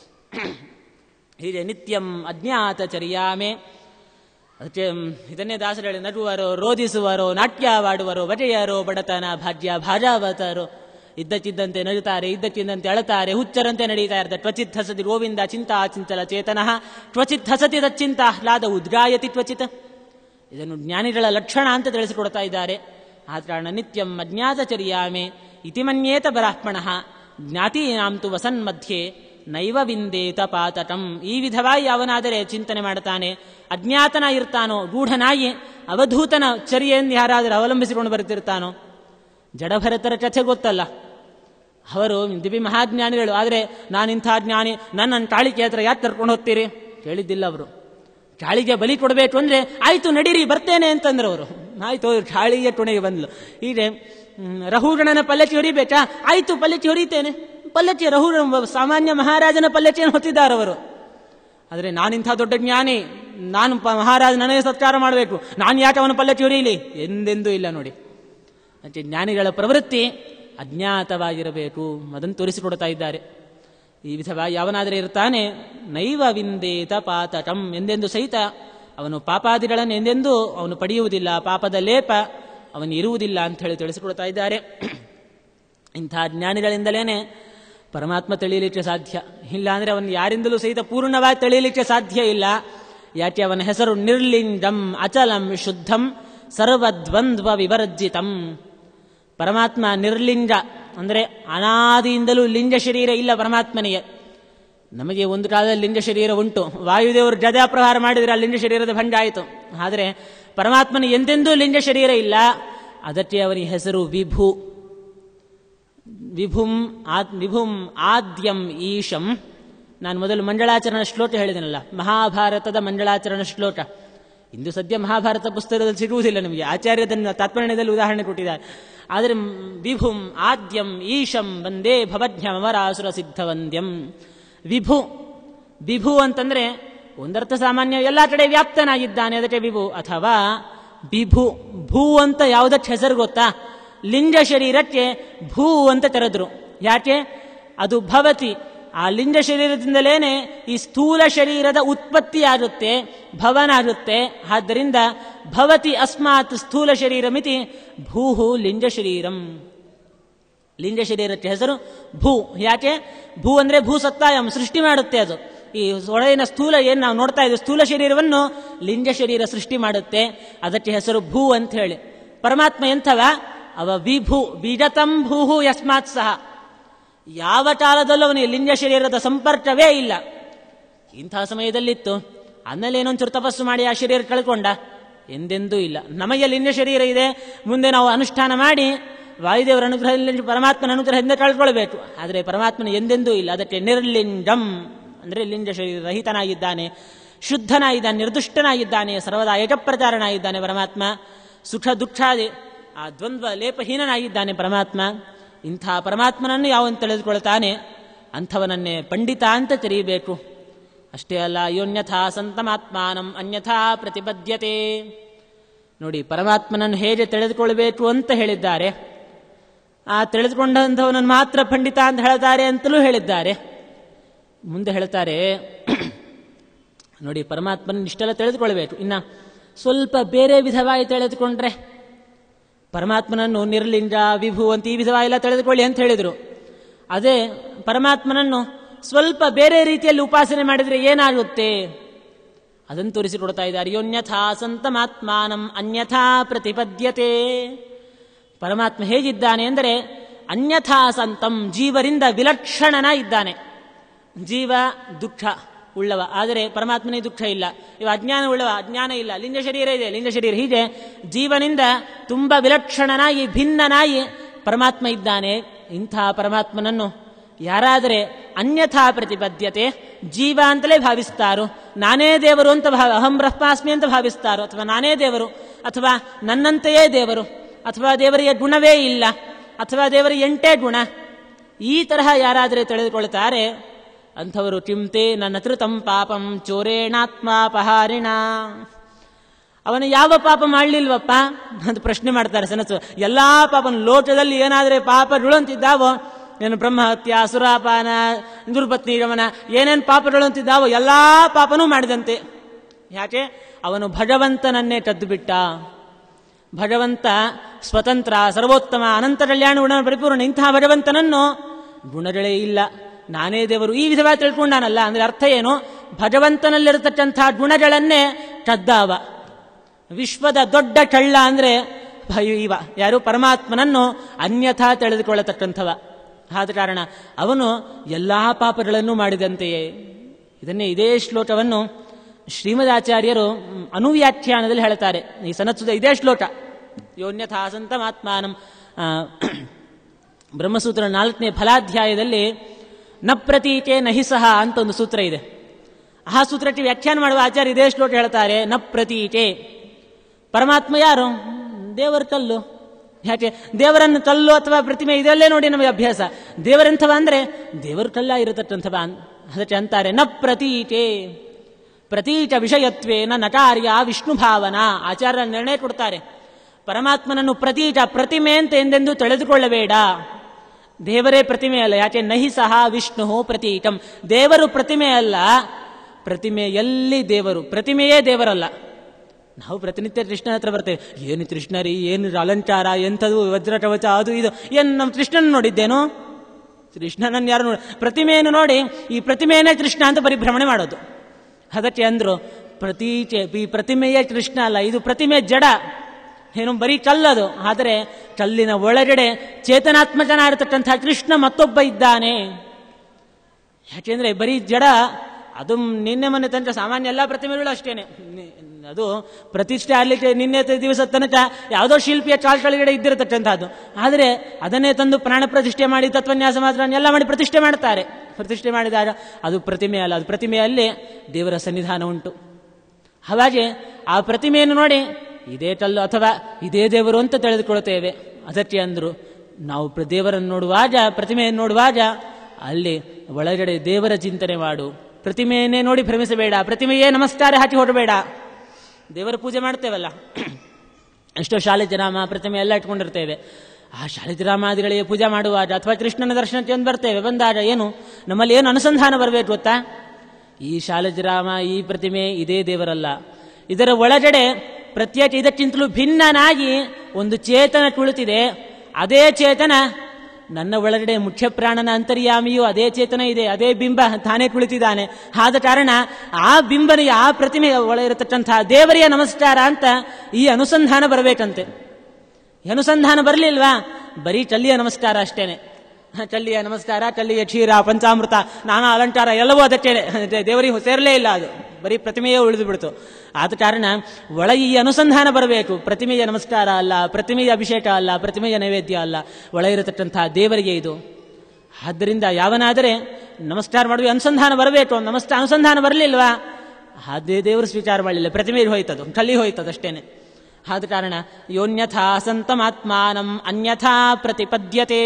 ಹೀಗೆ ನಿತ್ಯಂ ಅಜ್ಞಾತ ಚರ್ಯಾಮೆ ಅದಕ್ಕೆ ಇದನ್ನೇ ದಾಸರು ಹೇಳಿ ನಗುವರು ರೋಧಿಸುವರು ನಾಟ್ಯವಾಡುವರು ಬಗೆಯರು ಬಡತನ ಭಾಗ್ಯ ಭಾಜಾವತರು ಇದ್ದಕ್ಕಿದ್ದಂತೆ ನಗುತ್ತಾರೆ ಇದ್ದಕ್ಕಿದ್ದಂತೆ ಅಳುತ್ತಾರೆ ಹುಚ್ಚರಂತೆ ನಡೀತಾ ಇರ್ತಾರೆ ತ್ವಚಿತ್ ಹಸತಿ ಗೋವಿಂದ ಚಿಂತಾ ಚಿಂತಲ ಚೇತನಃ ತ್ವಚಿತ್ ಹಸತಿ ತಚ್ಚಿಂತ ಆಹ್ಲಾದ ಉದ್ಗಾಯತಿ ತ್ವಚಿತ್ ಇದನ್ನು ಜ್ಞಾನಿಗಳ ಲಕ್ಷಣ ಅಂತ ತಿಳಿಸಿಕೊಡ್ತಾ ಇದ್ದಾರೆ ಆ ಕಾರಣ ನಿತ್ಯಂ ಅಜ್ಞಾತಚರ್ಯಾಮೆ ಇತಿ ಮನ್ಯೇತ ಬ್ರಾಹ್ಮಣ ಜ್ಞಾತೀನಾಂ ತು ವಸನ್ ಮಧ್ಯೆ ನೈವ ವಿಂದೇತ ಪಾತಟಂ ಈ ವಿಧವಾಗಿ ಅವನಾದರೆ ಚಿಂತನೆ ಮಾಡ್ತಾನೆ ಅಜ್ಞಾತನ ಇರ್ತಾನೋ ಗೂಢನಾಗಿ ಅವಧೂತನ ಚರ್ಯೆಯನ್ನು ಯಾರಾದರೂ ಅವಲಂಬಿಸಿಕೊಂಡು ಬರ್ತಿರ್ತಾನೋ ಜಡಭರತರ ಕಥೆ ಗೊತ್ತಲ್ಲ ಅವರು ದಿವಿ ಮಹಾಜ್ಞಾನಿಗಳು ಆದರೆ ನಾನಿಂಥ ಜ್ಞಾನಿ ನನ್ನನ್ನು ತಾಳಿಕೆ ಹತ್ರ ಯಾಕೆ ಕರ್ಕೊಂಡು ಹೋಗ್ತೀರಿ ಕೇಳಿದ್ದಿಲ್ಲ ಅವರು ಚಾಳಿಗೆ ಬಲಿ ಕೊಡಬೇಕು ಅಂದ್ರೆ ಆಯ್ತು ನಡೀರಿ ಬರ್ತೇನೆ ಅಂತಂದ್ರು ಅವರು ಆಯ್ತು ಚಾಳಿಗೆ ತುಣೆಗೆ ಬಂದ್ಲು ಹೀಗೆ ರಹುಗಣನ ಪಲ್ಲಕ್ಕಿ ಹೊರಿಬೇಕಾ ಆಯ್ತು ಪಲ್ಲಕ್ಕಿ ಹೊರಿತೇನೆ ಪಲ್ಲಕ್ಕಿ ರಹು ಸಾಮಾನ್ಯ ಮಹಾರಾಜನ ಪಲ್ಲಕ್ಕಿಯನ್ನು ಹೊತ್ತಿದ್ದಾರೆ ಅವರು ಆದರೆ ನಾನಿಂಥ ದೊಡ್ಡ ಜ್ಞಾನಿ ನಾನು ಪ ಮಹಾರಾಜ ನನಗೆ ಸತ್ಕಾರ ಮಾಡಬೇಕು ನಾನು ಯಾಕೆ ಅವನ ಪಲ್ಲಕ್ಕಿ ಹೊರೀಲಿ ಎಂದೆಂದೂ ಇಲ್ಲ ನೋಡಿ ಮತ್ತೆ ಜ್ಞಾನಿಗಳ ಪ್ರವೃತ್ತಿ ಅಜ್ಞಾತವಾಗಿರಬೇಕು ಅದನ್ನು ತೋರಿಸಿಕೊಡ್ತಾ ಇದ್ದಾರೆ ಈ ವಿಧವಾಗಿ ಅವನಾದರೆ ಇರ್ತಾನೆ ನೈವ ವಿಂದೇತ ಪಾತಟಂ ಎಂದೆಂದು ಸಹಿತ ಅವನು ಪಾಪಾದಿಗಳನ್ನು ಎಂದೆಂದೂ ಅವನು ಪಡೆಯುವುದಿಲ್ಲ ಪಾಪದ ಲೇಪ ಅವನು ಇರುವುದಿಲ್ಲ ಅಂತ ಹೇಳಿ ತಿಳಿಸಿಕೊಡ್ತಾ ಇದ್ದಾರೆ ಇಂಥ ಜ್ಞಾನಿಗಳಿಂದಲೇ ಪರಮಾತ್ಮ ತಿಳಿಯಲಿಕ್ಕೆ ಸಾಧ್ಯ ಇಲ್ಲ ಅಂದರೆ ಅವನು ಯಾರಿಂದಲೂ ಸಹಿತ ಪೂರ್ಣವಾಗಿ ತಿಳಿಯಲಿಕ್ಕೆ ಸಾಧ್ಯ ಇಲ್ಲ ಯಾಕೆ ಅವನ ಹೆಸರು ನಿರ್ಲಿಂಗಂ ಅಚಲಂ ಶುದ್ಧಂ ಸರ್ವದ್ವಂದ್ವ ವಿವರ್ಜಿತಂ ಪರಮಾತ್ಮ ನಿರ್ಲಿಂಗ ಅಂದರೆ ಅನಾದಿಯಿಂದಲೂ ಲಿಂಗ ಶರೀರ ಇಲ್ಲ ಪರಮಾತ್ಮನಿಗೆ ನಮಗೆ ಒಂದು ಕಾಲದಲ್ಲಿ ಲಿಂಗ ಶರೀರ ಉಂಟು ವಾಯುದೇವರು ಗದಾ ಪ್ರಹಾರ ಮಾಡಿದರೆ ಆ ಲಿಂಗ ಶರೀರದ ಭಂಗ ಆಯಿತು ಆದರೆ ಪರಮಾತ್ಮನ ಎಂದೆಂದೂ ಲಿಂಗ ಶರೀರ ಇಲ್ಲ ಅದಕ್ಕೆ ಅವನಿಗೆ ಹೆಸರು ವಿಭು ವಿಭುಂ ಆದ್ ವಿಭುಂ ಆದ್ಯಂ ಈಶಂ ನಾನು ಮೊದಲು ಮಂಡಳಾಚರಣ ಶ್ಲೋಕ ಹೇಳಿದನಲ್ಲ ಮಹಾಭಾರತದ ಮಂಡಳಾಚರಣ ಶ್ಲೋಕ ಇಂದು ಸದ್ಯ ಮಹಾಭಾರತ ಪುಸ್ತಕದಲ್ಲಿ ಸಿಗುವುದಿಲ್ಲ ನಿಮಗೆ ಆಚಾರ್ಯದನ್ನು ತಾತ್ಪರ್ಯದಲ್ಲಿ ಉದಾಹರಣೆ ಕೊಟ್ಟಿದ್ದಾರೆ ಆದರೆ ಮ್, ವಿಭುಂ ಆದ್ಯಂ ಈಶಂ ಬಂದೇ ಭವಜ್ಞಮರಾಸುರ ಸಿದ್ಧವಂದ್ಯಂ ವಿಭು ವಿಭು ಅಂತಂದ್ರೆ ಒಂದರ್ಥ ಸಾಮಾನ್ಯ ಎಲ್ಲ ಕಡೆ ವ್ಯಾಪ್ತನಾಗಿದ್ದಾನೆ ಅದಕ್ಕೆ ವಿಭು ಅಥವಾ ವಿಭು ಭೂ ಅಂತ ಯಾವುದಕ್ಕೆ ಹೆಸರು ಗೊತ್ತಾ ಲಿಂಗ ಶರೀರಕ್ಕೆ ಭೂ ಅಂತ ತೆರೆದ್ರು ಯಾಕೆ ಅದು ಭವತಿ ಆ ಲಿಂಗ ಶರೀರದಿಂದಲೇನೆ ಈ ಸ್ಥೂಲ ಶರೀರದ ಉತ್ಪತ್ತಿ ಆಗುತ್ತೆ ಭವನ ಆಗುತ್ತೆ ಆದ್ದರಿಂದ ಭವತಿ ಅಸ್ಮಾತ್ ಸ್ಥೂಲ ಶರೀರ ಮಿತಿ ಭೂಹು ಲಿಂಗ ಶರೀರಂ ಲಿಂಗ ಶರೀರಕ್ಕೆ ಹೆಸರು ಭೂ ಯಾಕೆ ಭೂ ಅಂದ್ರೆ ಭೂ ಸತ್ತಾಯಂ ಸೃಷ್ಟಿ ಮಾಡುತ್ತೆ ಅದು ಈ ಒಳಗಿನ ಸ್ಥೂಲ ಏನು ನಾವು ನೋಡ್ತಾ ಇದ್ದೀವಿ ಸ್ಥೂಲ ಶರೀರವನ್ನು ಲಿಂಗ ಶರೀರ ಸೃಷ್ಟಿ ಮಾಡುತ್ತೆ ಅದಕ್ಕೆ ಹೆಸರು ಭೂ ಅಂತ ಹೇಳಿ ಪರಮಾತ್ಮ ಎಂಥವ ಅವ ವಿಭು ಬೀಜತಂ ಭೂಹು ಯಸ್ಮಾತ್ ಸಹ ಯಾವ ಕಾಲದಲ್ಲೂ ಅವನಿಗೆ ಲಿಂಗ ಶರೀರದ ಸಂಪರ್ಕವೇ ಇಲ್ಲ ಇಂತಹ ಸಮಯದಲ್ಲಿತ್ತು ಆಮೇಲೆ ಏನೊಂಚೂರು ತಪಸ್ಸು ಮಾಡಿ ಆ ಶರೀರ ಕಳ್ಕೊಂಡ ಎಂದೆಂದೂ ಇಲ್ಲ ನಮಗೆ ಲಿಂಗ ಶರೀರ ಇದೆ ಮುಂದೆ ನಾವು ಅನುಷ್ಠಾನ ಮಾಡಿ ವಾಯುದೇವರ ಅನುಗ್ರಹದಲ್ಲಿ ಪರಮಾತ್ಮನ ಅನುಗ್ರಹದಿಂದ ಕಳ್ಕೊಳ್ಬೇಕು ಆದರೆ ಪರಮಾತ್ಮನ ಎಂದೆಂದೂ ಇಲ್ಲ ಅದಕ್ಕೆ ನಿರ್ಲಿಂಗಂ ಅಂದರೆ ಲಿಂಗ ಶರೀರ ರಹಿತನಾಗಿದ್ದಾನೆ ಶುದ್ಧನಾಗಿದ್ದಾನೆ ನಿರ್ದುಷ್ಟನಾಗಿದ್ದಾನೆ ಸರ್ವದಾ ಏಕಪ್ರಚಾರನಾಗಿದ್ದಾನೆ ಪರಮಾತ್ಮ ಸುಖ ದುಃಖಾದಿ ಆ ದ್ವಂದ್ವ ಲೇಪಹೀನನಾಗಿದ್ದಾನೆ ಪರಮಾತ್ಮ ಇಂಥ ಪರಮಾತ್ಮನನ್ನು ಯಾವನ್ ತಿಳಿದುಕೊಳ್ತಾನೆ ಅಂಥವನನ್ನೇ ಪಂಡಿತ ಅಂತ ತೆರೀಬೇಕು ಅಷ್ಟೇ ಅಲ್ಲ ಯೋನ್ಯಥಾ ಸಂತಮಾತ್ಮಾನಂ ಅನ್ಯಥಾ ಪ್ರತಿಬದ್ಯತೆ ನೋಡಿ ಪರಮಾತ್ಮನನ್ನು ಹೇಗೆ ತಿಳಿದುಕೊಳ್ಬೇಕು ಅಂತ ಹೇಳಿದ್ದಾರೆ ಆ ತಿಳಿದುಕೊಂಡಂಥವನನ್ನು ಮಾತ್ರ ಪಂಡಿತ ಅಂತ ಹೇಳ್ತಾರೆ ಅಂತಲೂ ಹೇಳಿದ್ದಾರೆ ಮುಂದೆ ಹೇಳ್ತಾರೆ ನೋಡಿ ಪರಮಾತ್ಮನ ಇಷ್ಟೆಲ್ಲ ತಿಳಿದುಕೊಳ್ಬೇಕು ಇನ್ನ ಸ್ವಲ್ಪ ಬೇರೆ ವಿಧವಾಗಿ ತಿಳಿದುಕೊಂಡ್ರೆ ಪರಮಾತ್ಮನನ್ನು ನಿರ್ಲಿಂಗ ವಿಭು ಅಂತ ಈ ವಿಧವಾಗಿ ಎಲ್ಲ ತಿಳಿದುಕೊಳ್ಳಿ ಅಂತ ಹೇಳಿದರು ಅದೇ ಪರಮಾತ್ಮನನ್ನು ಸ್ವಲ್ಪ ಬೇರೆ ರೀತಿಯಲ್ಲಿ ಉಪಾಸನೆ ಮಾಡಿದರೆ ಏನಾಗುತ್ತೆ ಅದನ್ನು ತೋರಿಸಿಕೊಡ್ತಾ ಇದ್ದಾರೆ ಯೋನ್ಯಥಾ ಸಂತಮಾತ್ಮಾನಂ ಅನ್ಯಥಾ ಪ್ರತಿಪದ್ಯತೆ ಪರಮಾತ್ಮ ಹೇಗಿದ್ದಾನೆ ಅಂದರೆ ಅನ್ಯಥಾ ಸಂತಂ ಜೀವರಿಂದ ವಿಲಕ್ಷಣನ ಇದ್ದಾನೆ ಜೀವ ದುಃಖ ಉಳ್ಳವ ಆದರೆ ಪರಮಾತ್ಮನಿಗೆ ದುಃಖ ಇಲ್ಲ ಇವ ಅಜ್ಞಾನ ಉಳ್ಳವ ಅಜ್ಞಾನ ಇಲ್ಲ ಲಿಂಗ ಶರೀರ ಇದೆ ಲಿಂಗ ಶರೀರ ಹೀಗೆ ಜೀವನಿಂದ ತುಂಬ ವಿಲಕ್ಷಣನಾಗಿ ಭಿನ್ನನಾಗಿ ಪರಮಾತ್ಮ ಇದ್ದಾನೆ ಇಂಥ ಪರಮಾತ್ಮನನ್ನು ಯಾರಾದರೆ ಅನ್ಯಥಾ ಪ್ರತಿಬದ್ಧತೆ ಜೀವ ಅಂತಲೇ ಭಾವಿಸ್ತಾರೋ ನಾನೇ ದೇವರು ಅಂತ ಭಾವ ಅಹಂ ಬ್ರಹ್ಮಾಸ್ಮಿ ಅಂತ ಭಾವಿಸ್ತಾರೋ ಅಥವಾ ನಾನೇ ದೇವರು ಅಥವಾ ನನ್ನಂತೆಯೇ ದೇವರು ಅಥವಾ ದೇವರಿಗೆ ಗುಣವೇ ಇಲ್ಲ ಅಥವಾ ದೇವರಿಗೆ ಎಂಟೇ ಗುಣ ಈ ತರಹ ಯಾರಾದರೆ ತಿಳಿದುಕೊಳ್ತಾರೆ ಅಂಥವರು ಚಿಂತೆ ನನ್ನ ತೃತಂ ಪಾಪಂ ಚೋರೇಣಾತ್ಮಾಪಹಾರಿಣ ಅವನು ಯಾವ ಪಾಪ ಮಾಡಲಿಲ್ವಪ್ಪ ಅಂತ ಪ್ರಶ್ನೆ ಮಾಡ್ತಾರೆ ಸನಸು ಎಲ್ಲಾ ಪಾಪನ ಲೋಕದಲ್ಲಿ ಏನಾದರೆ ಪಾಪಗಳು ಅಂತಿದ್ದಾವೋ ಏನು ಬ್ರಹ್ಮಹತ್ಯ ಸುರಾಪಾನ ದುರ್ಪತ್ನಿ ಗಮನ ಏನೇನು ಪಾಪಗಳು ಅಂತಿದ್ದಾವೋ ಎಲ್ಲಾ ಪಾಪನೂ ಮಾಡಿದಂತೆ ಯಾಕೆ ಅವನು ಭಗವಂತನನ್ನೇ ಕದ್ದು ಬಿಟ್ಟ ಭಗವಂತ ಸ್ವತಂತ್ರ ಸರ್ವೋತ್ತಮ ಅನಂತ ಕಲ್ಯಾಣ ಗುಣ ಪರಿಪೂರ್ಣ ಇಂತಹ ಭಗವಂತನನ್ನು ಗುಣಗಳೇ ಇಲ್ಲ ನಾನೇ ದೇವರು ಈ ವಿಧವಾಗಿ ತಿಳ್ಕೊಂಡಾನಲ್ಲ ಅಂದ್ರೆ ಅರ್ಥ ಏನು ಭಗವಂತನಲ್ಲಿರತಕ್ಕಂಥ ಗುಣಗಳನ್ನೇ ಕದ್ದಾವ ವಿಶ್ವದ ದೊಡ್ಡ ಕಳ್ಳ ಅಂದ್ರೆ ಭಯ ಇವ ಯಾರು ಪರಮಾತ್ಮನನ್ನು ಅನ್ಯಥಾ ತಿಳಿದುಕೊಳ್ಳತಕ್ಕಂಥವ ಆದ ಕಾರಣ ಅವನು ಎಲ್ಲಾ ಪಾಪಗಳನ್ನು ಮಾಡಿದಂತೆಯೇ ಇದನ್ನೇ ಇದೇ ಶ್ಲೋಕವನ್ನು ಶ್ರೀಮದಾಚಾರ್ಯರು ಮ್, ಅನುವ್ಯಾಖ್ಯಾನದಲ್ಲಿ ಹೇಳ್ತಾರೆ ಈ ಸನತ್ಸುದ ಇದೇ ಶ್ಲೋಕ ಯೋನ್ಯಥಾ ಸಂತಮಾತ್ಮಾನಂ ಆ, ಬ್ರಹ್ಮಸೂತ್ರ ನಾಲ್ಕನೇ ಫಲಾಧ್ಯಾಯದಲ್ಲಿ ನ ಪ್ರತೀಕೆ ನಹಿ ಸಹ ಅಂತ ಒಂದು ಸೂತ್ರ ಇದೆ ಆ ಸೂತ್ರಕ್ಕೆ ವ್ಯಾಖ್ಯಾನ ಮಾಡುವ ಆಚಾರ್ಯ ಇದೇ ಶ್ಲೋಕ ಹೇಳ್ತಾರೆ ನ ಪ್ರತೀಕೆ ಪರಮಾತ್ಮ ಯಾರು ದೇವರ ಕಲ್ಲು ಯಾಕೆ ದೇವರನ್ನು ಕಲ್ಲು ಅಥವಾ ಪ್ರತಿಮೆ ಇದರಲ್ಲೇ ನೋಡಿ ನಮಗೆ ಅಭ್ಯಾಸ ದೇವರೆಂಥವ ಅಂದ್ರೆ ದೇವರ ಕಲ್ಲ ಇರತಕ್ಕಂಥವ ಅನ್- ಅದಕ್ಕೆ ಅಂತಾರೆ ನ ಪ್ರತೀಕೆ ಪ್ರತೀಕ ವಿಷಯತ್ವೇನ ನಟಾರ್ಯ ವಿಷ್ಣು ಭಾವನ ಆಚಾರ್ಯ ನಿರ್ಣಯ ಕೊಡ್ತಾರೆ ಪರಮಾತ್ಮನನ್ನು ಪ್ರತೀಕ ಪ್ರತಿಮೆ ಅಂತ ಎಂದೆಂದೂ ತಿಳಿದುಕೊಳ್ಳಬೇಡ ದೇವರೇ ಪ್ರತಿಮೆ ಅಲ್ಲ ಯಾಕೆ ನಹಿ ಸಹ ವಿಷ್ಣು ಪ್ರತೀಕಂ ದೇವರು ಪ್ರತಿಮೆ ಅಲ್ಲ ಪ್ರತಿಮೆ ಎಲ್ಲಿ ದೇವರು ಪ್ರತಿಮೆಯೇ ದೇವರಲ್ಲ ನಾವು ಪ್ರತಿನಿತ್ಯ ಕೃಷ್ಣನ ಹತ್ರ ಬರ್ತೇವೆ ಏನು ಕೃಷ್ಣ ರೀ ಏನು ಅಲಂಕಾರ ಎಂಥದು ವಜ್ರ ಕವಚ ಅದು ಇದು ಏನು ನಮ್ಮ ಕೃಷ್ಣನ ನೋಡಿದ್ದೇನು ಕೃಷ್ಣನನ್ನು ಯಾರು ನೋಡಿ ಪ್ರತಿಮೆಯನ್ನು ನೋಡಿ ಈ ಪ್ರತಿಮೆಯನ್ನೇ ಕೃಷ್ಣ ಅಂತ ಪರಿಭ್ರಮಣೆ ಮಾಡೋದು ಅದಕ್ಕೆ ಅಂದ್ರು ಪ್ರತೀಚೆ ಈ ಪ್ರತಿಮೆಯೇ ಕೃಷ್ಣ ಅಲ್ಲ ಇದು ಪ್ರತಿಮೆ ಜಡ ಏನು ಬರೀ ಕಲ್ಲದು ಆದರೆ ಕಲ್ಲಿನ ಒಳಗಡೆ ಚೇತನಾತ್ಮಕನಾಗಿರ್ತಕ್ಕಂಥ ಕೃಷ್ಣ ಮತ್ತೊಬ್ಬ ಇದ್ದಾನೆ ಯಾಕೆಂದ್ರೆ ಬರೀ ಜಡ ಅದು ನಿನ್ನೆ ಮೊನ್ನೆ ತನಕ ಸಾಮಾನ್ಯ ಎಲ್ಲ ಪ್ರತಿಮೆಗಳು ಅಷ್ಟೇನೆ ನಿ- ಅದು ಪ್ರತಿಷ್ಠೆ ಆಗ್ಲಿಕ್ಕೆ ನಿನ್ನೆ ತ- ದಿವಸ ತನಕ ಯಾವುದೋ ಶಿಲ್ಪಿಯ ಚಾಲ್ ಕೆಳಗಡೆ ಇದ್ದಿರತಕ್ಕಂಥದ್ದು ಆದರೆ ಅದನ್ನೇ ತಂದು ಪ್ರಾಣ ಪ್ರತಿಷ್ಠೆ ಮಾಡಿ ತತ್ವನ್ಯಾಸ ಮಾತ್ರ ಎಲ್ಲ ಮಾಡಿ ಪ್ರತಿಷ್ಠೆ ಮಾಡ್ತಾರೆ ಪ್ರತಿಷ್ಠೆ ಮಾಡಿದಾಗ ಅದು ಪ್ರತಿಮೆ ಅಲ್ಲ ಅದು ಪ್ರತಿಮೆಯಲ್ಲಿ ದೇವರ ಸನ್ನಿಧಾನ ಉಂಟು ಹಾಗಾಗಿ ಆ ಪ್ರತಿಮೆಯನ್ನು ನೋಡಿ ಇದೇ ಕಲ್ಲು ಅಥವಾ ಇದೇ ದೇವರು ಅಂತ ತಿಳಿದುಕೊಳ್ತೇವೆ ಅದಕ್ಕೆ ಅಂದರು ನಾವು ಪ್ರ- ದೇವರನ್ನು ನೋಡುವಾಗ ಪ್ರತಿಮೆಯನ್ನು ನೋಡುವಾಗ ಅಲ್ಲಿ ಒಳಗಡೆ ದೇವರ ಚಿಂತನೆ ಮಾಡು ಪ್ರತಿಮೆಯನ್ನೇ ನೋಡಿ ಭ್ರಮಿಸಬೇಡ ಪ್ರತಿಮೆಯೇ ನಮಸ್ಕಾರ ಹಾಕಿ ಹೊರಬೇಡ ದೇವರ ಪೂಜೆ ಮಾಡ್ತೇವಲ್ಲ ಎಷ್ಟೋ ಶಾಲೆ ಜನಾಮ ಪ್ರತಿಮೆ ಎಲ್ಲ ಇಟ್ಕೊಂಡಿರ್ತೇವೆ ಆ ಶಾಲೆ ಜನಾಮಾದಿಗಳಿಗೆ ಪೂಜೆ ಮಾಡುವಾಗ ಅಥವಾ ಕೃಷ್ಣನ ದರ್ಶನಕ್ಕೆ ಒಂದು ಬರ್ತೇವೆ ಬಂದಾಗ ಏನು ನಮ್ಮಲ್ಲಿ ಏನು ಅನುಸಂಧಾನ ಬರಬೇಕು ಗೊತ್ತಾ ಈ ಶಾಲಜರಾಮ ಈ ಪ್ರತಿಮೆ ಇದೇ ದೇವರಲ್ಲ ಇದರ ಒಳಗಡೆ ಪ್ರತ್ಯೇಕ ಇದಕ್ಕಿಂತಲೂ ಭಿನ್ನನಾಗಿ ಒಂದು ಚೇತನ ಕುಳಿತಿದೆ ಅದೇ ಚೇತನ ನನ್ನ ಒಳಗಡೆ ಮುಖ್ಯ ಪ್ರಾಣನ ಅಂತರ್ಯಾಮಿಯೂ ಅದೇ ಚೇತನ ಇದೆ ಅದೇ ಬಿಂಬ ತಾನೇ ಕುಳಿತಿದ್ದಾನೆ ಆದ ಕಾರಣ ಆ ಬಿಂಬನಿಗೆ ಆ ಪ್ರತಿಮೆಯ ಒಳ ಇರತಕ್ಕಂತಹ ದೇವರಿಗೆ ನಮಸ್ಕಾರ ಅಂತ ಈ ಅನುಸಂಧಾನ ಬರಬೇಕಂತೆ ಈ ಅನುಸಂಧಾನ ಬರಲಿಲ್ವಾ ಬರೀ ಚಲ್ಲಿಯ ನಮಸ್ಕಾರ ಅಷ್ಟೇನೆ ಹ, ಚಲ್ಲಿಯ ನಮಸ್ಕಾರ ಚಲ್ಲಿಯ ಕ್ಷೀರ ಪಂಚಾಮೃತ ನಾನಾ ಅಲಂಕಾರ ಎಲ್ಲವೂ ಅದಕ್ಕೇನೆ ದೇ- ದೇವರಿಗೆ ಸೇರಲೇ ಇಲ್ಲ ಅದು ಬರೀ ಪ್ರತಿಮೆಯೇ ಉಳಿದು ಬಿಡ್ತು ಆದ ಕಾರಣ ಒಳಗೆ ಈ ಅನುಸಂಧಾನ ಬರಬೇಕು ಪ್ರತಿಮೆಯ ನಮಸ್ಕಾರ ಅಲ್ಲ ಪ್ರತಿಮೆಯ ಅಭಿಷೇಕ ಅಲ್ಲ ಪ್ರತಿಮೆಯ ನೈವೇದ್ಯ ಅಲ್ಲ ಒಳ ಇರತಕ್ಕಂತಹ ದೇವರಿಗೆ ಇದು ಆದ್ದರಿಂದ ಯಾವನಾದರೆ ನಮಸ್ಕಾರ ಮಾಡುವ ಅನುಸಂಧಾನ ಬರಬೇಕು ನಮಸ್ಕಾರ ಅನುಸಂಧಾನ ಬರಲಿಲ್ವಾ ಅದೇ ದೇವರು ಸ್ವೀಕಾರ ಮಾಡಲಿಲ್ಲ ಪ್ರತಿಮೆ ಹೋಯ್ತದು ಕಲ್ಲಿ ಹೋಯ್ತದು ಅಷ್ಟೇನೆ ಆದ ಕಾರಣ ಯೋನ್ಯಥಾ ಸಂತಮಾತ್ಮಾನಂ ಅನ್ಯಥಾ ಪ್ರತಿಪದ್ಯತೆ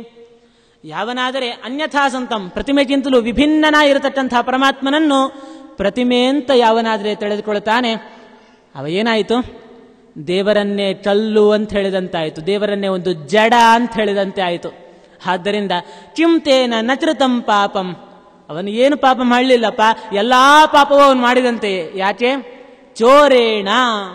ಯಾವನಾದರೆ ಅನ್ಯಥಾ ಸಂತಂ ಪ್ರತಿಮೆಗಿಂತಲೂ ವಿಭಿನ್ನನ ಇರತಕ್ಕಂತಹ ಪರಮಾತ್ಮನನ್ನು ಪ್ರತಿಮೆ ಅಂತ ಯಾವನಾದರೆ ತಿಳಿದುಕೊಳ್ತಾನೆ ಅವ ಏನಾಯಿತು ದೇವರನ್ನೇ ಕಲ್ಲು ಅಂತ ಹೇಳಿದಂತಾಯಿತು ದೇವರನ್ನೇ ಒಂದು ಜಡ ಅಂತ ಹೇಳಿದಂತೆ ಆಯಿತು ಆದ್ದರಿಂದ ಕಿಂತೇನ ನಚೃತಂ ಪಾಪಂ ಅವನು ಏನು ಪಾಪ ಮಾಡಲಿಲ್ಲಪ್ಪ ಎಲ್ಲಾ ಪಾಪವೂ ಅವನು ಮಾಡಿದಂತೆ ಯಾಕೆ ಚೋರೇಣ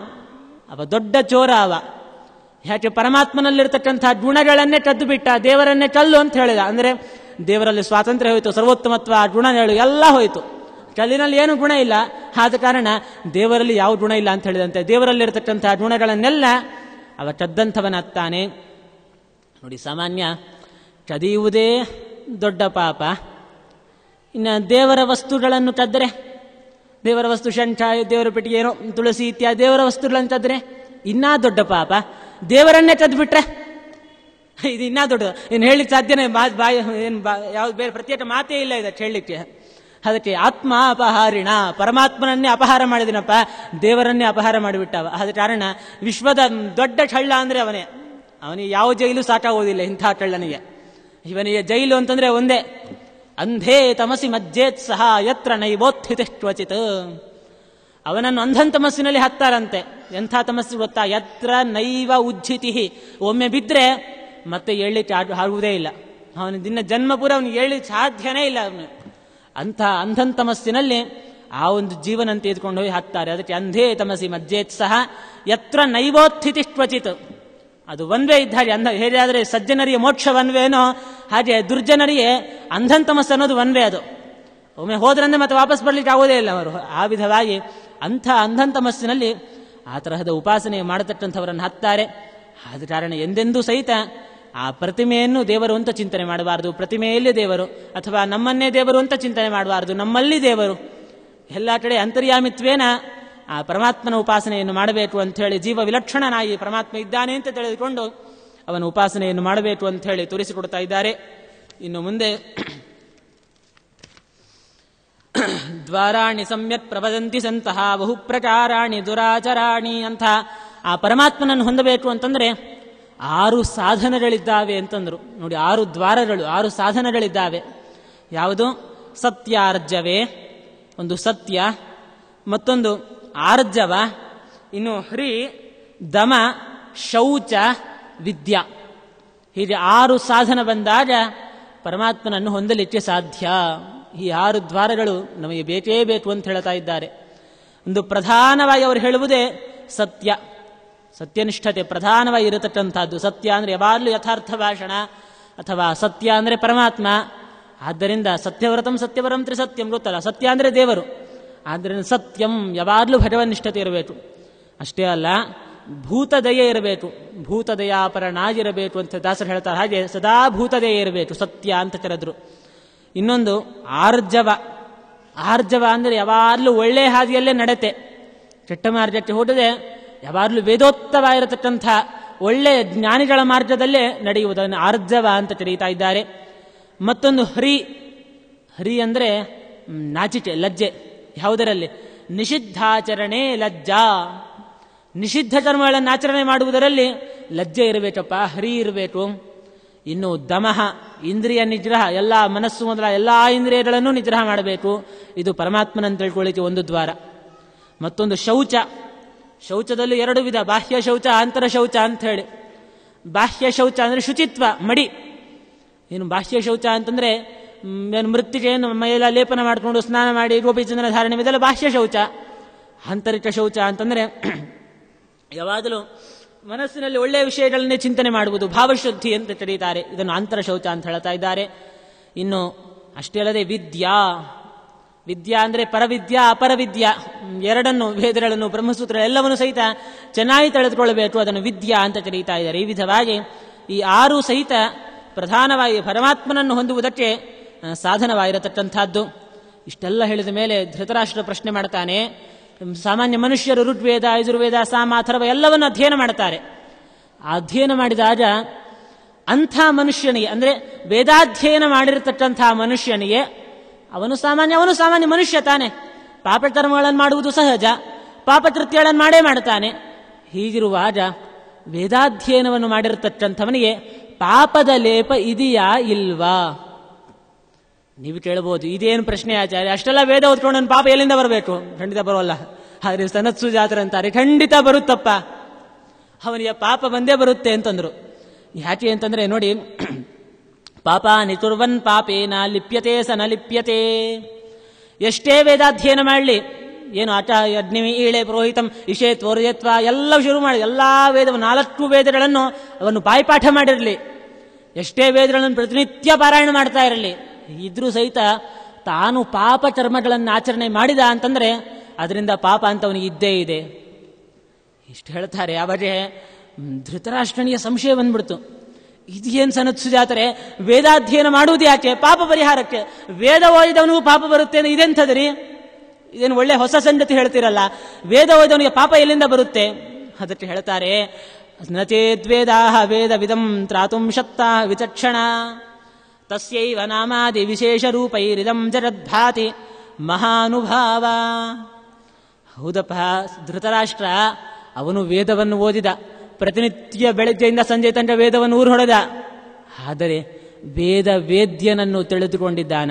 ಅವ ದೊಡ್ಡ ಚೋರ ಅವ ಯಾಕೆ ಪರಮಾತ್ಮನಲ್ಲಿರ್ತಕ್ಕಂತಹ ಗುಣಗಳನ್ನೇ ಕದ್ದು ಬಿಟ್ಟ ದೇವರನ್ನೇ ಕಲ್ಲು ಅಂತ ಹೇಳಿದ ಅಂದ್ರೆ ದೇವರಲ್ಲಿ ಸ್ವಾತಂತ್ರ್ಯ ಹೋಯಿತು ಸರ್ವೋತ್ತಮತ್ವ ಗುಣಗಳು ಎಲ್ಲ ಹೋಯಿತು ಕಲ್ಲಿನಲ್ಲಿ ಏನು ಗುಣ ಇಲ್ಲ ಆದ ಕಾರಣ ದೇವರಲ್ಲಿ ಯಾವ ಗುಣ ಇಲ್ಲ ಅಂತ ಹೇಳಿದಂತೆ ದೇವರಲ್ಲಿರ್ತಕ್ಕಂತಹ ಗುಣಗಳನ್ನೆಲ್ಲ ಅವ ಕದ್ದಂಥವನಾಗ್ತಾನೆ ನೋಡಿ ಸಾಮಾನ್ಯ ಕದಿಯುವುದೇ ದೊಡ್ಡ ಪಾಪ ಇನ್ನು ದೇವರ ವಸ್ತುಗಳನ್ನು ಕದ್ದರೆ ದೇವರ ವಸ್ತು ಶಂಖ ದೇವರ ಪೆಟ್ಟಿಗೆ ಏನೋ ತುಳಸಿ ಇತ್ಯಾದಿ ದೇವರ ವಸ್ತುಗಳನ್ನು ಕದ್ರೆ ಇನ್ನೂ ದೊಡ್ಡ ಪಾಪ ದೇವರನ್ನೇ ಕದ್ಬಿಟ್ರೆ ಇದು ಇನ್ನೂ ದೊಡ್ಡ ಇನ್ನು ಹೇಳಲಿಕ್ಕೆ ಸಾಧ್ಯನೇ ಬಾ ಬಾಯಿ ಏನು ಬಾ ಯಾವ್ದು ಬೇರೆ ಪ್ರತ್ಯೇಕ ಮಾತೇ ಇಲ್ಲ ಇದಕ್ಕೆ ಹೇಳಲಿಕ್ಕೆ ಅದಕ್ಕೆ ಆತ್ಮ ಅಪಹಾರಿಣ ಪರಮಾತ್ಮನನ್ನೇ ಅಪಹಾರ ಮಾಡಿದಿನಪ್ಪ ದೇವರನ್ನೇ ಅಪಹಾರ ಮಾಡಿಬಿಟ್ಟವ ಆದ ಕಾರಣ ವಿಶ್ವದ ದೊಡ್ಡ ಕಳ್ಳ ಅಂದ್ರೆ ಅವನೇ ಅವನಿಗೆ ಯಾವ ಜೈಲು ಸಾಕಾಗೋದಿಲ್ಲ ಇಂಥ ಕಳ್ಳನಿಗೆ ಇವನಿಗೆ ಜೈಲು ಅಂತಂದ್ರೆ ಒಂದೇ ಅಂಧೇ ತಮಸಿ ಮಜ್ಜೇತ್ ಸಹ ಯತ್ರ ನೈವೋತ್ಥಿತಿಷ್ಟ್ವಚಿತ್ ಅವನನ್ನು ಅಂಧನ್ ತಮಸ್ಸಿನಲ್ಲಿ ಹಾಕ್ತಾರಂತೆ ಎಂಥ ತಮಸ್ಸು ಗೊತ್ತಾ ಯತ್ರ ನೈವ ಉಜ್ಜಿತಿ ಒಮ್ಮೆ ಬಿದ್ದರೆ ಮತ್ತೆ ಏಳ್ಲಿಕ್ಕೆ ಆಗ- ಆಗುವುದೇ ಇಲ್ಲ ಅವನ ದಿನ ಜನ್ಮ ಪೂರ ಅವನಿಗೆ ಏಳ್ಲಿಕ್ಕೆ ಸಾಧ್ಯನೇ ಇಲ್ಲ ಅವನು ಅಂಥ ಅಂಧನ್ ತಮಸ್ಸಿನಲ್ಲಿ ಆ ಒಂದು ಜೀವನ ತೆಗೆದುಕೊಂಡು ಹೋಗಿ ಹಾಕ್ತಾರೆ ಅದಕ್ಕೆ ಅಂಧೇ ತಮಸಿ ಮಜ್ಜೇತ್ ಸಹ ಯತ್ರ ನೈವೋತ್ಥಿತಿಷ್ಟ್ವಚಿತ್ ಅದು ಒಂದೇ ಇದ್ದ ಹಾಗೆ ಅಂಧ ಹೇಗಾದರೆ ಸಜ್ಜನರಿಗೆ ಮೋಕ್ಷ ಒನ್ವೇನೋ ಹಾಗೆ ದುರ್ಜನರಿಗೆ ಅಂಧನ್ ತಮಸ್ಸು ಅನ್ನೋದು ಒಂದೇ ಅದು ಒಮ್ಮೆ ಹೋದ್ರಂದ್ರೆ ಮತ್ತೆ ವಾಪಸ್ ಬರ್ಲಿಕ್ಕೆ ಆಗೋದೇ ಇಲ್ಲ ಅವರು ಆ ವಿಧವಾಗಿ ಅಂಥ ಅಂಧನ್ ತಮಸ್ಸಿನಲ್ಲಿ ಆ ತರಹದ ಉಪಾಸನೆ ಮಾಡತಕ್ಕಂಥವರನ್ನು ಹತ್ತಾರೆ ಆದ ಕಾರಣ ಎಂದೆಂದೂ ಸಹಿತ ಆ ಪ್ರತಿಮೆಯನ್ನು ದೇವರು ಅಂತ ಚಿಂತನೆ ಮಾಡಬಾರದು ಪ್ರತಿಮೆಯಲ್ಲೇ ದೇವರು ಅಥವಾ ನಮ್ಮನ್ನೇ ದೇವರು ಅಂತ ಚಿಂತನೆ ಮಾಡಬಾರದು ನಮ್ಮಲ್ಲಿ ದೇವರು ಎಲ್ಲ ಕಡೆ ಅಂತರ್ಯಾಮಿತ್ವೇನ ಆ ಪರಮಾತ್ಮನ ಉಪಾಸನೆಯನ್ನು ಮಾಡಬೇಕು ಅಂತ ಹೇಳಿ ಜೀವ ವಿಲಕ್ಷಣನಾಗಿ ಪರಮಾತ್ಮ ಇದ್ದಾನೆ ಅಂತ ತಿಳಿದುಕೊಂಡು ಅವನ ಉಪಾಸನೆಯನ್ನು ಮಾಡಬೇಕು ಅಂತ ಹೇಳಿ ತೋರಿಸಿಕೊಡ್ತಾ ಇದ್ದಾರೆ ಇನ್ನು ಮುಂದೆ ದ್ವಾರಾಣಿ ಸಮ್ಯಕ್ ಪ್ರವದಂತಿ ಸಂತಹ ಬಹುಪ್ರಕಾರಾಣಿ ದುರಾಚರಾಣಿ ಅಂತ ಆ ಪರಮಾತ್ಮನನ್ನು ಹೊಂದಬೇಕು ಅಂತಂದ್ರೆ ಆರು ಸಾಧನಗಳಿದ್ದಾವೆ ಅಂತಂದ್ರು ನೋಡಿ ಆರು ದ್ವಾರಗಳು ಆರು ಸಾಧನಗಳಿದ್ದಾವೆ ಯಾವುದು ಸತ್ಯಾರ್ಜವೇ ಒಂದು ಸತ್ಯ ಮತ್ತೊಂದು ಆರ್ಜವ ಇನ್ನು ಹ್ರಿ ದಮ ಶೌಚ ವಿದ್ಯಾ ಹೀಗೆ ಆರು ಸಾಧನ ಬಂದಾಗ ಪರಮಾತ್ಮನನ್ನು ಹೊಂದಲಿಕ್ಕೆ ಸಾಧ್ಯ ಈ ಆರು ದ್ವಾರಗಳು ನಮಗೆ ಬೇಕೇ ಬೇಕು ಅಂತ ಹೇಳ್ತಾ ಇದ್ದಾರೆ ಒಂದು ಪ್ರಧಾನವಾಗಿ ಅವರು ಹೇಳುವುದೇ ಸತ್ಯ ಸತ್ಯನಿಷ್ಠತೆ ಪ್ರಧಾನವಾಗಿ ಇರತಕ್ಕಂಥದ್ದು ಸತ್ಯ ಅಂದರೆ ಯಾವಾಗಲೂ ಯಥಾರ್ಥ ಭಾಷಣ ಅಥವಾ ಸತ್ಯ ಅಂದರೆ ಪರಮಾತ್ಮ ಆದ್ದರಿಂದ ಸತ್ಯವ್ರತಂ ಸತ್ಯವರಂ ತ್ರಿಸತ್ಯಂ ಗೊತ್ತಲ್ಲ ಸತ್ಯ ಅಂದರೆ ದೇವರು ಆದ್ದರಿಂದ ಸತ್ಯಂ ಯಾವಾಗಲೂ ಭಗವನ್ನಿಷ್ಠತೆ ಇರಬೇಕು ಅಷ್ಟೇ ಅಲ್ಲ ಭೂತದಯೆ ಇರಬೇಕು ಭೂತದಯಾಪರನಾಗಿರಬೇಕು ಅಂತ ದಾಸರು ಹೇಳ್ತಾರೆ ಹಾಗೆ ಸದಾ ಭೂತದಯೆ ಇರಬೇಕು ಸತ್ಯ ಅಂತ ಕರೆದ್ರು ಇನ್ನೊಂದು ಆರ್ಜವ ಆರ್ಜವ ಅಂದರೆ ಯಾವಾಗಲೂ ಒಳ್ಳೆ ಹಾದಿಯಲ್ಲೇ ನಡತೆ ಚಟ್ಟಮಾರ್ಜಕ್ಕೆ ಹೋದರೆ ಯಾವಾಗಲೂ ವೇದೋತ್ತವಾಗಿರತಕ್ಕಂಥ ಒಳ್ಳೆಯ ಜ್ಞಾನಿಗಳ ಮಾರ್ಗದಲ್ಲೇ ನಡೆಯುವುದನ್ನು ಆರ್ಜವ ಅಂತ ಕರೀತಾ ಇದ್ದಾರೆ ಮತ್ತೊಂದು ಹರಿ ಹರಿ ಅಂದರೆ ಮ್, ನಾಚಿಕೆ ಲಜ್ಜೆ ಯಾವುದರಲ್ಲಿ ನಿಷಿದ್ಧಾಚರಣೆ ಲಜ್ಜಾ ನಿಷಿದ್ಧ ಕರ್ಮಗಳನ್ನು ಆಚರಣೆ ಮಾಡುವುದರಲ್ಲಿ ಲಜ್ಜೆ ಇರಬೇಕಪ್ಪ ಹರಿ ಇರಬೇಕು ಇನ್ನು ದಮಃ ಇಂದ್ರಿಯ ನಿಗ್ರಹ ಎಲ್ಲ ಮನಸ್ಸು ಮೊದಲ ಎಲ್ಲ ಇಂದ್ರಿಯಗಳನ್ನು ನಿಗ್ರಹ ಮಾಡಬೇಕು ಇದು ಪರಮಾತ್ಮನನ್ನು ತಿಳ್ಕೊಳ್ಳಿಕ್ಕೆ ಒಂದು ದ್ವಾರ ಮತ್ತೊಂದು ಶೌಚ ಶೌಚದಲ್ಲಿ ಎರಡು ವಿಧ ಬಾಹ್ಯ ಶೌಚ ಆಂತರ ಶೌಚ ಅಂತ ಹೇಳಿ ಬಾಹ್ಯ ಶೌಚ ಅಂದರೆ ಶುಚಿತ್ವ ಮಡಿ ಇನ್ನು ಬಾಹ್ಯ ಶೌಚ ಅಂತಂದ್ರೆ ಮ್, ಏನು ಮೃತ್ತಿಗೆಯನ್ನು ಮೈಯೆಲ್ಲ ಲೇಪನ ಮಾಡಿಕೊಂಡು ಸ್ನಾನ ಮಾಡಿ ಗೋಪಿಚಂದ್ರನ ಧಾರಣೆ ಇದೆಲ್ಲ ಬಾಹ್ಯ ಶೌಚ ಆಂತರಿಕ ಶೌಚ ಅಂತಂದ್ರೆ ಯಾವಾಗಲೂ ಮನಸ್ಸಿನಲ್ಲಿ ಒಳ್ಳೆಯ ವಿಷಯಗಳನ್ನೇ ಚಿಂತನೆ ಮಾಡುವುದು ಭಾವಶುದ್ಧಿ ಅಂತ ಕರೀತಾರೆ ಇದನ್ನು ಆಂತರ ಶೌಚ ಅಂತ ಹೇಳ್ತಾ ಇದ್ದಾರೆ ಇನ್ನು ಅಷ್ಟೇ ಅಲ್ಲದೆ ವಿದ್ಯಾ ವಿದ್ಯಾ ಅಂದರೆ ಪರವಿದ್ಯಾ ಅಪರವಿದ್ಯಾ ಹ್ಮ್, ಎರಡನ್ನು ವೇದಗಳನ್ನು ಬ್ರಹ್ಮಸೂತ್ರ ಎಲ್ಲವನ್ನು ಸಹಿತ ಚೆನ್ನಾಗಿ ತಿಳಿದುಕೊಳ್ಳಬೇಕು ಅದನ್ನು ವಿದ್ಯಾ ಅಂತ ಕರೀತಾ ಇದ್ದಾರೆ ಈ ವಿಧವಾಗಿ ಈ ಆರು ಸಹಿತ ಪ್ರಧಾನವಾಗಿ ಪರಮಾತ್ಮನನ್ನು ಹೊಂದುವುದಕ್ಕೆ ಆ, ಸಾಧನವಾಗಿರತಕ್ಕಂಥದ್ದು ಇಷ್ಟೆಲ್ಲ ಹೇಳಿದ ಮೇಲೆ ಧೃತರಾಷ್ಟ್ರ ಪ್ರಶ್ನೆ ಮಾಡ್ತಾನೆ ಹ್ಮ್, ಸಾಮಾನ್ಯ ಮನುಷ್ಯರು ಋಗ್ವೇದ ಯಜುರ್ವೇದ ಸಾಮ ಅಥರ್ವ ಎಲ್ಲವನ್ನು ಅಧ್ಯಯನ ಮಾಡ್ತಾರೆ ಆ ಅಧ್ಯಯನ ಮಾಡಿದಾಗ ಅಂಥ ಮನುಷ್ಯನಿಗೆ ಅಂದರೆ ವೇದಾಧ್ಯಯನ ಮಾಡಿರತಕ್ಕಂಥ ಮನುಷ್ಯನಿಗೆ ಅವನು ಸಾಮಾನ್ಯ ಅವನು ಸಾಮಾನ್ಯ ಮನುಷ್ಯ ತಾನೆ ಪಾಪಕರ್ಮಗಳನ್ನು ಮಾಡುವುದು ಸಹಜ ಪಾಪಕೃತ್ಯಗಳನ್ನು ಮಾಡೇ ಮಾಡ್ತಾನೆ ಹೀಗಿರುವಾಗ ವೇದಾಧ್ಯಯನವನ್ನು ಮಾಡಿರತಕ್ಕಂಥವನಿಗೆ ಪಾಪದ ಲೇಪ ಇದೆಯಾ ಇಲ್ವಾ ನೀವು ಕೇಳಬಹುದು ಇದೇನು ಪ್ರಶ್ನೆ ಆಚಾರ್ಯ ಅಷ್ಟೆಲ್ಲ ವೇದ ಓದ್ಕೊಂಡು ನನ್ನ ಪಾಪ ಎಲ್ಲಿಂದ ಬರಬೇಕು ಖಂಡಿತ ಬರೋಲ್ಲ ಹಾಗೆ ಸನತ್ಸು ಜಾತ್ರೆ ಅಂತಾರೆ ಖಂಡಿತ ಬರುತ್ತಪ್ಪ ಅವನಿಗೆ ಪಾಪ ಬಂದೇ ಬರುತ್ತೆ ಅಂತಂದ್ರು ಯಾಕೆ ಅಂತಂದ್ರೆ ನೋಡಿ ಪಾಪ ನಿತುರ್ವನ್ ಪಾಪೇನ ಲಿಪ್ಯತೆ ಸ ನ ಲಿಪ್ಯತೆ ಎಷ್ಟೇ ವೇದಾಧ್ಯಯನ ಮಾಡಲಿ ಏನು ಆಟ ಅಗ್ನಿ ಈಳೆ ಪುರೋಹಿತಂ ಇಶೇ ತ್ವರ್ಯತ್ವ ಎಲ್ಲ ಶುರು ಮಾಡಿ ಎಲ್ಲ ವೇದ ನಾಲ್ಕು ವೇದಗಳನ್ನು ಅವನು ಬಾಯ್ಪಾಠ ಮಾಡಿರಲಿ ಎಷ್ಟೇ ವೇದಗಳನ್ನು ಪ್ರತಿನಿತ್ಯ ಪಾರಾಯಣ ಮಾಡ್ತಾ ಇರಲಿ ಇದ್ರೂ ಸಹಿತ ತಾನು ಪಾಪ ಕರ್ಮಗಳನ್ನು ಆಚರಣೆ ಮಾಡಿದ ಅಂತಂದ್ರೆ ಅದರಿಂದ ಪಾಪ ಅಂತ ಅವನಿಗೆ ಇದ್ದೇ ಇದೆ ಇಷ್ಟು ಹೇಳ್ತಾರೆ ಅವಾಗೆ ಮ್, ಧೃತರಾಷ್ಟ್ರನಿಗೆ ಸಂಶಯ ಬಂದ್ಬಿಡ್ತು ಇದೇನು ಸನತ್ಸು ಜಾತ್ರೆ ವೇದಾಧ್ಯಯನ ಮಾಡುವುದು ಯಾಕೆ ಪಾಪ ಪರಿಹಾರಕ್ಕೆ ವೇದ ಓದಿದವನಿಗೂ ಪಾಪ ಬರುತ್ತೆ ಅಂದ್ರೆ ಇದೆಂಥದ್ರಿ ಇದೇನು ಒಳ್ಳೆ ಹೊಸ ಸಂಗತಿ ಹೇಳ್ತಿರಲ್ಲ ವೇದ ಓದಿದವನಿಗೆ ಪಾಪ ಎಲ್ಲಿಂದ ಬರುತ್ತೆ ಅದಕ್ಕೆ ಹೇಳ್ತಾರೆ ನಚೇದ್ವೇದಾ ವೇದ ವಿಧಂ ತ್ರಾತುಂ ಶಕ್ತ ವಿಚಕ್ಷಣ ತಸ್ಯೈವ ನಾಮಾದಿ ವಿಶೇಷ ರೂಪೈರಿದಂ ಜಗದ್ಭಾತಿ ಮಹಾನುಭಾವ ಹೌದಪ್ಪ ಧೃತರಾಷ್ಟ್ರ ಅವನು ವೇದವನ್ನು ಓದಿದ ಪ್ರತಿನಿತ್ಯ ಬೆಳಗ್ಗೆಯಿಂದ ಸಂಜೆ ತನಕ ವೇದವನ್ನು ಊರು ಹೊಡೆದ ಆದರೆ ವೇದ ವೇದ್ಯನನ್ನು ತಿಳಿದುಕೊಂಡಿದ್ದಾನ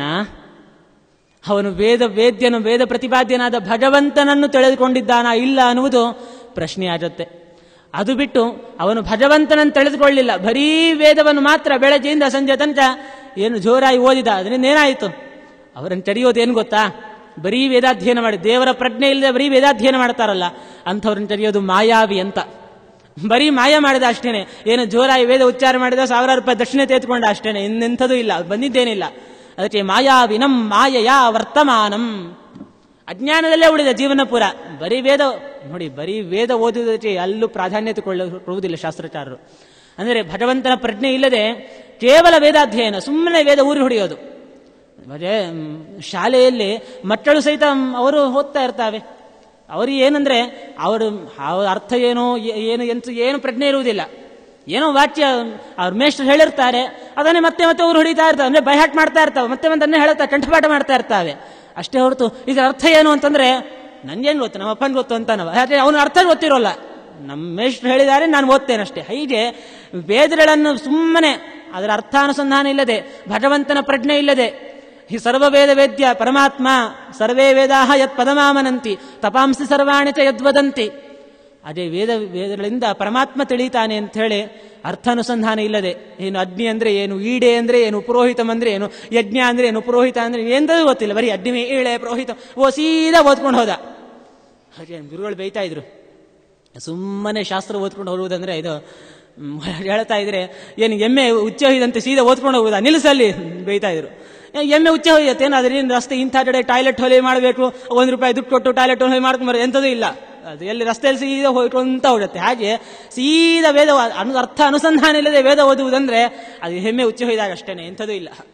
ಅವನು ವೇದ ವೇದ್ಯನು ವೇದ ಪ್ರತಿಪಾದ್ಯನಾದ ಭಗವಂತನನ್ನು ತಿಳಿದುಕೊಂಡಿದ್ದಾನ ಇಲ್ಲ ಅನ್ನುವುದು ಪ್ರಶ್ನೆ ಆಗುತ್ತೆ ಅದು ಬಿಟ್ಟು ಅವನು ಭಗವಂತನನ್ನು ತಿಳಿದುಕೊಳ್ಳಿಲ್ಲ ಬರೀ ವೇದವನ್ನು ಮಾತ್ರ ಬೆಳಗ್ಗೆಯಿಂದ ಸಂಜೆ ತನಕ ಏನು ಜೋರಾಗಿ ಓದಿದ ಅದರಿಂದ ಏನಾಯಿತು ಅವರನ್ನು ತಡೆಯೋದೇನು ಗೊತ್ತಾ ಬರೀ ವೇದಾಧ್ಯಯನ ಮಾಡಿ ದೇವರ ಪ್ರಜ್ಞೆ ಇಲ್ಲದೆ ಬರೀ ವೇದಾಧ್ಯಯನ ಮಾಡ್ತಾರಲ್ಲ ಅಂಥವ್ರನ್ನ ತಡೆಯೋದು ಮಾಯಾವಿ ಅಂತ ಬರೀ ಮಾಯ ಮಾಡಿದ ಅಷ್ಟೇನೆ ಏನು ಜೋರಾಗಿ ವೇದ ಉಚ್ಚಾರ ಮಾಡಿದ ಸಾವಿರಾರು ರೂಪಾಯಿ ದಕ್ಷಿಣೆ ತೆಗೆದುಕೊಂಡ ಅಷ್ಟೇನೆ ಇನ್ನೆಂಥದೂ ಇಲ್ಲ ಬಂದಿದ್ದೇನಿಲ್ಲ ಅದಕ್ಕೆ ಮಾಯಾವಿನಂ ಮಾಯಯ ವರ್ತಮಾನಂ ಅಜ್ಞಾನದಲ್ಲೇ ಉಳಿದ ಜೀವನ ಪೂರ ಬರೀ ವೇದ ನೋಡಿ ಬರೀ ವೇದ ಓದುವುದಕ್ಕೆ ಅಲ್ಲೂ ಪ್ರಾಧಾನ್ಯತೆ ಕೊಡುವುದಿಲ್ಲ ಶಾಸ್ತ್ರಕಾರರು ಅಂದರೆ ಭಗವಂತನ ಪ್ರಜ್ಞೆ ಇಲ್ಲದೆ ಕೇವಲ ವೇದಾಧ್ಯಯನ ಸುಮ್ಮನೆ ವೇದ ಊರಿ ಹೊಡೆಯೋದು ಮತ್ತೆ ಮ್, ಶಾಲೆಯಲ್ಲಿ ಮಕ್ಕಳು ಸಹಿತ ಮ್, ಅವರು ಓದ್ತಾ ಇರ್ತಾವೆ ಅವರಿಗೆ ಏನಂದ್ರೆ ಅವರು ಅವ್ರ ಅರ್ಥ ಏನು ಏ- ಏನು ಎಂತ ಏನು ಪ್ರಜ್ಞೆ ಇರುವುದಿಲ್ಲ ಏನೋ ವಾಕ್ಯ ಅವ್ರ ಮೇಷ್ಟ್ರು ಹೇಳಿರ್ತಾರೆ ಅದನ್ನೇ ಮತ್ತೆ ಮತ್ತೆ ಅವ್ರು ಹೊಡಿತಾ ಇರ್ತಾರೆ ಅಂದ್ರೆ ಬೈಹಾಟ್ ಮಾಡ್ತಾ ಇರ್ತಾವೆ ಮತ್ತೆ ಮತ್ತೆ ಹೇಳ್ತಾ ಕಂಠಪಾಠ ಮಾಡ್ತಾ ಇರ್ತಾವೆ ಅಷ್ಟೇ ಹೊರತು ಇದರ ಅರ್ಥ ಏನು ಅಂತಂದ್ರೆ ನನ್ಗೇನು ಗೊತ್ತು ನಮ್ಮ ಅಪ್ಪನ ಗೊತ್ತು ಅಂತ ನಾವು ಯಾಕೆ ಅವನ ಅರ್ಥ ಗೊತ್ತಿರೋಲ್ಲ ನಮ್ಮ ಮೇಷ್ಟ್ರು ಹೇಳಿದ್ದಾರೆ ನಾನು ಓದ್ತೇನೆ ಅಷ್ಟೇ ಹೀಗೆ ವೇದಗಳನ್ನು ಸುಮ್ಮನೆ ಅದರ ಅರ್ಥಾನುಸಂಧಾನ ಇಲ್ಲದೆ ಭಗವಂತನ ಪ್ರಜ್ಞೆ ಇಲ್ಲದೆ ಹಿ ಸರ್ವವೇದ ವೇದ್ಯ ಪರಮಾತ್ಮ ಸರ್ವೇ ವೇದಾಹ ಯತ್ ಪದಮಾಮನಂತಿ ತಪಾಂಸಿ ಸರ್ವಾಣಿ ಚ ಯದ್ವದಂತಿ ಅದೇ ವೇದ ವೇದಗಳಿಂದ ಪರಮಾತ್ಮ ತಿಳಿತಾನೆ ಅಂತ ಹೇಳಿ ಅರ್ಥಾನುಸಂಧಾನ ಇಲ್ಲದೆ ಏನು ಅಗ್ನಿ ಅಂದ್ರೆ ಏನು ಈಡೆ ಅಂದ್ರೆ ಏನು ಪುರೋಹಿತಂ ಅಂದ್ರೆ ಏನು ಯಜ್ಞ ಅಂದ್ರೆ ಏನು ಪುರೋಹಿತ ಅಂದ್ರೆ ಎಂತದೂ ಗೊತ್ತಿಲ್ಲ ಬರೀ ಅಗ್ನಿ ಈಳೆ ಪುರೋಹಿತ ಓ ಸೀದಾ ಓದ್ಕೊಂಡು ಹೋದ ಹಾಗೆ ಗುರುಗಳು ಬೈತಾ ಇದ್ರು ಸುಮ್ಮನೆ ಶಾಸ್ತ್ರ ಓದ್ಕೊಂಡು ಹೋಗುವುದಂದ್ರೆ ಇದು ಮ್, ಹೇಳ್ತಾ ಇದ್ರೆ ಏನು ಎಮ್ಮೆ ಉಚ್ಚ ಹೊಯ್ದಂತೆ ಸೀದಾ ಓದ್ಕೊಂಡು ಹೋಗುದಾ ನಿಲ್ಲಿಸಲ್ಲಿ ಬೈತಾ ಇದ್ರು ಏ, ಎಮ್ಮೆ ಉಚ್ಚ ಹೊಯ್ಯತ್ತೆ ಏನಾದ್ರೆ ಏನು ರಸ್ತೆ ಇಂಥ ಕಡೆ ಟಾಯ್ಲೆಟ್ ಹೊಲಿ ಮಾಡಬೇಕು ಒಂದು ರೂಪಾಯಿ ದುಡ್ಡು ಕೊಟ್ಟು ಟಾಯ್ಲೆಟ್ ಹೊಲಿ ಮಾಡ್ಕೊಂಡು ಬರೋ ಎಂಥದೂ ಇಲ್ಲ ಅದು ಎಲ್ಲಿ ರಸ್ತೆಯಲ್ಲಿ ಸೀದಾ ಹೋಯ್ಕೊಂತ ಹೋಗುತ್ತೆ ಹಾಗೆ ಸೀದಾ ವೇದ ಅನು ಅರ್ಥ ಅನುಸಂಧಾನ ಇಲ್ಲದೆ ವೇದ ಓದುವುದಂದ್ರೆ ಅದು ಹೆಮ್ಮೆ ಉಚ್ಚ ಹೊಯ್ದಾಗ ಅಷ್ಟೇನೆ ಎಂಥದೂ ಇಲ್ಲ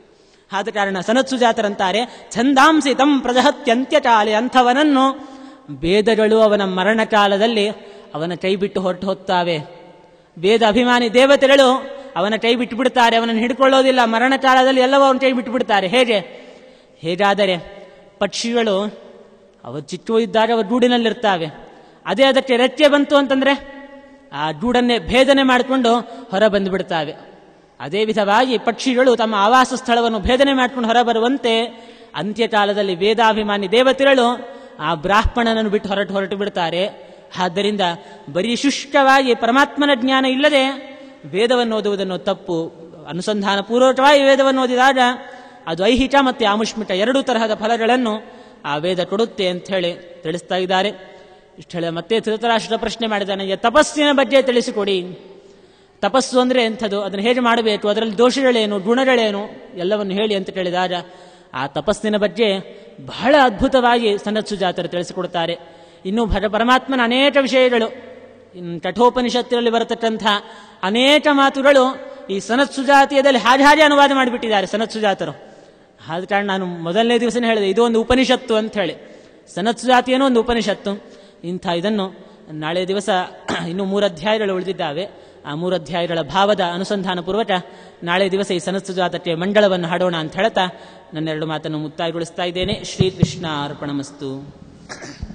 ಆದ ಕಾರಣ ಸನತ್ಸುಜಾತರಂತಾರೆ ಛಂದಾಂಸಿ ತಂ ಪ್ರಜಹತ್ಯಂತ್ಯಚಾಲೆ ಅಂಥವನನ್ನು ವೇದಗಳು ಅವನ ಮರಣಕಾಲದಲ್ಲಿ ಅವನ ಕೈ ಬಿಟ್ಟು ಹೊರಟು ಹೋಗ್ತಾವೆ ವೇದ ಅಭಿಮಾನಿ ದೇವತೆಗಳು ಅವನ ಕೈ ಬಿಟ್ಟು ಬಿಡ್ತಾರೆ ಅವನನ್ನು ಹಿಡ್ಕೊಳ್ಳೋದಿಲ್ಲ ಮರಣಕಾಲದಲ್ಲಿ ಎಲ್ಲವೂ ಅವನ ಕೈ ಬಿಟ್ಟು ಬಿಡ್ತಾರೆ ಹೇಗೆ ಹೇಗಾದರೆ ಪಕ್ಷಿಗಳು ಅವ ಚಿಕ್ಕ ಇದ್ದಾಗ ಅವ ಗೂಡಿನಲ್ಲಿರ್ತಾವೆ ಅದೇ ಅದಕ್ಕೆ ರೆಕ್ಕೆ ಬಂತು ಅಂತಂದ್ರೆ ಆ ಗೂಡನ್ನೇ ಭೇದನೆ ಮಾಡಿಕೊಂಡು ಹೊರ ಬಂದು ಬಿಡ್ತಾವೆ ಅದೇ ವಿಧವಾಗಿ ಪಕ್ಷಿಗಳು ತಮ್ಮ ಆವಾಸ ಸ್ಥಳವನ್ನು ಭೇದನೆ ಮಾಡ್ಕೊಂಡು ಹೊರಬರುವಂತೆ ಅಂತ್ಯಕಾಲದಲ್ಲಿ ವೇದಾಭಿಮಾನಿ ದೇವತೆಗಳು ಆ ಬ್ರಾಹ್ಮಣನನ್ನು ಬಿಟ್ಟು ಹೊರಟು ಹೊರಟು ಬಿಡ್ತಾರೆ ಆದ್ದರಿಂದ ಬರೀ ಶುಷ್ಕವಾಗಿ ಪರಮಾತ್ಮನ ಜ್ಞಾನ ಇಲ್ಲದೆ ವೇದವನ್ನು ಓದುವುದನ್ನು ತಪ್ಪು ಅನುಸಂಧಾನ ಪೂರ್ವಕವಾಗಿ ವೇದವನ್ನು ಓದಿದಾಗ ಅದು ಐಹಿಕ ಮತ್ತು ಆಮುಷ್ಮಿಕ ಎರಡೂ ತರಹದ ಫಲಗಳನ್ನು ಆ ವೇದ ಕೊಡುತ್ತೆ ಅಂತ ಹೇಳಿ ತಿಳಿಸ್ತಾ ಇದ್ದಾರೆ ಇಷ್ಟು ಹೇಳಿ ಮತ್ತೆ ಧೃತರಾಷ್ಟ್ರ ಪ್ರಶ್ನೆ ಮಾಡಿದ್ದಾನೆ "ಈ ತಪಸ್ಸಿನ ಬಗ್ಗೆ ತಿಳಿಸಿಕೊಡಿ ತಪಸ್ಸು ಅಂದರೆ ಎಂಥದ್ದು ಅದನ್ನು ಹೇಗೆ ಮಾಡಬೇಕು ಅದರಲ್ಲಿ ದೋಷಗಳೇನು ಗುಣಗಳೇನು ಎಲ್ಲವನ್ನು ಹೇಳಿ ಅಂತ ಕೇಳಿದಾಗ ಆ ತಪಸ್ಸಿನ ಬಗ್ಗೆ ಬಹಳ ಅದ್ಭುತವಾಗಿ ಸನತ್ಸು ಜಾತರು ತಿಳಿಸಿಕೊಡ್ತಾರೆ ಇನ್ನು ಭರ ಪರಮಾತ್ಮನ ಅನೇಕ ವಿಷಯಗಳು ಇನ್ನು ಕಠೋಪನಿಷತ್ತಿನಲ್ಲಿ ಬರತಕ್ಕಂಥ ಅನೇಕ ಮಾತುಗಳು ಈ ಸನತ್ ಸುಜಾತಿಯದಲ್ಲಿ ಹಾಗೆ ಹಾಗೆ ಅನುವಾದ ಮಾಡಿಬಿಟ್ಟಿದ್ದಾರೆ ಸನತ್ ಸುಜಾತರು ಆದ ಕಾರಣ ನಾನು ಮೊದಲನೇ ದಿವಸನೇ ಹೇಳಿದೆ ಇದು ಒಂದು ಉಪನಿಷತ್ತು ಅಂತ ಹೇಳಿ ಸನತ್ ಸುಜಾತಿಯೇನೋ ಒಂದು ಉಪನಿಷತ್ತು ಇಂಥ ಇದನ್ನು ನಾಳೆ ದಿವಸ ಇನ್ನೂ ಮೂರು ಅಧ್ಯಾಯಗಳು ಉಳಿದಿದ್ದಾವೆ ಆ ಮೂರು ಅಧ್ಯಾಯಗಳ ಭಾವದ ಅನುಸಂಧಾನ ಪೂರ್ವಕ ನಾಳೆ ದಿವಸ ಈ ಸನತ್ ಸುಜಾತಕ್ಕೆ ಮಂಡಳವನ್ನು ಹಾಡೋಣ ಅಂತ ಹೇಳ್ತಾ ನನ್ನೆರಡು ಮಾತನ್ನು ಮುಕ್ತಾಯಗೊಳಿಸ್ತಾ ಇದ್ದೇನೆ ಶ್ರೀಕೃಷ್ಣ ಅರ್ಪಣಮಸ್ತು